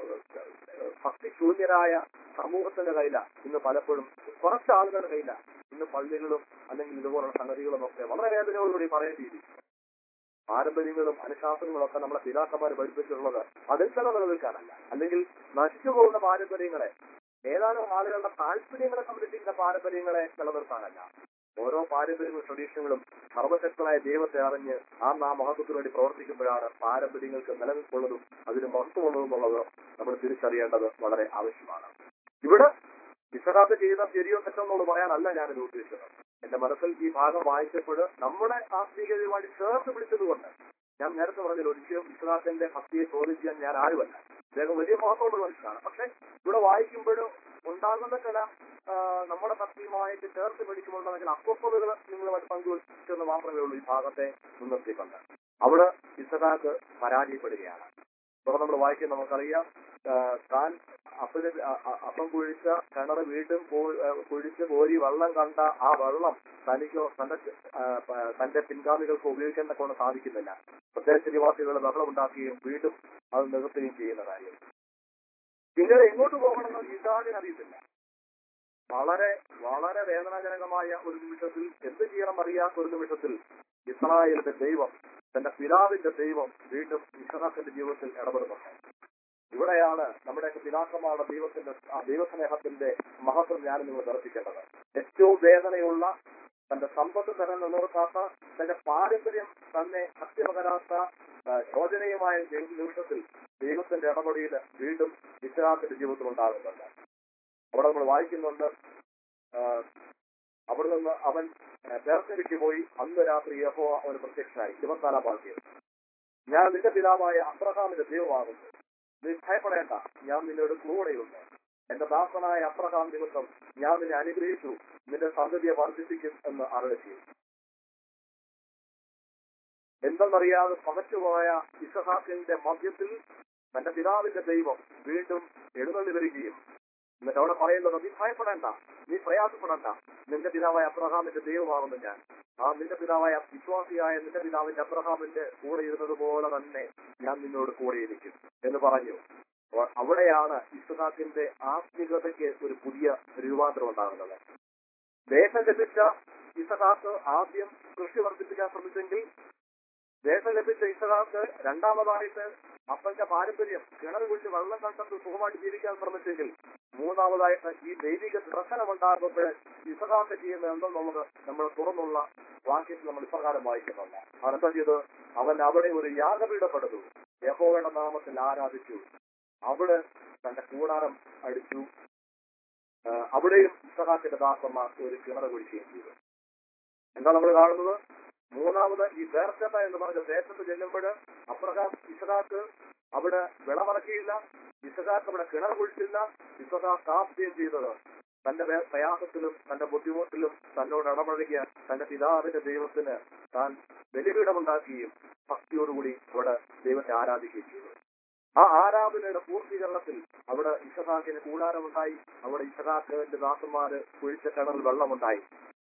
ഭക്തിശൂന്യരായ സമൂഹത്തിന്റെ കയ്യില ഇന്ന് പലപ്പോഴും കുറച്ച് ആളുകളുടെ കയ്യില ഇന്ന് പള്ളികളും അല്ലെങ്കിൽ ഇതുപോലുള്ള സംഗതികളും ഒക്കെ വളരെ വേദനയോടുകൂടി പറയേണ്ടിയിരിക്കും പാരമ്പര്യങ്ങളും അനുശാസനങ്ങളും ഒക്കെ നമ്മളെ പിതാക്കന്മാർ പഠിപ്പിച്ചിട്ടുള്ളത് അതിൽ തന്നെ നിലനിൽക്കാനല്ല അല്ലെങ്കിൽ നശിച്ചു പോകുന്ന പാരമ്പര്യങ്ങളെ ഏതാനും ആളുകളുടെ താല്പര്യങ്ങളെ സംരക്ഷിക്കുന്ന പാരമ്പര്യങ്ങളെ നിലനിർത്താനല്ല ഓരോ പാരമ്പര്യങ്ങളും ട്രഡീഷനുകളും സർവശക്തനായ ദൈവത്തെ അറിഞ്ഞ് ആ നാ മഹത്വത്തിന് വേണ്ടി പ്രവർത്തിക്കുമ്പോഴാണ് പാരമ്പര്യങ്ങൾക്ക് നിലനിൽപ്പുള്ളതും അതിന് മഹത്വമുള്ളതും എന്നുള്ളത് നമ്മൾ തിരിച്ചറിയേണ്ടത് വളരെ ആവശ്യമാണ് ഇവിടെ വിശ്വനാഥ് ചെയ്യുന്ന ശരിയോ തെറ്റോ എന്നുള്ളത് പറയാനല്ല ഞാനിത് ഉദ്ദേശിച്ചത് എന്റെ മനസ്സിൽ ഈ ഭാഗം വായിച്ചപ്പോൾ നമ്മുടെ ആത്മീയതയുമായി ചേർത്ത് പിടിച്ചതുകൊണ്ട് ഞാൻ നേരത്തെ പറഞ്ഞല്ലോ ഒരിക്കലും വിശ്വനാഥന്റെ ഭക്തിയെ ചോദിക്കാൻ ഞാൻ ആരുമല്ല അദ്ദേഹം വലിയ മഹത്വമുള്ള മനുഷ്യനാണ് പക്ഷെ ഇവിടെ വായിക്കുമ്പോഴും ഉണ്ടാകുന്ന ചില ആ, നമ്മുടെ ഭക്തിയുമായിട്ട് ചേർത്ത് പിടിക്കുമ്പോൾ ചില അസ്വസ്ഥതകൾ നിങ്ങളുമായിട്ട് പങ്കുവെച്ചെന്ന് മാത്രമേ ഉള്ളൂ ഈ ഭാഗത്തെ മുൻനിർത്തിക്കൊണ്ട് അവിടെ ഇസഹാക്ക് പരാജയപ്പെടുകയാണ് ഇവിടെ നമ്മൾ വായിക്കും നമുക്കറിയാം ആ, താൻ അപ്പന് അ- അ- അപ്പം കുഴിച്ച കിണർ വീണ്ടും കോ- ആ, കുഴിച്ച് കോരി വെള്ളം കണ്ട ആ വെള്ളം തനിക്കോ തന്റെ ആ, പ- തന്റെ പിൻഗാമികൾക്ക് ഉപയോഗിക്കാൻ കൊണ്ട് സാധിക്കുന്നില്ല പ്രത്യേകിച്ച് നിവാസികൾ ബഹളം ഉണ്ടാക്കുകയും വീണ്ടും അത് നികത്തുകയും ചെയ്യുന്ന കാര്യം പിന്നീട് എങ്ങോട്ട് പോകണമെന്ന് ഇസാദിന് അറിയത്തില്ല വളരെ വളരെ വേദനാജനകമായ ഒരു നിമിഷത്തിൽ എന്ത് ചെയ്യണം അറിയാത്ത ഒരു നിമിഷത്തിൽ ഇസ്രായേലിന്റെ ദൈവം തന്റെ പിതാവിന്റെ ദൈവം വീണ്ടും ഇസ്രാഖിന്റെ ജീവിതത്തിൽ ഇടപെടുന്നുണ്ട് ഇവിടെയാണ് നമ്മുടെയൊക്കെ പിതാക്കന്മാരുടെ ദൈവത്തിന്റെ ആ ദൈവസ്നേഹത്തിന്റെ മഹത്വം ഞാൻ നിങ്ങൾ ദർശിക്കേണ്ടത് ഏറ്റവും വേദനയുള്ള തന്റെ സമ്പത്ത് തന്നെ നിലനിർത്താത്ത തന്റെ പാരമ്പര്യം തന്നെ സത്യപകരാത്ത ആ, ശോചനീയമായ ജി- നിമിഷത്തിൽ ദൈവത്തിന്റെ ഇടപെടിയിൽ വീണ്ടും ഇസ്ലാത്തിന്റെ ജീവിതത്തിൽ ഉണ്ടാകുന്നുണ്ട് അവിടെ നമ്മൾ വായിക്കുന്നുണ്ട് ആ, അവിടെ നിന്ന് അവൻ പേർക്കരയ്ക്ക് പോയി അന്ന് രാത്രി യഹോ അവന് പ്രത്യക്ഷനായി ഇരുപത്തിനാലാം വാക്യം ഞാൻ നിന്റെ പിതാവായ അബ്രഹാമിന്റെ ദൈവമാകുന്നു നീ ഭയപ്പെടേണ്ട ഞാൻ നിന്നോട് കൂടെയുണ്ട് എന്റെ ദാസനായ അബ്രഹാം നിമിത്തം ഞാൻ നിന്നെ അനുഗ്രഹിച്ചു നിന്റെ സന്തതിയെ വർദ്ധിപ്പിക്കും എന്ന് അറിവ് ചെയ്യും എന്തെന്നറിയാതെ പകച്ചുപോയ ഇസഹാക്കിന്റെ മധ്യത്തിൽ തന്റെ പിതാവിന്റെ ദൈവം വീണ്ടും എഴുന്നള്ളി വരികയും എന്നിട്ട് അവിടെ പറയുന്നത് നീ ഭയപ്പെടേണ്ട നീ പ്രയാസപ്പെടേണ്ട നിന്റെ പിതാവായ അബ്രഹാമിന്റെ ദൈവമാകുന്നു ഞാൻ ആ നിന്റെ പിതാവായ വിശ്വാസിയായ നിന്റെ പിതാവിന്റെ അബ്രഹാമിന്റെ കൂടെ ഇരുന്നത് പോലെ തന്നെ ഞാൻ നിന്നോട് കൂടെ ഇരിക്കും എന്ന് പറഞ്ഞു അപ്പോൾ അവിടെയാണ് ഇസ്ഹാക്കിന്റെ ആത്മികതയ്ക്ക് ഒരു പുതിയ രൂപാന്തരം ഉണ്ടാകുന്നത് ദേശം ലഭിച്ച ഇസഹാക്ക് ആദ്യം കൃഷി വർദ്ധിപ്പിക്കാൻ ശ്രമിച്ചെങ്കിൽ ദേശം ലഭിച്ച ഇസഹാക്ക് രണ്ടാമതായിട്ട് അപ്പന്റെ പാരമ്പര്യം കിണർ കുഴിച്ച് വെള്ളം കണ്ടെന്ന് സുഖമായിട്ട് ജീവിക്കാൻ ശ്രമിച്ചെങ്കിൽ മൂന്നാമതായിട്ട് ഈ ദൈവിക ദർശനമുണ്ടാകുമ്പോൾ ഇസഹാക്ക് ചെയ്യുന്ന എന്തെന്നുള്ളത് നമ്മൾ തുറന്നുള്ള വാക്യത്തിൽ നമ്മൾ ഇപ്രകാരം വായിക്കുന്നുണ്ട് അവൻ എന്താ ചെയ്ത് അവൻ അവിടെ ഒരു യാഗപീഠപ്പെടുന്നു യഹോവയുടെ നാമത്തിൽ ആരാധിച്ചു അവിടെ തന്റെ കൂടാരം അടിച്ചു ആ, അവിടെയും ഇസഹാക്കിന്റെ ദാസന്മാർ ഒരു കിണർ കുഴിക്കുകയും ചെയ്തു എന്താ നമ്മൾ കാണുന്നത് മൂന്നാമത് ഈ ബേർച്ചട്ട എന്ന് പറഞ്ഞ ദേശത്ത് ചെല്ലുമ്പോൾ അപ്രകാം ഇസഹാക്ക് അവിടെ വിളമറക്കിയില്ല ഇസഹാക്ക് അവിടെ കിണർ കുഴിച്ചില്ല ഇസഹാക്ക് ആദ്യം ചെയ്തത് തന്റെ വേ- പ്രയാസത്തിലും തന്റെ ബുദ്ധിമുട്ടിലും തന്നോട് ഇടപഴകിയ തന്റെ പിതാവിന്റെ ദൈവത്തിന് താൻ ബലിപീഠമുണ്ടാക്കുകയും ഭക്തിയോടുകൂടി അവിടെ ദൈവത്തെ ആരാധിക്കുകയും ചെയ്തു ആ ആരാധനയുടെ പൂർത്തീകരണത്തിൽ അവിടെ ഇസഹാക്കിന് കൂടാരമുണ്ടായി അവിടെ ഇസഹാക്കിന്റെ ദാസന്മാര് കുഴിച്ച കിണറിൽ വെള്ളമുണ്ടായി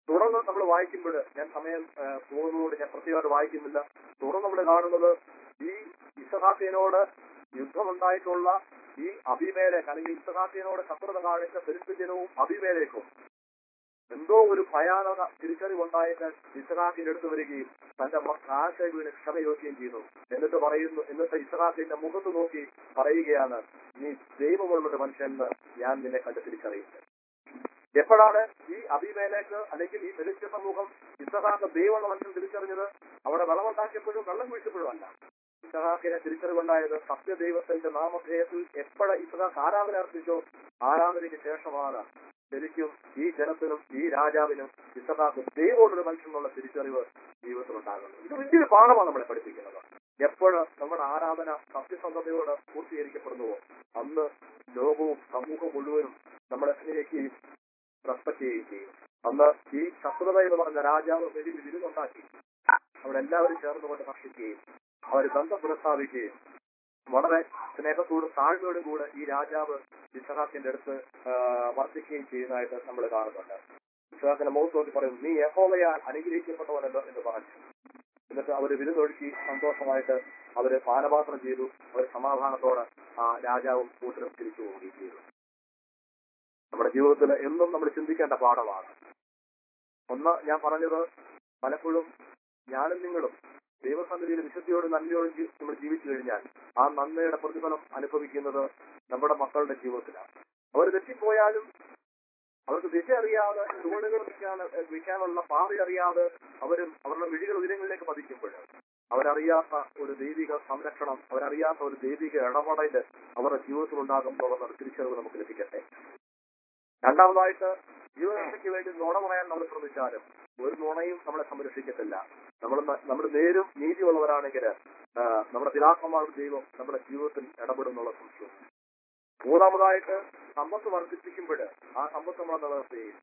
തുടർന്ന് നമ്മൾ വായിക്കുമ്പോൾ ഞാൻ സമയം ആ, പോകുന്നതുകൊണ്ട് ഞാൻ പ്രത്യേകമായിട്ട് വായിക്കുന്നില്ല തുടർന്ന് നമ്മൾ കാണുന്നത് ഈ ഇസഹാക്കിനോട് യുദ്ധമുണ്ടായിട്ടുള്ള ഈ അഭിമേലേക്ക് അല്ലെങ്കിൽ ഇസഹാക്കിനോട് ശത്രുത കാണിച്ച ഫെലിസ്തീനവും അഭിമേലേക്കും എന്തോ ഒരു ഭയാനക തിരിച്ചറിവുണ്ടായിട്ട് ഇസഹാക്കിന്റെ അടുത്ത് വരികയും തന്റെ കാശ വീണ് ക്ഷമയോഗ്യം ചെയ്യുന്നു എന്നിട്ട് പറയുന്നു എന്നിട്ട് ഇസഹാക്കിന്റെ മുഖത്ത് നോക്കി പറയുകയാണ് നീ ദൈവമുള്ളൊരു മനുഷ്യനെന്ന് ഞാൻ നിന്നെ കണ്ട് തിരിച്ചറിയുന്നത് എപ്പോഴാണ് ഈ അഭിമേലേക്ക് അല്ലെങ്കിൽ ഈ ഫെലിസ്ത്യ സമൂഹം ഇസഹാക്ക് ദൈവമുള്ള മനുഷ്യൻ തിരിച്ചറിഞ്ഞത് അവിടെ വെള്ളമുണ്ടാക്കിയപ്പോഴും വെള്ളം കുഴിച്ചപ്പോഴും അല്ല ഇസഹാക്കിനെ തിരിച്ചറിവുണ്ടായത് സത്യദൈവത്തിന്റെ നാമധേയത്തിൽ എപ്പോഴ ഇസഹാക്ക് ആരാധന അർപ്പിച്ചോ ആരാധനയ്ക്ക് ശേഷമാണ് ശരിക്കും ഈ ജനത്തിനും ഈ രാജാവിനും ഇസഹാക്ക് ദൈവമുള്ളൊരു മനുഷ്യനുള്ള തിരിച്ചറിവ് ജീവിതത്തിൽ ഉണ്ടാകുന്നത് ഇത് വലിയൊരു പാഠമാണ് നമ്മളെ പഠിപ്പിക്കുന്നത് എപ്പോഴ് നമ്മുടെ ആരാധന സത്യസന്ധതയോട് പൂർത്തീകരിക്കപ്പെടുന്നുവോ അന്ന് ലോകവും സമൂഹവും മുഴുവനും നമ്മളെ സ്നേഹിക്കുകയും റെസ്പെക്ട് ചെയ്യുകയും ചെയ്യും അന്ന് ഈ ശത്രുത എന്ന് പറഞ്ഞ രാജാവ് വലിയ വിരുന്നുണ്ടാക്കി അവിടെ എല്ലാവരും ചേർന്നുകൊണ്ട് ഭക്ഷിക്കുകയും അവർ ബന്ധം പുനഃസ്ഥാപിക്കുകയും വളരെ സ്നേഹത്തോടും താഴ്മയോടും കൂടെ ഈ രാജാവ് ഇസഹാക്കിന്റെ അടുത്ത് ആ, വർദ്ധിക്കുകയും ചെയ്യുന്നതായിട്ട് നമ്മൾ കാണുന്നുണ്ട് ഇസഹാക്കിന്റെ മുഖത്ത് നോക്കി പറയും നീ യഹോവയാൽ അനുഗ്രഹിക്കപ്പെട്ടവനല്ലോ എന്ന് പറഞ്ഞു എന്നിട്ട് അവർ വിരുന്നൊഴുക്കി സന്തോഷമായിട്ട് അവര് പാനപാത്രം ചെയ്തു അവർ സമാധാനത്തോടെ ആ രാജാവും കൂട്ടരും തിരിച്ചു പോവുകയും ചെയ്തു നമ്മുടെ ജീവിതത്തിൽ എന്നും നമ്മൾ ചിന്തിക്കേണ്ട പാഠമാണ് ഒന്ന് ഞാൻ പറഞ്ഞത് പലപ്പോഴും ഞാനും നിങ്ങളും ദൈവസന്നിധിയിൽ വിശുദ്ധിയോട് നന്ദിയോടും ജി- നമ്മൾ ജീവിച്ചു കഴിഞ്ഞാൽ ആ നന്മയുടെ പ്രതിഫലം അനുഭവിക്കുന്നത് നമ്മുടെ മക്കളുടെ ജീവിതത്തിലാണ് അവർ തെറ്റിപ്പോയാലും അവർക്ക് ദിശ അറിയാതെ ചുവടുകൾ വിൽക്കാൻ വിൽക്കാനുള്ള പാത അറിയാതെ അവരും അവരുടെ വിഴികൾ ഉയരങ്ങളിലേക്ക് പതിക്കുമ്പോൾ അവരറിയാത്ത ഒരു ദൈവിക സംരക്ഷണം അവരറിയാത്ത ഒരു ദൈവിക ഇടപെടല് അവരുടെ ജീവിതത്തിൽ ഉണ്ടാകുമ്പോൾ ഒരു തിരിച്ചറിവ് നമുക്ക് ലഭിക്കട്ടെ രണ്ടാമതായിട്ട് ജീവരക്ഷയ്ക്ക് വേണ്ടി നുണ പറയാൻ നമ്മൾ ശ്രമിച്ചാലും ഒരു നുണയും നമ്മളെ സംരക്ഷിക്കത്തില്ല നമ്മൾ നമ്മൾ നേരും നീതിയുള്ളവരാണെങ്കിൽ ആ, നമ്മുടെ പിതാക്കന്മാരുടെ ദൈവം നമ്മുടെ ജീവിതത്തിൽ ഇടപെടുന്നുള്ള സംശയം മൂന്നാമതായിട്ട് സമ്പത്ത് വർദ്ധിപ്പിക്കുമ്പോൾ ആ സമ്പത്ത് നമ്മളെ നിലനിർത്തുകയും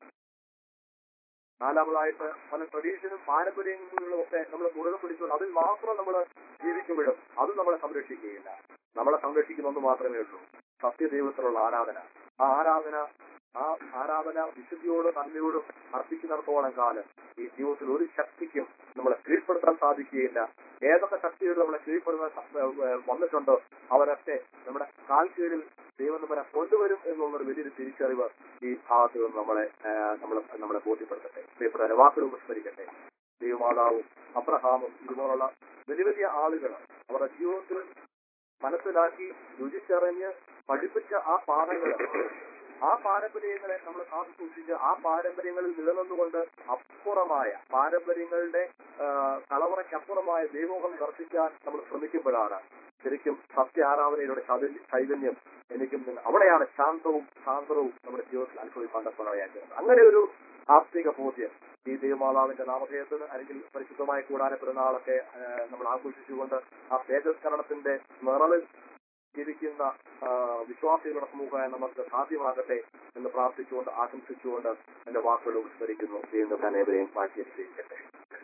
നാലാമതായിട്ട് പല ട്രഡീഷനും പാരമ്പര്യങ്ങളും ഒക്കെ നമ്മൾ മുറുകെ പിടിച്ചുകൊണ്ട് അതിൽ മാത്രം നമ്മൾ ജീവിക്കുമ്പോഴും അത് നമ്മളെ സംരക്ഷിക്കുകയില്ല നമ്മളെ സംരക്ഷിക്കുന്ന ഒന്ന് മാത്രമേ ഉള്ളൂ സത്യദൈവത്തിലുള്ള ആരാധന ആ ആരാധന ആ ആരാധന വിശുദ്ധിയോടും നന്ദിയോടും അർപ്പിക്കുന്നിടത്തോളം കാലം ഈ ജീവിതത്തിൽ ഒരു ശക്തിക്കും നമ്മളെ കീഴ്പ്പെടുത്താൻ സാധിക്കുകയില്ല ഏതൊക്കെ ശക്തികൾ നമ്മളെ കീഴ്പ്പെടുത്താൻ സ- ഏഹ് വന്നിട്ടുണ്ടോ അവരൊക്കെ നമ്മുടെ കാൽ കീഴിൽ ദൈവം നമ്മളെ കൊണ്ടുവരും എന്നുള്ളൊരു വലിയൊരു തിരിച്ചറിവ് ഈ ഭാഗത്ത് നിന്ന് നമ്മളെ ഏഹ് നമ്മളെ നമ്മളെ ബോധ്യപ്പെടുത്തട്ടെ പ്രിയപ്പെട്ട വാക്കുകൾ വിസ്മരിക്കട്ടെ ദൈവമാതാവും അബ്രഹാമും ഇതുപോലുള്ള വലിയ വലിയ ആളുകൾ അവരുടെ ജീവിതത്തിൽ മനസ്സിലാക്കി രുചിച്ചറിഞ്ഞ് പഠിപ്പിച്ച ആ പാഠങ്ങൾ ആ പാരമ്പര്യങ്ങളെ നമ്മൾ കാത്തു സൂക്ഷിച്ച് ആ പാരമ്പര്യങ്ങളിൽ നിലനിന്നുകൊണ്ട് അപ്പുറമായ പാരമ്പര്യങ്ങളുടെ ആ, തലമുറയ്ക്കപ്പുറമായ ദൈവമുഖം ദർശിക്കാൻ നമ്മൾ ശ്രമിക്കുമ്പോഴാണ് ശരിക്കും സത്യ ആരാധനയുടെ ചൈതന്യം- ചൈതന്യം എനിക്കും നിങ്ങൾ- അവിടെയാണ് ശാന്തവും ശാന്തവും നമ്മുടെ ജീവിതത്തിൽ അനുഭവിക്കാൻ കണ്ടപ്പോഴാണ് അങ്ങനെ ഒരു ആസ്തിക ബോധ്യം ഈ ദൈവമാതാവിന്റെ നാമധേയത്തിന് അല്ലെങ്കിൽ പരിശുദ്ധമായ കൂടാന പെരുന്നാളൊക്കെ ആ, നമ്മൾ ആഘോഷിച്ചുകൊണ്ട് ആ തേജസ്കരണത്തിന്റെ നിറവിൽ ജീവിക്കുന്ന ആ, വിശ്വാസികളുടെ സമൂഹമായ നമുക്ക് സാധ്യമാകട്ടെ എന്ന് പ്രാർത്ഥിച്ചുകൊണ്ട് ആശംസിച്ചുകൊണ്ട് എന്റെ വാക്കുകൾ വിസ്മരിക്കുന്നു ദൈവം അനേവരെയും വാഴ്ചയിരിക്കട്ടെ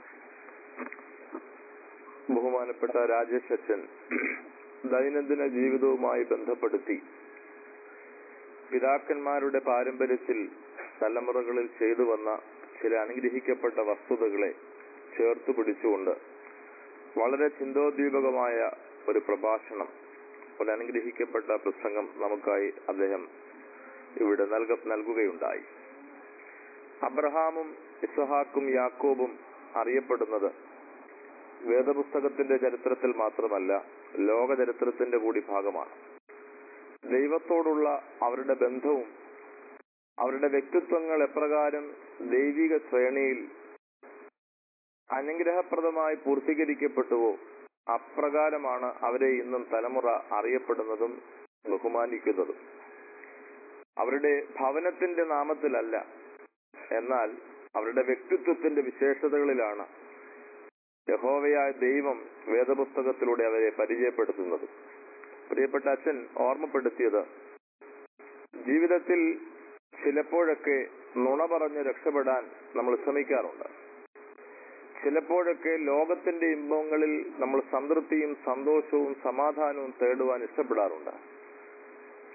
ബഹുമാനപ്പെട്ട രാജേഷ് അച്ഛൻ ദൈനംദിന ജീവിതവുമായി ബന്ധപ്പെടുത്തി പിതാക്കന്മാരുടെ പാരമ്പര്യത്തിൽ തലമുറകളിൽ ചെയ്തു വന്ന ചില അനുഗ്രഹിക്കപ്പെട്ട വസ്തുതകളെ ചേർത്ത് പിടിച്ചുകൊണ്ട് വളരെ ചിന്തോദ്ദീപകമായ ഒരു പ്രഭാഷണം ഒരു അനുഗ്രഹിക്കപ്പെട്ട പ്രസംഗം നമുക്കായി അദ്ദേഹം ഇവിടെ നൽക നൽകുകയുണ്ടായി അബ്രഹാമും ഇസഹാക്കും യാക്കോബും അറിയപ്പെടുന്നത് വേദപുസ്തകത്തിന്റെ ചരിത്രത്തിൽ മാത്രമല്ല ലോക ചരിത്രത്തിന്റെ കൂടി ഭാഗമാണ് ദൈവത്തോടുള്ള അവരുടെ ബന്ധവും അവരുടെ വ്യക്തിത്വങ്ങൾ എപ്രകാരം ദൈവിക ശ്രേണിയിൽ അനുഗ്രഹപ്രദമായി പൂർത്തീകരിക്കപ്പെട്ടുവോ അപ്രകാരമാണ് അവരെ ഇന്നും തലമുറ അറിയപ്പെടുന്നതും ബഹുമാനിക്കുന്നതും അവരുടെ ഭവനത്തിന്റെ നാമത്തിലല്ല എന്നാൽ അവരുടെ വ്യക്തിത്വത്തിന്റെ വിശേഷതകളിലാണ് യഹോവയായ ദൈവം വേദപുസ്തകത്തിലൂടെ അവരെ പരിചയപ്പെടുത്തുന്നത് പ്രിയപ്പെട്ട അച്ഛൻ ഓർമ്മപ്പെടുത്തിയത് ജീവിതത്തിൽ ചിലപ്പോഴൊക്കെ നുണ പറഞ്ഞ് രക്ഷപ്പെടാൻ നമ്മൾ ശ്രമിക്കാറുണ്ട് ചിലപ്പോഴൊക്കെ ലോകത്തിന്റെ ഇമ്പങ്ങളിൽ നമ്മൾ സംതൃപ്തിയും സന്തോഷവും സമാധാനവും തേടുവാൻ ഇഷ്ടപ്പെടാറുണ്ട്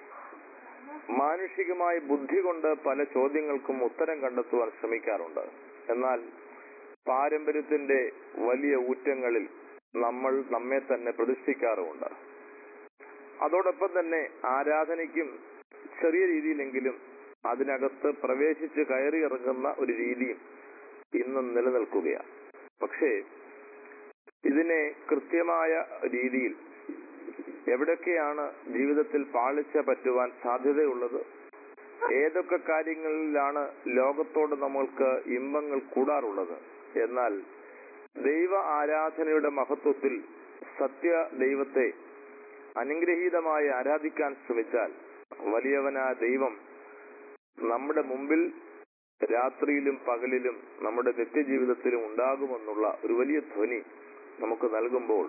മാനുഷികമായ ബുദ്ധി കൊണ്ട് പല ചോദ്യങ്ങൾക്കും ഉത്തരം കണ്ടെത്തുവാൻ ശ്രമിക്കാറുണ്ട് എന്നാൽ പാരമ്പര്യത്തിന്റെ വലിയ ഊറ്റങ്ങളിൽ നമ്മൾ നമ്മെ തന്നെ പ്രതിഷ്ഠിക്കാറുമുണ്ട് അതോടൊപ്പം തന്നെ ആരാധനയ്ക്കും ചെറിയ രീതിയിലെങ്കിലും അതിനകത്ത് പ്രവേശിച്ച് കയറി ഇറങ്ങുന്ന ഒരു രീതിയും ഇന്നും നിലനിൽക്കുകയാണ് പക്ഷേ ഇതിനെ കൃത്യമായ രീതിയിൽ എവിടൊക്കെയാണ് ജീവിതത്തിൽ പാളിച്ച പറ്റുവാൻ സാധ്യതയുള്ളത് ഏതൊക്കെ കാര്യങ്ങളിലാണ് ലോകത്തോട് നമ്മൾക്ക് ഇമ്പങ്ങൾ കൂടാറുള്ളത് എന്നാൽ ദൈവ ആരാധനയുടെ മഹത്വത്തിൽ സത്യ ദൈവത്തെ അനുഗ്രഹീതമായി ആരാധിക്കാൻ ശ്രമിച്ചാൽ വലിയവനായ ദൈവം നമ്മുടെ മുമ്പിൽ രാത്രിയിലും പകലിലും നമ്മുടെ നിത്യജീവിതത്തിലും ഉണ്ടാകുമെന്നുള്ള ഒരു വലിയ ധ്വനി നമുക്ക് നൽകുമ്പോൾ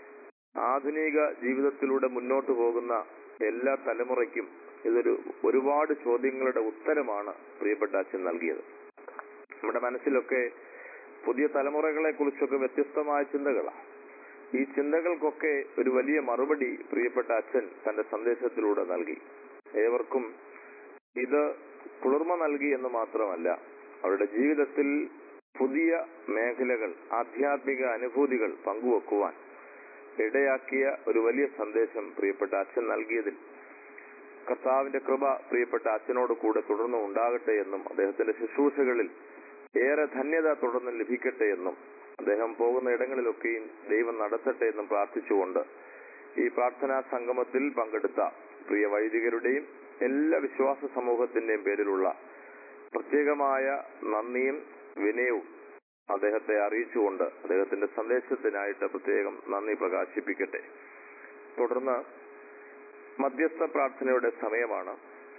ആധുനിക ജീവിതത്തിലൂടെ മുന്നോട്ട് പോകുന്ന എല്ലാ തലമുറയ്ക്കും ഇതൊരു ഒരുപാട് ചോദ്യങ്ങളുടെ ഉത്തരമാണ് പ്രിയപ്പെട്ട അച്ഛൻ നൽകിയത് നമ്മുടെ മനസ്സിലൊക്കെ പുതിയ തലമുറകളെ കുറിച്ചൊക്കെ വ്യത്യസ്തമായ ചിന്തകളാണ് ഈ ചിന്തകൾക്കൊക്കെ ഒരു വലിയ മറുപടി പ്രിയപ്പെട്ട അച്ഛൻ തന്റെ സന്ദേശത്തിലൂടെ നൽകി ഏവർക്കും ഇത് കുളിർമ നൽകി എന്ന് മാത്രമല്ല അവരുടെ ജീവിതത്തിൽ പുതിയ മേഖലകൾ ആധ്യാത്മിക അനുഭൂതികൾ പങ്കുവെക്കുവാൻ ഇടയാക്കിയ ഒരു വലിയ സന്ദേശം പ്രിയപ്പെട്ട അച്ഛൻ നൽകിയതിൽ കർത്താവിന്റെ കൃപ പ്രിയപ്പെട്ട അച്ഛനോട് കൂടെ തുടർന്ന് ഉണ്ടാകട്ടെ എന്നും അദ്ദേഹത്തിന്റെ ശുശ്രൂഷകളിൽ ഏറെ ധന്യത തുടർന്ന് ലഭിക്കട്ടെ എന്നും അദ്ദേഹം പോകുന്ന ഇടങ്ങളിലൊക്കെയും ദൈവം നടത്തട്ടെ എന്നും പ്രാർത്ഥിച്ചുകൊണ്ട് ഈ പ്രാർത്ഥനാ സംഗമത്തിൽ പങ്കെടുത്ത പ്രിയ വൈദികരുടെയും എല്ലാ വിശ്വാസ സമൂഹത്തിന്റെയും പേരിലുള്ള പ്രത്യേകമായ നന്ദിയും വിനയവും അദ്ദേഹത്തെ അറിയിച്ചുകൊണ്ട് അദ്ദേഹത്തിന്റെ സന്ദേശത്തിനായിട്ട് പ്രത്യേകം നന്ദി പ്രകാശിപ്പിക്കട്ടെ തുടർന്ന് മധ്യസ്ഥ പ്രാർത്ഥനയുടെ സമയമാണ്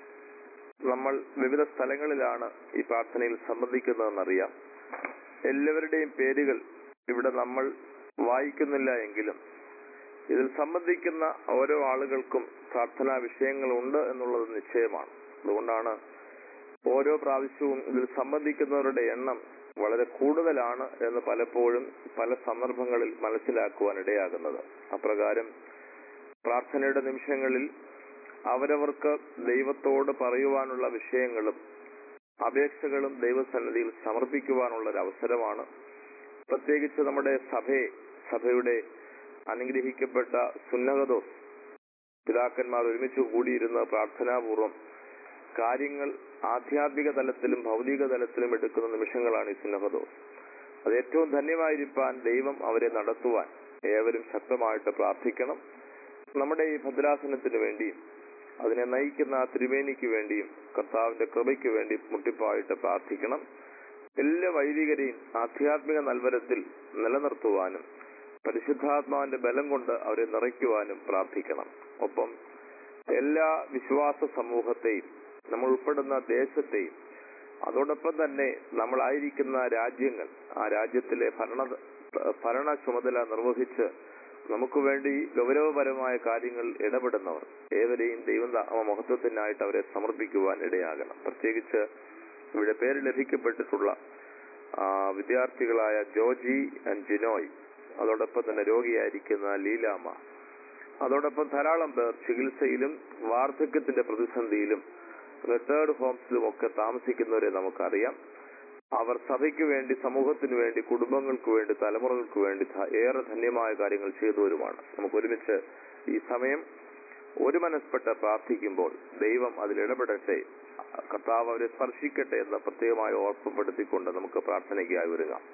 നമ്മൾ വിവിധ സ്ഥലങ്ങളിലാണ് ഈ പ്രാർത്ഥനയിൽ സംബന്ധിക്കുന്നതെന്നറിയാം എല്ലാവരുടെയും പേരുകൾ ഇവിടെ നമ്മൾ വായിക്കുന്നില്ല എങ്കിലും ഇതിൽ സംബന്ധിക്കുന്ന ഓരോ ആളുകൾക്കും പ്രാർത്ഥനാ വിഷയങ്ങളുണ്ട് എന്നുള്ളത് നിശ്ചയമാണ് അതുകൊണ്ടാണ് ഓരോ പ്രാവശ്യവും ഇതിൽ സംബന്ധിക്കുന്നവരുടെ എണ്ണം വളരെ കൂടുതലാണ് എന്ന് പലപ്പോഴും പല സന്ദർഭങ്ങളിൽ മനസ്സിലാക്കുവാൻ ഇടയാകുന്നത് അപ്രകാരം പ്രാർത്ഥനയുടെ നിമിഷങ്ങളിൽ അവരവർക്ക് ദൈവത്തോട് പറയുവാനുള്ള വിഷയങ്ങളും അപേക്ഷകളും ദൈവസന്നിധിയിൽ സമർപ്പിക്കുവാനുള്ള ഒരു അവസരമാണ് പ്രത്യേകിച്ച് നമ്മുടെ സഭയെ സഭയുടെ അനുഗ്രഹിക്കപ്പെട്ട സുന്നഹദോസ് പിതാക്കന്മാർ ഒരുമിച്ച് കൂടിയിരുന്ന പ്രാർത്ഥനാപൂർവം കാര്യങ്ങൾ ആധ്യാത്മിക തലത്തിലും ഭൗതിക തലത്തിലും എടുക്കുന്ന നിമിഷങ്ങളാണ് ഈ സുന്നഹദോസ് അത് ഏറ്റവും ധന്യമായിരിക്കാൻ ദൈവം അവരെ നടത്തുവാൻ ഏവരും ശക്തമായിട്ട് പ്രാർത്ഥിക്കണം നമ്മുടെ ഈ ഭദ്രാസനത്തിന് വേണ്ടിയും അതിനെ നയിക്കുന്ന ആ തിരുമേനിക്ക് വേണ്ടിയും കർത്താവിന്റെ കൃപയ്ക്ക് വേണ്ടി മുട്ടിപ്പായിട്ട് പ്രാർത്ഥിക്കണം എല്ലാ വൈദികരെയും ആധ്യാത്മിക നൽവരത്തിൽ നിലനിർത്തുവാനും പരിശുദ്ധാത്മാവിന്റെ ബലം കൊണ്ട് അവരെ നിറയ്ക്കുവാനും പ്രാർത്ഥിക്കണം ഒപ്പം എല്ലാ വിശ്വാസ സമൂഹത്തെയും നമ്മൾ ഉൾപ്പെടുന്ന ദേശത്തെയും അതോടൊപ്പം തന്നെ നമ്മളായിരിക്കുന്ന രാജ്യങ്ങൾ ആ രാജ്യത്തിലെ ഭരണ ഭരണ ചുമതല നിർവഹിച്ച് നമുക്ക് വേണ്ടി ഗൗരവപരമായ കാര്യങ്ങൾ ഇടപെടുന്നവർ ഏവരെയും ദൈവം മഹത്വത്തിനായിട്ട് അവരെ സമർപ്പിക്കുവാൻ ഇടയാകണം പ്രത്യേകിച്ച് ഇവിടെ പേര് ലഭിക്കപ്പെട്ടിട്ടുള്ള ആ, വിദ്യാർത്ഥികളായ ജോജി ആൻഡ് ജിനോയ് അതോടൊപ്പം തന്നെ രോഗിയായിരിക്കുന്ന ലീലാമ്മ അതോടൊപ്പം ധാരാളം പേർ ചികിത്സയിലും വാർദ്ധക്യത്തിന്റെ പ്രതിസന്ധിയിലും റിട്ടയർഡ് ഹോംസിലും ഒക്കെ താമസിക്കുന്നവരെ നമുക്കറിയാം അവർ സഭയ്ക്ക് വേണ്ടി സമൂഹത്തിന് വേണ്ടി കുടുംബങ്ങൾക്ക് വേണ്ടി തലമുറകൾക്ക് വേണ്ടി ധ- ഏറെ ധന്യമായ കാര്യങ്ങൾ ചെയ്തവരുമാണ് നമുക്ക് ഒരുമിച്ച് ഈ സമയം ഒരു മനസ്പെട്ട് പ്രാർത്ഥിക്കുമ്പോൾ ദൈവം അതിൽ ഇടപെടട്ടെ കർത്താവ് അവരെ സ്പർശിക്കട്ടെ എന്ന് പ്രത്യേകമായി ഓർമ്മപ്പെടുത്തിക്കൊണ്ട് നമുക്ക് പ്രാർത്ഥനയ്ക്കായി ഒരുങ്ങാം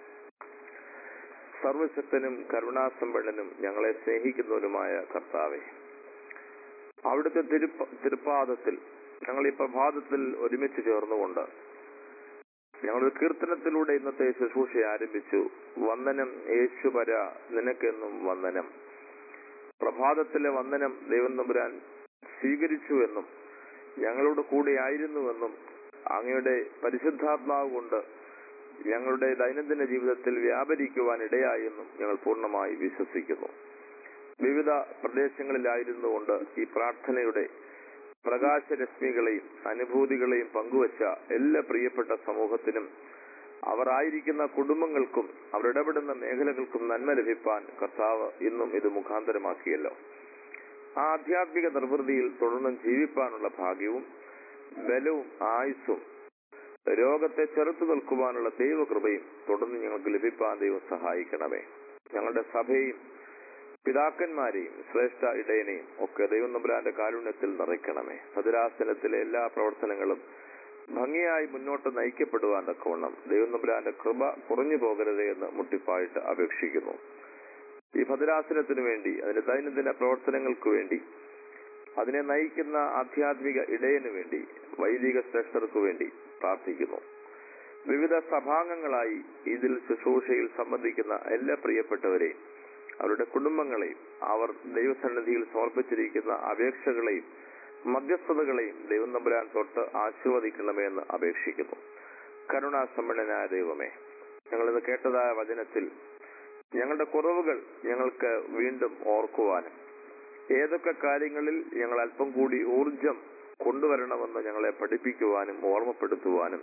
സർവശക്തനും കരുണാസമ്പന്നനും ഞങ്ങളെ സ്നേഹിക്കുന്നവനുമായ കർത്താവെ അവിടുത്തെ തിരുപ്പ തിരുപ്പാദത്തിൽ ഞങ്ങൾ ഈ പ്രഭാതത്തിൽ ഒരുമിച്ച് ചേർന്നുകൊണ്ട് ഞങ്ങളൊരു കീർത്തനത്തിലൂടെ ഇന്നത്തെ ശുശ്രൂഷ ആരംഭിച്ചു വന്ദനം യേശുപര നിനക്കെന്നും വന്ദനം പ്രഭാതത്തിലെ വന്ദനം ദൈവം തമ്പുരാൻ സ്വീകരിച്ചു എന്നും ഞങ്ങളുടെ കൂടെ ആയിരുന്നുവെന്നും അങ്ങയുടെ പരിശുദ്ധാത്മാവ് കൊണ്ട് ഞങ്ങളുടെ ദൈനംദിന ജീവിതത്തിൽ വ്യാപരിക്കുവാൻ ഇടയായെന്നും ഞങ്ങൾ പൂർണ്ണമായി വിശ്വസിക്കുന്നു വിവിധ പ്രദേശങ്ങളിലായിരുന്നുകൊണ്ട് ഈ പ്രാർത്ഥനയുടെ പ്രകാശരശ്മികളെയും അനുഭൂതികളെയും പങ്കുവച്ച എല്ലാ പ്രിയപ്പെട്ട സമൂഹത്തിനും അവർ ആയിരിക്കുന്ന കുടുംബങ്ങൾക്കും അവർ ഇടപെടുന്ന മേഖലകൾക്കും നന്മ ലഭിപ്പാൻ കർത്താവ് ഇന്നും ഇത് മുഖാന്തരമാക്കിയല്ലോ ആ ആധ്യാത്മിക നിർവൃതിയിൽ തുടർന്നും ജീവിപ്പാനുള്ള ഭാഗ്യവും ബലവും ആയുസ്സും രോഗത്തെ ചെറുത്തു നിൽക്കുവാനുള്ള ദൈവകൃപയും തുടർന്ന് ഞങ്ങൾക്ക് ലഭിപ്പാൻ ദൈവം സഹായിക്കണമേ ഞങ്ങളുടെ സഭയും പിതാക്കന്മാരെയും ശ്രേഷ്ഠ ഇടയനെയും ഒക്കെ ദൈവം നമ്പുരാന്റെ കാരുണ്യത്തിൽ നിറയ്ക്കണമേ ഭദ്രാസനത്തിലെ എല്ലാ പ്രവർത്തനങ്ങളും ഭംഗിയായി മുന്നോട്ട് നയിക്കപ്പെടുവാൻ തക്കവണ്ണം ദൈവം നമ്പുരാന്റെ കൃപ കുറഞ്ഞു പോകരുത് എന്ന് മുട്ടിപ്പായിട്ട് അപേക്ഷിക്കുന്നു ഈ ഭദ്രാസനത്തിനു വേണ്ടി അതിന്റെ ദൈനംദിന പ്രവർത്തനങ്ങൾക്ക് വേണ്ടി അതിനെ നയിക്കുന്ന ആധ്യാത്മിക ഇടയന് വേണ്ടി വൈദിക ശ്രേഷ്ഠർക്ക് വേണ്ടി പ്രാർത്ഥിക്കുന്നു വിവിധ സഭാംഗങ്ങളായി ഇതിൽ ശുശ്രൂഷയിൽ സംബന്ധിക്കുന്ന എല്ലാ പ്രിയപ്പെട്ടവരെയും അവരുടെ കുടുംബങ്ങളെയും അവർ ദൈവസന്നിധിയിൽ സമർപ്പിച്ചിരിക്കുന്ന അപേക്ഷകളെയും മധ്യസ്ഥതകളെയും ദൈവം നമ്പുരാൻ തൊട്ട് ആശീർവദിക്കണമേ എന്ന് അപേക്ഷിക്കുന്നു കരുണാസമ്പന്നനായ ദൈവമേ ഞങ്ങളിത് കേട്ടതായ വചനത്തിൽ ഞങ്ങളുടെ കുറവുകൾ ഞങ്ങൾക്ക് വീണ്ടും ഓർക്കുവാനും ഏതൊക്കെ കാര്യങ്ങളിൽ ഞങ്ങൾ അല്പം കൂടി ഊർജം കൊണ്ടുവരണമെന്ന് ഞങ്ങളെ പഠിപ്പിക്കുവാനും ഓർമ്മപ്പെടുത്തുവാനും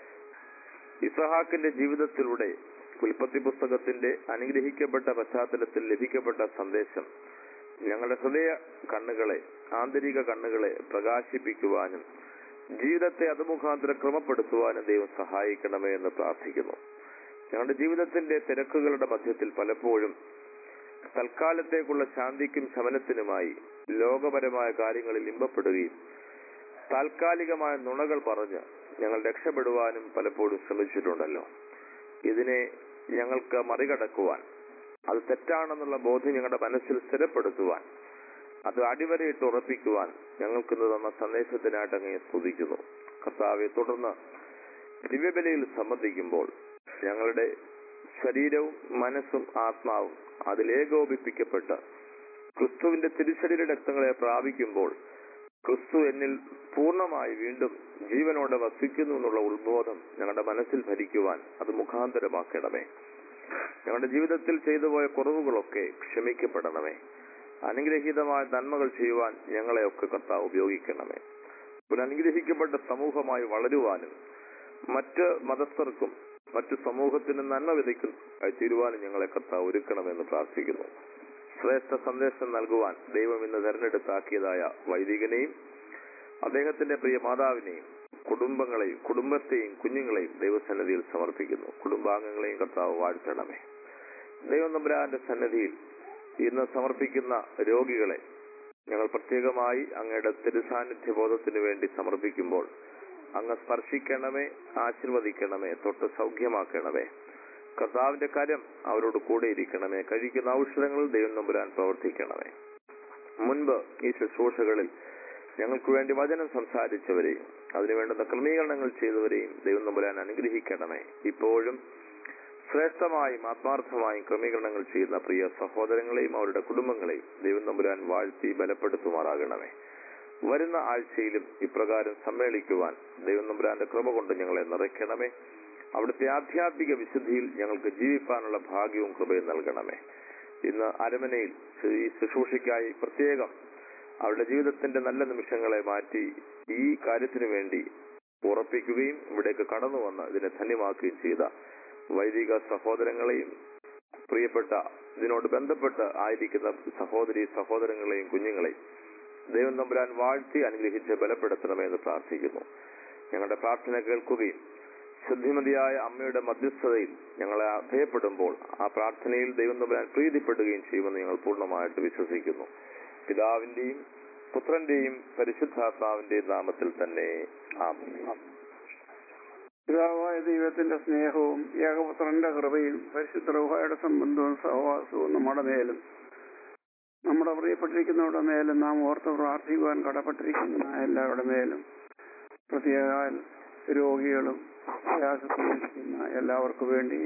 ഇസഹാക്കിന്റെ ജീവിതത്തിലൂടെ ഉൽപ്പത്തി പുസ്തകത്തിന്റെ അനുഗ്രഹിക്കപ്പെട്ട പശ്ചാത്തലത്തിൽ ലഭിക്കപ്പെട്ട സന്ദേശം ഞങ്ങളുടെ ഹൃദയ കണ്ണുകളെ ആന്തരിക കണ്ണുകളെ പ്രകാശിപ്പിക്കുവാനും ജീവിതത്തെ അത് മുഖാന്തരം ക്രമപ്പെടുത്തുവാനും ദൈവം സഹായിക്കണമേ എന്ന് പ്രാർത്ഥിക്കുന്നു ഞങ്ങളുടെ ജീവിതത്തിന്റെ തിരക്കുകളുടെ മധ്യത്തിൽ പലപ്പോഴും തൽക്കാലത്തേക്കുള്ള ശാന്തിക്കും ശമനത്തിനുമായി ലോകപരമായ കാര്യങ്ങളിൽ ഇമ്പപ്പെടുകയും താൽക്കാലികമായ നുണകൾ പറഞ്ഞ് ഞങ്ങൾ രക്ഷപ്പെടുവാനും പലപ്പോഴും ശ്രമിച്ചിട്ടുണ്ടല്ലോ ഇതിനെ ഞങ്ങൾക്ക് മറികടക്കുവാൻ അത് തെറ്റാണെന്നുള്ള ബോധ്യം ഞങ്ങളുടെ മനസ്സിൽ സ്ഥിരപ്പെടുത്തുവാൻ അത് അടിവരയിട്ട് ഉറപ്പിക്കുവാൻ ഞങ്ങൾക്കിന്ന് തന്ന സന്ദേശത്തിനായിട്ട് അങ്ങേ സ്തുതിക്കുന്നു കർത്താവെ തുടർന്ന് ദിവ്യബലിയിൽ സംബന്ധിക്കുമ്പോൾ ഞങ്ങളുടെ ശരീരവും മനസ്സും ആത്മാവും അതിൽ ഏകോപിപ്പിക്കപ്പെട്ട് ക്രിസ്തുവിന്റെ തിരിച്ചടിയുടെ രക്തങ്ങളെ പ്രാപിക്കുമ്പോൾ ക്രിസ്തു എന്നിൽ പൂർണ്ണമായി വീണ്ടും ജീവനോടെ വസിക്കുന്നു എന്നുള്ള ഉത്ബോധം ഞങ്ങളുടെ മനസ്സിൽ ഭരിക്കുവാൻ അത് മുഖാന്തരമാക്കണമേ ഞങ്ങളുടെ ജീവിതത്തിൽ ചെയ്തു പോയ കുറവുകളൊക്കെ ക്ഷമിക്കപ്പെടണമേ അനുഗ്രഹീതമായ നന്മകൾ ചെയ്യുവാൻ ഞങ്ങളെയൊക്കെ കർത്താവ് ഉപയോഗിക്കണമേ ഒരു അനുഗ്രഹിക്കപ്പെട്ട സമൂഹമായി വളരുവാനും മറ്റ് മതസ്ഥർക്കും മറ്റു സമൂഹത്തിന് നന്മ വിതയ്ക്കും തീരുവാനും ഞങ്ങളെ കർത്താവ് ഒരുക്കണമെന്ന് പ്രാർത്ഥിക്കുന്നു ശ്രേഷ്ഠ സന്ദേശം നൽകുവാൻ ദൈവം ഇന്ന് തെരഞ്ഞെടുത്താക്കിയതായ വൈദികനെയും അദ്ദേഹത്തിന്റെ പ്രിയ മാതാവിനെയും കുടുംബങ്ങളെയും കുടുംബത്തെയും കുഞ്ഞുങ്ങളെയും ദൈവസന്നിധിയിൽ സമർപ്പിക്കുന്നു കുടുംബാംഗങ്ങളെയും കർത്താവ് വാഴ്ത്തണമേ ദൈവം നമ്പുരാന്റെ സന്നിധിയിൽ ഇന്ന് സമർപ്പിക്കുന്ന രോഗികളെ ഞങ്ങൾ പ്രത്യേകമായി അങ്ങയുടെ തിരുസാന്നിധ്യ ബോധത്തിന് വേണ്ടി സമർപ്പിക്കുമ്പോൾ അങ്ങ് സ്പർശിക്കണമേ ആശീർവദിക്കണമേ തൊട്ട് സൗഖ്യമാക്കണമേ കർത്താവിന്റെ കരം അവരോട് കൂടെ ഇരിക്കണമേ കഴിക്കുന്ന ഔഷധങ്ങളിൽ ദൈവം നമ്പുരാൻ പ്രവർത്തിക്കണമേ മുൻപ് ഈ ശുശ്രൂഷകളിൽ ഞങ്ങൾക്ക് വേണ്ടി വചനം സംസാരിച്ചവരെയും അതിനുവേണ്ടുന്ന ക്രമീകരണങ്ങൾ ചെയ്തവരെയും ദൈവം നമ്പുരാൻ അനുഗ്രഹിക്കണമേ ഇപ്പോഴും ശ്രേഷ്ഠമായും ആത്മാർത്ഥമായും ക്രമീകരണങ്ങൾ ചെയ്യുന്ന പ്രിയ സഹോദരങ്ങളെയും അവരുടെ കുടുംബങ്ങളെയും ദൈവം നമ്പുരാൻ വാഴ്ത്തി ബലപ്പെടുത്തുമാറാകണമേ വരുന്ന ആഴ്ചയിലും ഇപ്രകാരം സമ്മേളിക്കുവാൻ ദൈവം നമ്പുരാന്റെ കൃപ കൊണ്ട് ഞങ്ങളെ നിറയ്ക്കണമേ അവിടുത്തെ ആധ്യാത്മിക വിശുദ്ധിയിൽ ഞങ്ങൾക്ക് ജീവിപ്പാനുള്ള ഭാഗ്യവും കൃപയും നൽകണമേ ഇന്ന് അരമനയിൽ ഈ ശുശ്രൂഷയ്ക്കായി പ്രത്യേകം അവരുടെ ജീവിതത്തിന്റെ നല്ല നിമിഷങ്ങളെ മാറ്റി ഈ കാര്യത്തിനു വേണ്ടി ഉറപ്പിക്കുകയും ഇവിടേക്ക് കടന്നു വന്ന് ഇതിനെ ധന്യമാക്കുകയും ചെയ്ത വൈദിക സഹോദരങ്ങളെയും പ്രിയപ്പെട്ട ഇതിനോട് ബന്ധപ്പെട്ട് ആയിരിക്കുന്ന സഹോദരി സഹോദരങ്ങളെയും കുഞ്ഞുങ്ങളെയും ദൈവം തമ്പുരാൻ വാഴ്ത്തി അനുഗ്രഹിച്ച് ബലപ്പെടുത്തണമേ എന്ന് പ്രാർത്ഥിക്കുന്നു ഞങ്ങളുടെ പ്രാർത്ഥന കേൾക്കുകയും ശുദ്ധിമതിയായ അമ്മയുടെ മധ്യസ്ഥതയിൽ ഞങ്ങളെ അഭയപ്പെടുമ്പോൾ ആ പ്രാർത്ഥനയിൽ ദൈവം തമ്പുരാൻ പ്രീതിപ്പെടുകയും ചെയ്യുമെന്ന് ഞങ്ങൾ പൂർണ്ണമായിട്ട് വിശ്വസിക്കുന്നു പിതാവിന്റെയും പുത്രന്റെയും പരിശുദ്ധാത്മാവിന്റെയും നാമത്തിൽ തന്നെ ആമേൻ പിതാവായ ദൈവത്തിന്റെ സ്നേഹവും ഏകപുത്രന്റെ കൃപയും പരിശുദ്ധ റൂഹായുടെ സംബന്ധവും സഹവാസവും നമ്മുടെ മേലും നമ്മുടെ പ്രിയപ്പെട്ടിരിക്കുന്നവരുടെ മേലും നാം ഓർത്ത് പ്രാർത്ഥിക്കുവാൻ കടപ്പെട്ടിരിക്കുന്ന എല്ലാവരുടെ മേലും പ്രത്യേക രോഗികളും പ്രയാസത്തിലിരിക്കുന്ന എല്ലാവർക്കും വേണ്ടി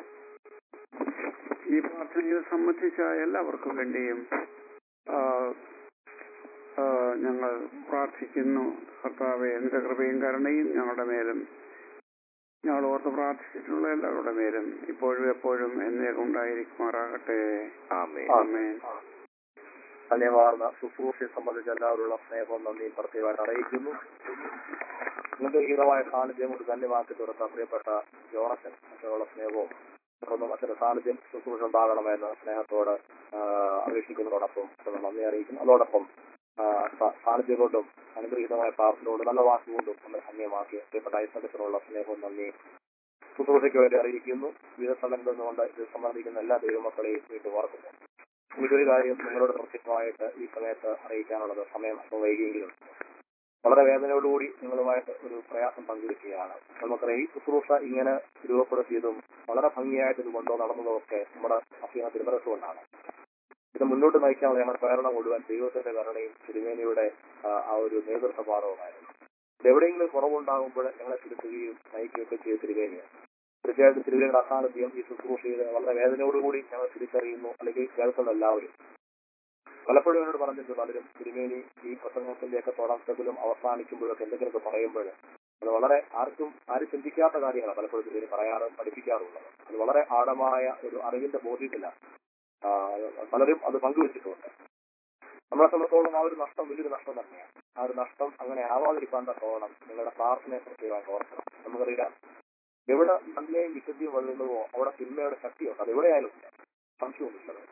ഈ പ്രാർത്ഥനയിൽ സംബന്ധിച്ച എല്ലാവർക്കും വേണ്ടിയും ആ, ആ, ഞങ്ങൾ പ്രാർത്ഥിക്കുന്നു കർത്താവെ നിന്റെ കൃപയും കരുണയും ഞങ്ങളുടെ മേലും ഞങ്ങൾ ഓർത്ത് പ്രാർത്ഥിച്ചിട്ടുള്ള എല്ലാവരുടെ മേലും ഇപ്പോഴും എപ്പോഴും എന്നേക്കും ഉണ്ടായിരിക്കുമാറാകട്ടെ ആമേൻ ആമേൻ ധന്യവാർന്ന ശുശ്രൂഷയെ സംബന്ധിച്ച് എല്ലാവരുള്ള സ്നേഹവും നന്ദി പ്രത്യേകമായിട്ട് അറിയിക്കുന്നു ഇന്നത്തെ ഹീതമായ സാന്നിധ്യം കൊണ്ട് ധന്യമാക്കി തീർത്ത പ്രിയപ്പെട്ട ജോണച്ചൻ അച്ഛനുള്ള സ്നേഹവും തുടർന്നും അച്ഛന്റെ സാന്നിധ്യം ശുശ്രൂഷ ഉണ്ടാകണമെന്ന് സ്നേഹത്തോട് ആ, അപേക്ഷിക്കുന്നതോടൊപ്പം നന്ദി അറിയിക്കുന്നു അതോടൊപ്പം ആ, സാ- സാന്നിധ്യം കൊണ്ടും അനുഗ്രഹീതമായ പ്രാർത്ഥനയോട് നല്ല വാക്കുകൊണ്ടും നമ്മൾ ധന്യമാക്കി പ്രിയപ്പെട്ട ഐസകത്തിനുള്ള സ്നേഹവും നന്ദി ശുശ്രൂഷയ്ക്ക് വേണ്ടി അറിയിക്കുന്നു വിവിധ സ്ഥലങ്ങളിൽ നിന്നുകൊണ്ട് ഇത് സംബന്ധിക്കുന്ന എല്ലാ ദൈവമക്കളെയും വീണ്ടും ഓർക്കുന്നു ഇതൊരു കാര്യം നിങ്ങളോട് പ്രത്യേകമായിട്ട് ഈ സമയത്ത് അറിയിക്കാനുള്ളത് സമയം അല്പം വൈകിയെങ്കിലും വളരെ വേദനയോടുകൂടി നിങ്ങളുമായിട്ട് ഒരു പ്രയാസം പങ്കുവെക്കുകയാണ് നമുക്കറിയാം ഈ ശുശ്രൂഷ ഇങ്ങനെ രൂപപ്പെടുത്തിയതും വളരെ ഭംഗിയായിട്ട് ഇത് കൊണ്ടു നടന്നതും ഒക്കെ നമ്മുടെ അഭ്യന തിരുമനസ്സുകൊണ്ടാണ് ഇത് മുന്നോട്ട് നയിക്കാനുള്ള ഞങ്ങളുടെ പ്രേരണ മുഴുവൻ ദൈവത്തിന്റെ കരുണയും തിരുമേനിയുടെ ആ, ആ ഒരു നേതൃത്വപാഠവുമായിരുന്നു ഇത് എവിടെയെങ്കിലും കുറവുണ്ടാകുമ്പോൾ ഞങ്ങളെ തിരുത്തുകയും നയിക്കുകയൊക്കെ ചെയ്ത തിരുമേനിയാണ് തീർച്ചയായിട്ടും തിരുവേനിയുടെ അസാന്നിധ്യം ഈ ശുശ്രൂഷയിൽ വളരെ വേദനയോടുകൂടി ഞങ്ങൾ തിരിച്ചറിയുന്നു അല്ലെങ്കിൽ കേൾക്കുന്ന എല്ലാവരും പലപ്പോഴും എന്നോട് പറഞ്ഞിട്ട് പലരും തിരുമേനി ഈ പ്രസംഗത്തിന്റെയൊക്കെ തുടക്കത്തിലും അവസാനിക്കുമ്പോഴൊക്കെ എന്തെങ്കിലുമൊക്കെ പറയുമ്പോൾ അത് വളരെ ആർക്കും ആരും ചിന്തിക്കാത്ത കാര്യങ്ങളാണ് പലപ്പോഴും തിരുമേനി പറയാറ് പഠിപ്പിക്കാറുള്ളത് അത് വളരെ ആഴമായ ഒരു അറിവിന്റെ ബോധ്യത്തിലാണ് ആ, പലരും അത് പങ്കുവെച്ചിട്ടുണ്ട് നമ്മളെ സംബന്ധിച്ചോളം ആ ഒരു നഷ്ടം വലിയൊരു നഷ്ടം തന്നെയാണ് ആ ഒരു നഷ്ടം അങ്ങനെ ആവാതിരിക്കാൻ തക്കോണം നിങ്ങളുടെ പ്രാർത്ഥനയെ പ്രത്യേകമായിട്ട് ഓർക്കണം നമുക്കറിയാം എവിടെ നന്മയും വിശുദ്ധിയും വരുന്നുവോ അവിടെ തിന്മയുടെ ശക്തിയുണ്ട് അത് എവിടെയായാലും ഇല്ല. സംശയമൊന്നുമില്ലത്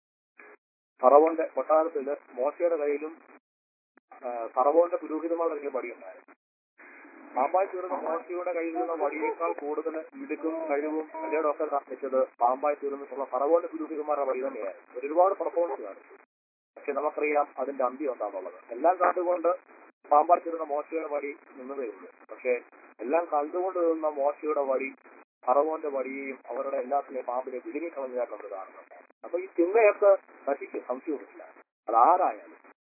ഫറവോന്റെ കൊട്ടാരത്തില് മോശയുടെ കയ്യിലും ആ, ഫറവോന്റെ പുരോഹിതന്മാരുടെ കയ്യിൽ വടിയുണ്ടായിരുന്നു പാമ്പായി തീർന്ന മോശയുടെ കയ്യിൽ നിന്ന് വടിയേക്കാൾ കൂടുതൽ മിടുക്കും കഴിവും അതിയുടെ ഒക്കെ കാണിച്ചത് പാമ്പായി തീർന്നിട്ടുള്ള ഫറവോന്റെ പുരോഹിതന്മാരുടെ വടി തന്നെയായിരുന്നു ഒരുപാട് പെർഫോമൻസ് കാണിച്ചു പക്ഷെ നമുക്കറിയാം അതിന്റെ അന്ത്യം എന്താണെന്നുള്ളത് എല്ലാം കണ്ടുകൊണ്ട് പാമ്പായി തീർന്ന മോശയുടെ വടി നിന്നതേ ഉള്ളൂ പക്ഷെ എല്ലാം കണ്ടുകൊണ്ട് നിന്ന മോശയുടെ വടി ഫറവോന്റെ വടിയെയും അവരുടെ എല്ലാത്തിനെയും പാമ്പിനെ വിഴുങ്ങിക്കളഞ്ഞാൽ നമ്മൾ കാണുന്നുണ്ട് അപ്പൊ ഈ തിന്മയൊക്കെ നശിക്കും സംശയമൊന്നുമില്ല അത് ആരായാലും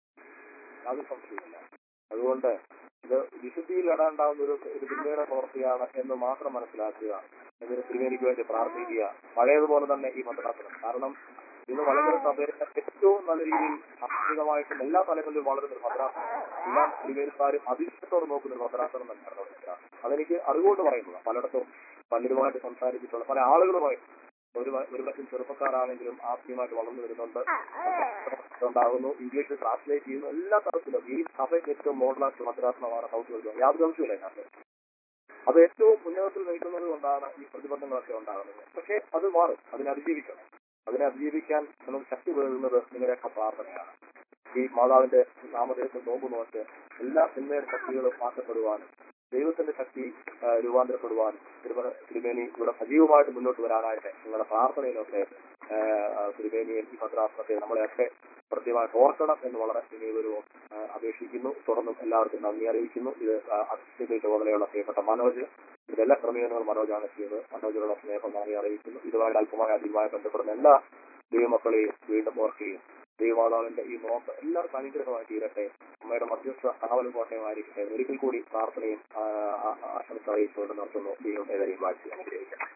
അത് സംശയമില്ല അതുകൊണ്ട് ഇത് വിശുദ്ധിയിൽ ഇടാണ്ടാവുന്ന ഒരു ഒരു തിന്മയുടെ പ്രവൃത്തിയാണ് എന്ന് മാത്രം മനസ്സിലാക്കുക എന്നൊരു തിരുവേനിക്ക് വേണ്ടി പ്രാർത്ഥിക്കുക പഴയതുപോലെ തന്നെ ഈ മദ്രാസനം കാരണം ഇന്ന് മലങ്കര സഭയിലെ ഏറ്റവും നല്ല രീതിയിൽ സാമ്പത്തികമായിട്ടും എല്ലാ തലങ്ങളിലും വളരുന്ന ഒരു മദ്രാസനം എല്ലാ തിരുവേനിക്കാരും അതിശയത്തോട് നോക്കുന്ന ഒരു മദ്രാസനം തന്നെയാണ് നമ്മുടെ മദ്രാസനം. അതെനിക്ക് അറിവുകൊണ്ട് പറയുന്നത് പലയിടത്തും പലരുമായിട്ട് സംസാരിച്ചിട്ടുള്ള പല ആളുകളുമായി ഒരു ഒരു പറ്റും ചെറുപ്പക്കാരാണെങ്കിലും ആത്മീയമായിട്ട് വളർന്നു വരുന്നുണ്ട് ഉണ്ടാകുന്നു ഇംഗ്ലീഷിൽ ട്രാൻസ്ലേറ്റ് ചെയ്യുന്നു എല്ലാ തരത്തിലും ഈ സഭയ്ക്ക് ഏറ്റവും മോഡലായിട്ട് മദ്രാസനമാണ് സൗത്ത് വെൽസ് യാതൊരു സംശയമില്ല ഇതിനകത്ത് അത് ഏറ്റവും ഉന്നതത്തിൽ നിൽക്കുന്നത് കൊണ്ടാണ് ഈ പ്രതിബന്ധങ്ങളൊക്കെ ഉണ്ടാകുന്നത് പക്ഷേ അത് മാറും അതിനെ അതിജീവിക്കണം അതിനെ അതിജീവിക്കാൻ നമുക്ക് ശക്തി പകരുന്നത് നിങ്ങളുടെയൊക്കെ പ്രാർത്ഥനയാണ് ഈ മാതാവിന്റെ നാമധേയത്തിൽ നോമ്പ് നോക്ക് എല്ലാ സിനിമയുടെ ശക്തികളും മാറ്റപ്പെടുവാനും ദൈവത്തിന്റെ ശക്തി ആ, രൂപാന്തരപ്പെടുവാനും തിരുമല തിരുമേനി ഇവിടെ സജീവമായിട്ട് മുന്നോട്ട് വരാനായിട്ട് നിങ്ങളുടെ പ്രാർത്ഥനയിലൊക്കെ ആ, ആ, തിരുമേനിയും ഈ ഭദ്രാസനത്തെ നമ്മളെയൊക്കെ പ്രത്യേകമായിട്ട് ഓർക്കണം എന്ന് വളരെ വിനീതവും അപേക്ഷിക്കുന്നു തുടർന്നും എല്ലാവർക്കും നന്ദി അറിയിക്കുന്നു ഇത് അസിസ്റ്റന്റ് ചുമതലയുള്ള പ്രിയപ്പെട്ട മനോജ് ഇതെല്ലാ ക്രമീകരണങ്ങളും മനോജാണ് ചെയ്തത് മനോജിനുള്ള സ്നേഹം നന്ദി അറിയിക്കുന്നു ഇതുമായി അല്പമായി അധികമായി ബന്ധപ്പെടുന്ന എല്ലാ ദൈവമക്കളെയും വീണ്ടും ഓർക്കുകയും ദൈവമാതാവിന്റെ ഈ നോക്ക് എല്ലാവർക്കും അനുഗ്രഹമായി തീരട്ടെ അമ്മയുടെ മധ്യസ്ഥ കാവലും കോട്ടയമായിരിക്കട്ടെ ഒരിക്കൽ കൂടി പ്രാർത്ഥനയും ആ, ആ, ആശംസ അറിയിച്ചുകൊണ്ട് നിർത്തുന്നു ദൈവം ഏതായാലും വാഴ്ച അനുഗ്രഹിക്കട്ടെ